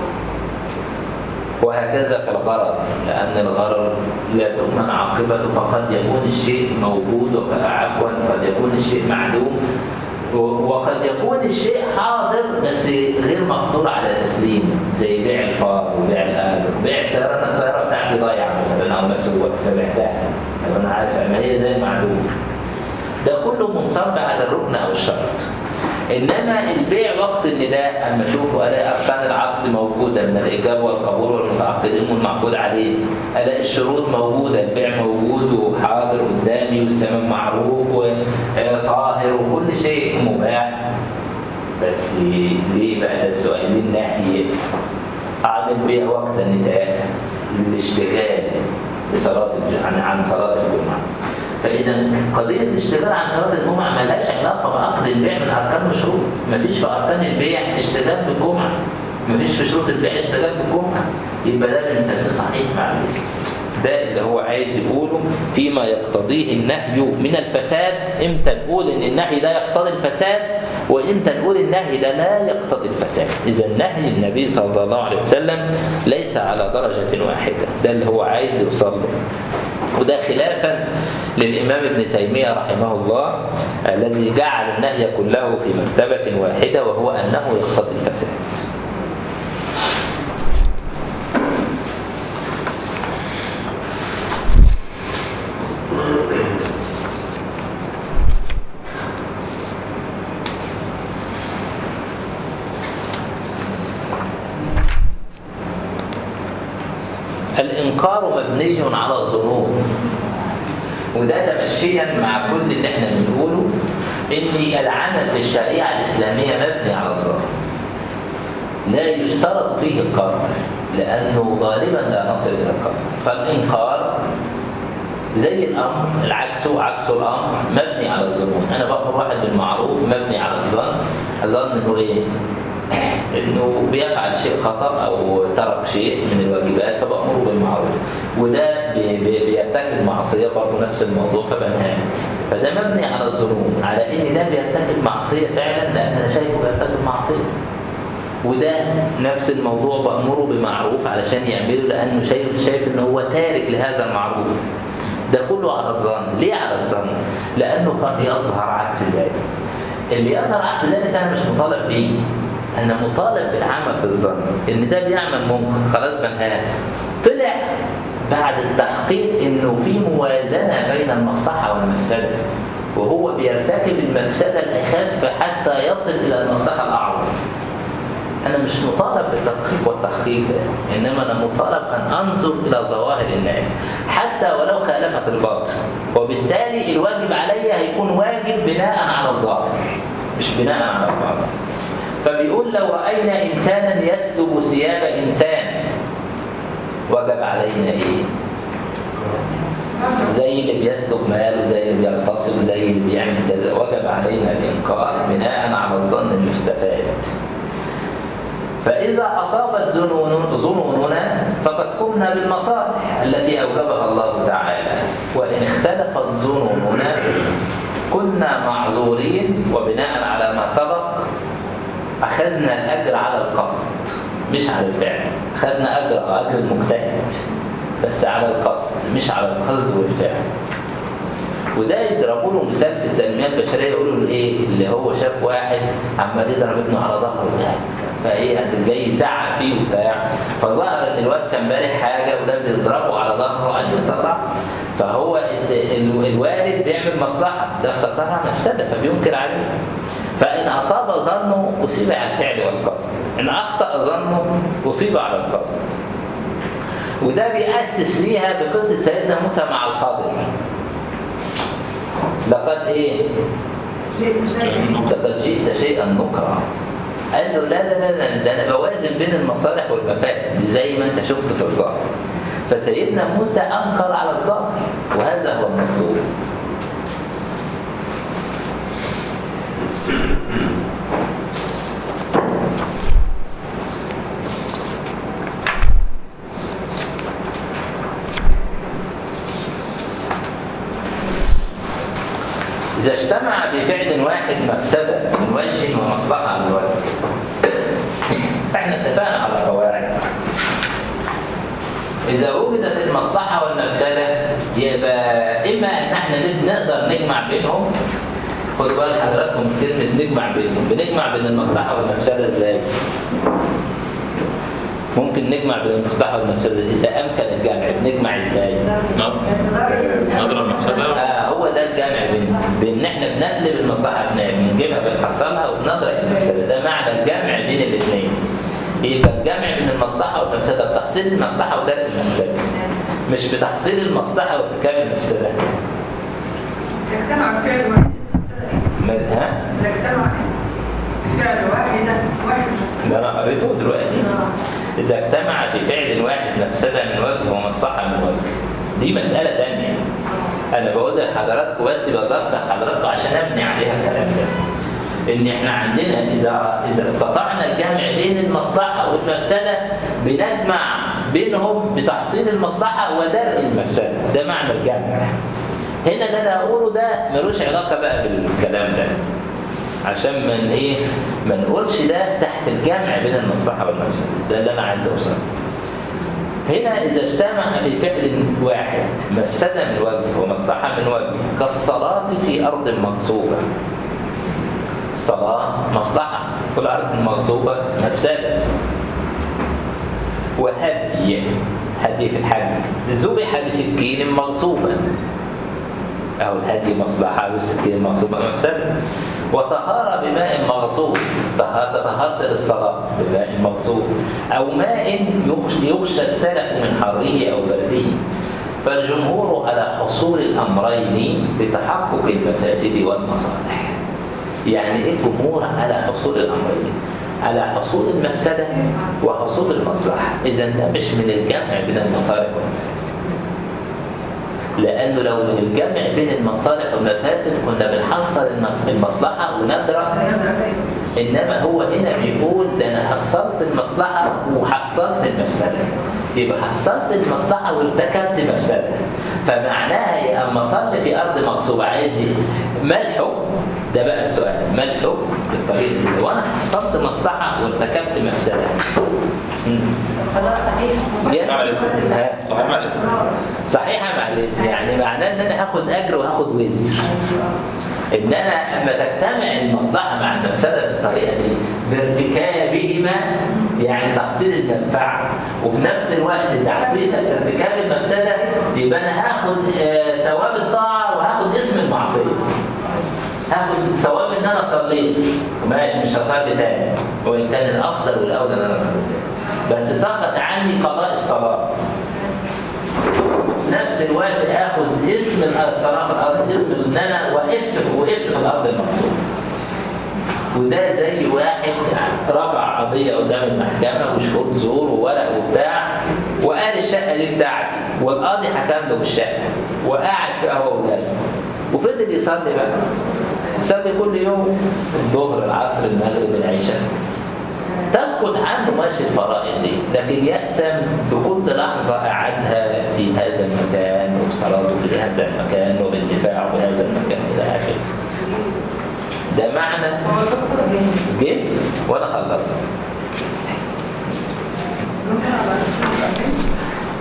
وهكذا في الغرر لأن الغرر لا تؤمن عاقبته فقد يكون الشيء موجود وك- عفوا قد يكون الشيء معدوم و- وقد يكون الشيء حاضر بس غير مقدور على تسليمه زي بيع الفار وبيع الآلة بيع السيارة أنا السيارة بتاعتي ضايعة مثلا أو مسروقة فبعتها طب أنا عارف ما هي زي المعدوم ده كله منصب على الركن او الشرط انما البيع وقت النداء اما اشوفه الاقي اركان العقد موجوده من الايجاب والقبول والمتعاقدين والمعقود عليه الاقي الشروط موجوده البيع موجود وحاضر قدامي والثمن معروف وطاهر وكل شيء مباح بس ليه بقى ده السؤال ليه النهي عن البيع وقت النداء للاشتغال بصلاه الج- عن عن صلاه الجمعه فاذا قضيه الاشتغال عن صلاه الجمعه ما لهاش علاقه بعقد البيع من اركان وشروط ما فيش في اركان البيع اشتغال بالجمعه ما فيش في شروط البيع اشتغال بالجمعه يبقى ده بنسميه صحيح مع الاسم ده اللي هو عايز يقوله فيما يقتضيه النهي من الفساد امتى نقول ان النهي ده يقتضي الفساد وامتى نقول النهي ده لا يقتضي الفساد اذا نهي النبي صلى الله عليه وسلم ليس على درجه واحده ده اللي هو عايز يوصل له وده خلافا للإمام ابن تيمية رحمه الله الذي جعل النهي كله في مرتبة واحدة وهو أنه يقتضي الفساد الإنكار مبني على الظنون وده تمشيا مع كل اللي احنا بنقوله ان العمل في الشريعه الاسلاميه مبني على الظن لا يشترط فيه القدر لانه غالبا لا نصل الى القدر فالانكار زي الامر العكس عكس الامر مبني على الظنون انا بامر واحد بالمعروف مبني على الظن اظن انه ايه انه بيفعل شيء خطا او ترك شيء من الواجبات فبامره بالمعروف وده بي- بي- بيرتكب معصيه برضه نفس الموضوع فبنهاه فده مبني على الظنون على ان ده بيرتكب معصيه فعلا لان انا شايفه بيرتكب معصيه وده نفس الموضوع بأمره بمعروف علشان يعمله لأنه شايف شايف إن هو تارك لهذا المعروف ده كله على الظن ليه على الظن؟ لأنه قد يظهر عكس ذلك اللي يظهر عكس ذلك أنا مش مطالب بيه أنا مطالب بالعمل بالظن إن ده بيعمل منكر خلاص بنهاه طلع بعد التحقيق إنه في موازنة بين المصلحة والمفسدة وهو بيرتكب المفسدة الأخف حتى يصل إلى المصلحة الأعظم انا مش مطالب بالتدقيق والتحقيق ده انما انا مطالب ان انظر الى ظواهر الناس حتى ولو خالفت الباطن وبالتالي الواجب علي هيكون واجب بناء على الظاهر مش بناء على الباطن فبيقول لو راينا انسانا يسلب ثياب انسان وجب علينا ايه زي اللي بيسلب ماله زي اللي بيغتصب زي اللي بيعمل كذا وجب علينا الإنكار بناء على الظن المستفاد فإذا أصابت ظنون ظنوننا فقد قمنا بالمصالح التي أوجبها الله تعالى وإن اختلفت ظنوننا كنا معذورين وبناء على ما سبق أخذنا الأجر على القصد مش على الفعل أخذنا أجر أجر المجتهد بس على القصد مش على القصد والفعل وده يضربوا له مثال في التنميه البشريه يقولوا له ايه اللي هو شاف واحد عمال يضرب ابنه على ظهره يعني فايه يعني جاي يزعق فيه وبتاع فظهر ان الواد كان بارح حاجه وده بيضربه على ظهره عشان يطلع فهو ال- ال- الوالد بيعمل مصلحه ده افتكرها مفسده فبينكر عليه فإن أصاب ظنه أصيب على الفعل والقصد إن أخطأ ظنه أصيب على القصد وده بيأسس ليها بقصة سيدنا موسى مع الخضر لقد إيه؟ لقد جئت شيئا نكرا قال له لا لا لا لا ده أنا بوازن بين المصالح والمفاسد مش زي ما أنت شفت في الظاهر فسيدنا موسى أنكر على الظاهر وهذا هو المطلوب إذا اجتمع في فعل واحد مفسدة من وجه ومصلحة من وجه فإحنا اتفقنا على قواعد إذا وجدت المصلحة والمفسدة يبقى إما أن احنا نقدر نجمع بينهم خدوا بال حضراتكم في كلمة نجمع بينهم بنجمع بين المصلحة والمفسدة إزاي؟ ممكن نجمع بين المصلحة والمفسدة إذا أمكن الجمع بنجمع إزاي؟ نضرب مفسدة آه هو ده الجمع بين بان احنا بنقلب المصلحه بن- بنجيبها بنحصلها وبنضرب المفسده ده معنى الجمع بين الاثنين يبقى الجمع بين المصلحه والمفسده بتحصيل المصلحه ودرء المفسده مش بتحصيل المصلحه وارتكاب المفسده إذا اجتمع فعل واحد ما- ها إذا اجتمع فعل واحد واحد ده انا قريته دلوقتي اذا اجتمع في فعل واحد مفسده من وجه ومصلحه من وجه دي مساله تانية انا بقول لحضراتكم بس بظبط حضراتكم عشان ابني عليها الكلام ده ان احنا عندنا اذا اذا استطعنا الجمع بين المصلحه والمفسده بنجمع بينهم بتحصيل المصلحه ودرء المفسده ده معنى الجمع هنا اللي انا هقوله ده ملوش علاقه بقى بالكلام ده عشان من ايه ما نقولش ده تحت الجمع بين المصلحه والمفسده ده اللي انا عايز اوصله هنا إذا اجتمع في فعل واحد مفسدة من وجه ومصلحة من وجه كالصلاة في أرض مغصوبة الصلاة مصلحة كل أرض مغصوبة مفسدة وهدي هدي في الحج ذبح بسكين مغصوبة أو الهدي مصلحة والسكين مغصوبة مفسدة وطهارة بماء مغصوب طهارة طهارة للصلاة بماء مغصوب أو ماء يخش- يخشى التلف من حره أو برده فالجمهور على حصول الأمرين لتحقق المفاسد والمصالح يعني إيه الجمهور على حصول الأمرين على حصول المفسدة وحصول المصلحة إذا ده مش من الجمع بين المصالح والمفاسد لأنه لو من الجمع بين المصالح والمفاسد كنا بنحصل المف- المصلحة وندرك إنما هو هنا بيقول ده أنا حصلت المصلحة وحصلت المفسدة يبقى حصلت المصلحة وارتكبت مفسدة فمعناها يا أما صلي في أرض مغصوبة عايز إيه؟ ما الحكم؟ ده بقى السؤال ما الحكم بالطريقة دي؟ وأنا حصلت مصلحة وارتكبت مفسدة مم. الصلاة صحيح يا- مع الاسم ها؟ صحيح مع الاسم صحيحة مع الاسم يعني معناه ان انا هاخد اجر وهاخد وزر ان انا اما تجتمع المصلحة مع المفسدة بالطريقة دي بارتكابهما يعني تحصيل المنفعة وفي نفس الوقت تحصيل نفس ارتكاب المفسدة يبقى انا هاخد آه، ثواب الطاعة وهاخد اسم المعصية هاخد ثواب ان انا صليت ماشي مش هصلي تاني وان كان الافضل والاولى ان انا اصلي تاني بس سقط عني قضاء الصلاه في نفس الوقت اخذ اسم الصلاه في الارض اسم ان انا وقفت وقفت في الارض المقصود وده زي واحد رفع قضية قدام المحكمة وشهود زور وورق وبتاع وقال الشقة دي بتاعتي والقاضي حكم له بالشقة وقعد فيها هو وولاده وفضل يصلي بقى يصلي كل يوم الظهر العصر المغرب العشاء تسقط عنه ماشي الفرائض دي لكن يأسم بكل لحظة أعادها في هذا المكان وبصلاته في هذا المكان وبالدفاع بهذا المكان إلى آخره ده معنى هو الدكتور جه جه وانا خلصت ممكن أبقى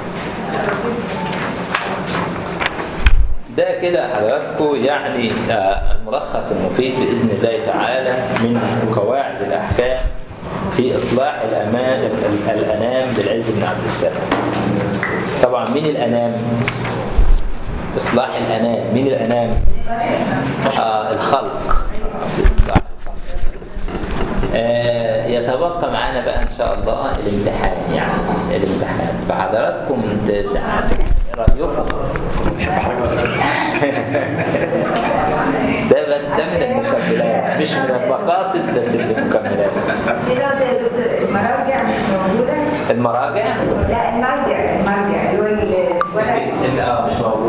ده كده حضراتكم يعني آه، الملخص المفيد باذن الله تعالى من قواعد الاحكام في اصلاح الامان ال- ال- الانام بالعز بن عبد السلام. طبعا مين الانام؟ اصلاح الانام، مين الانام؟ آه الخلق في اصلاح الخلق. آه يتبقى معانا بقى ان شاء الله الامتحان يعني الامتحان فحضراتكم ت- ت- رايكم ده بس ده من المكملات مش من المقاصد بس من المكملات كده ده يا دكتور المراجع مش موجودة المراجع لا المرجع المرجع اللي هو ال- الورق اللي اه مش موجود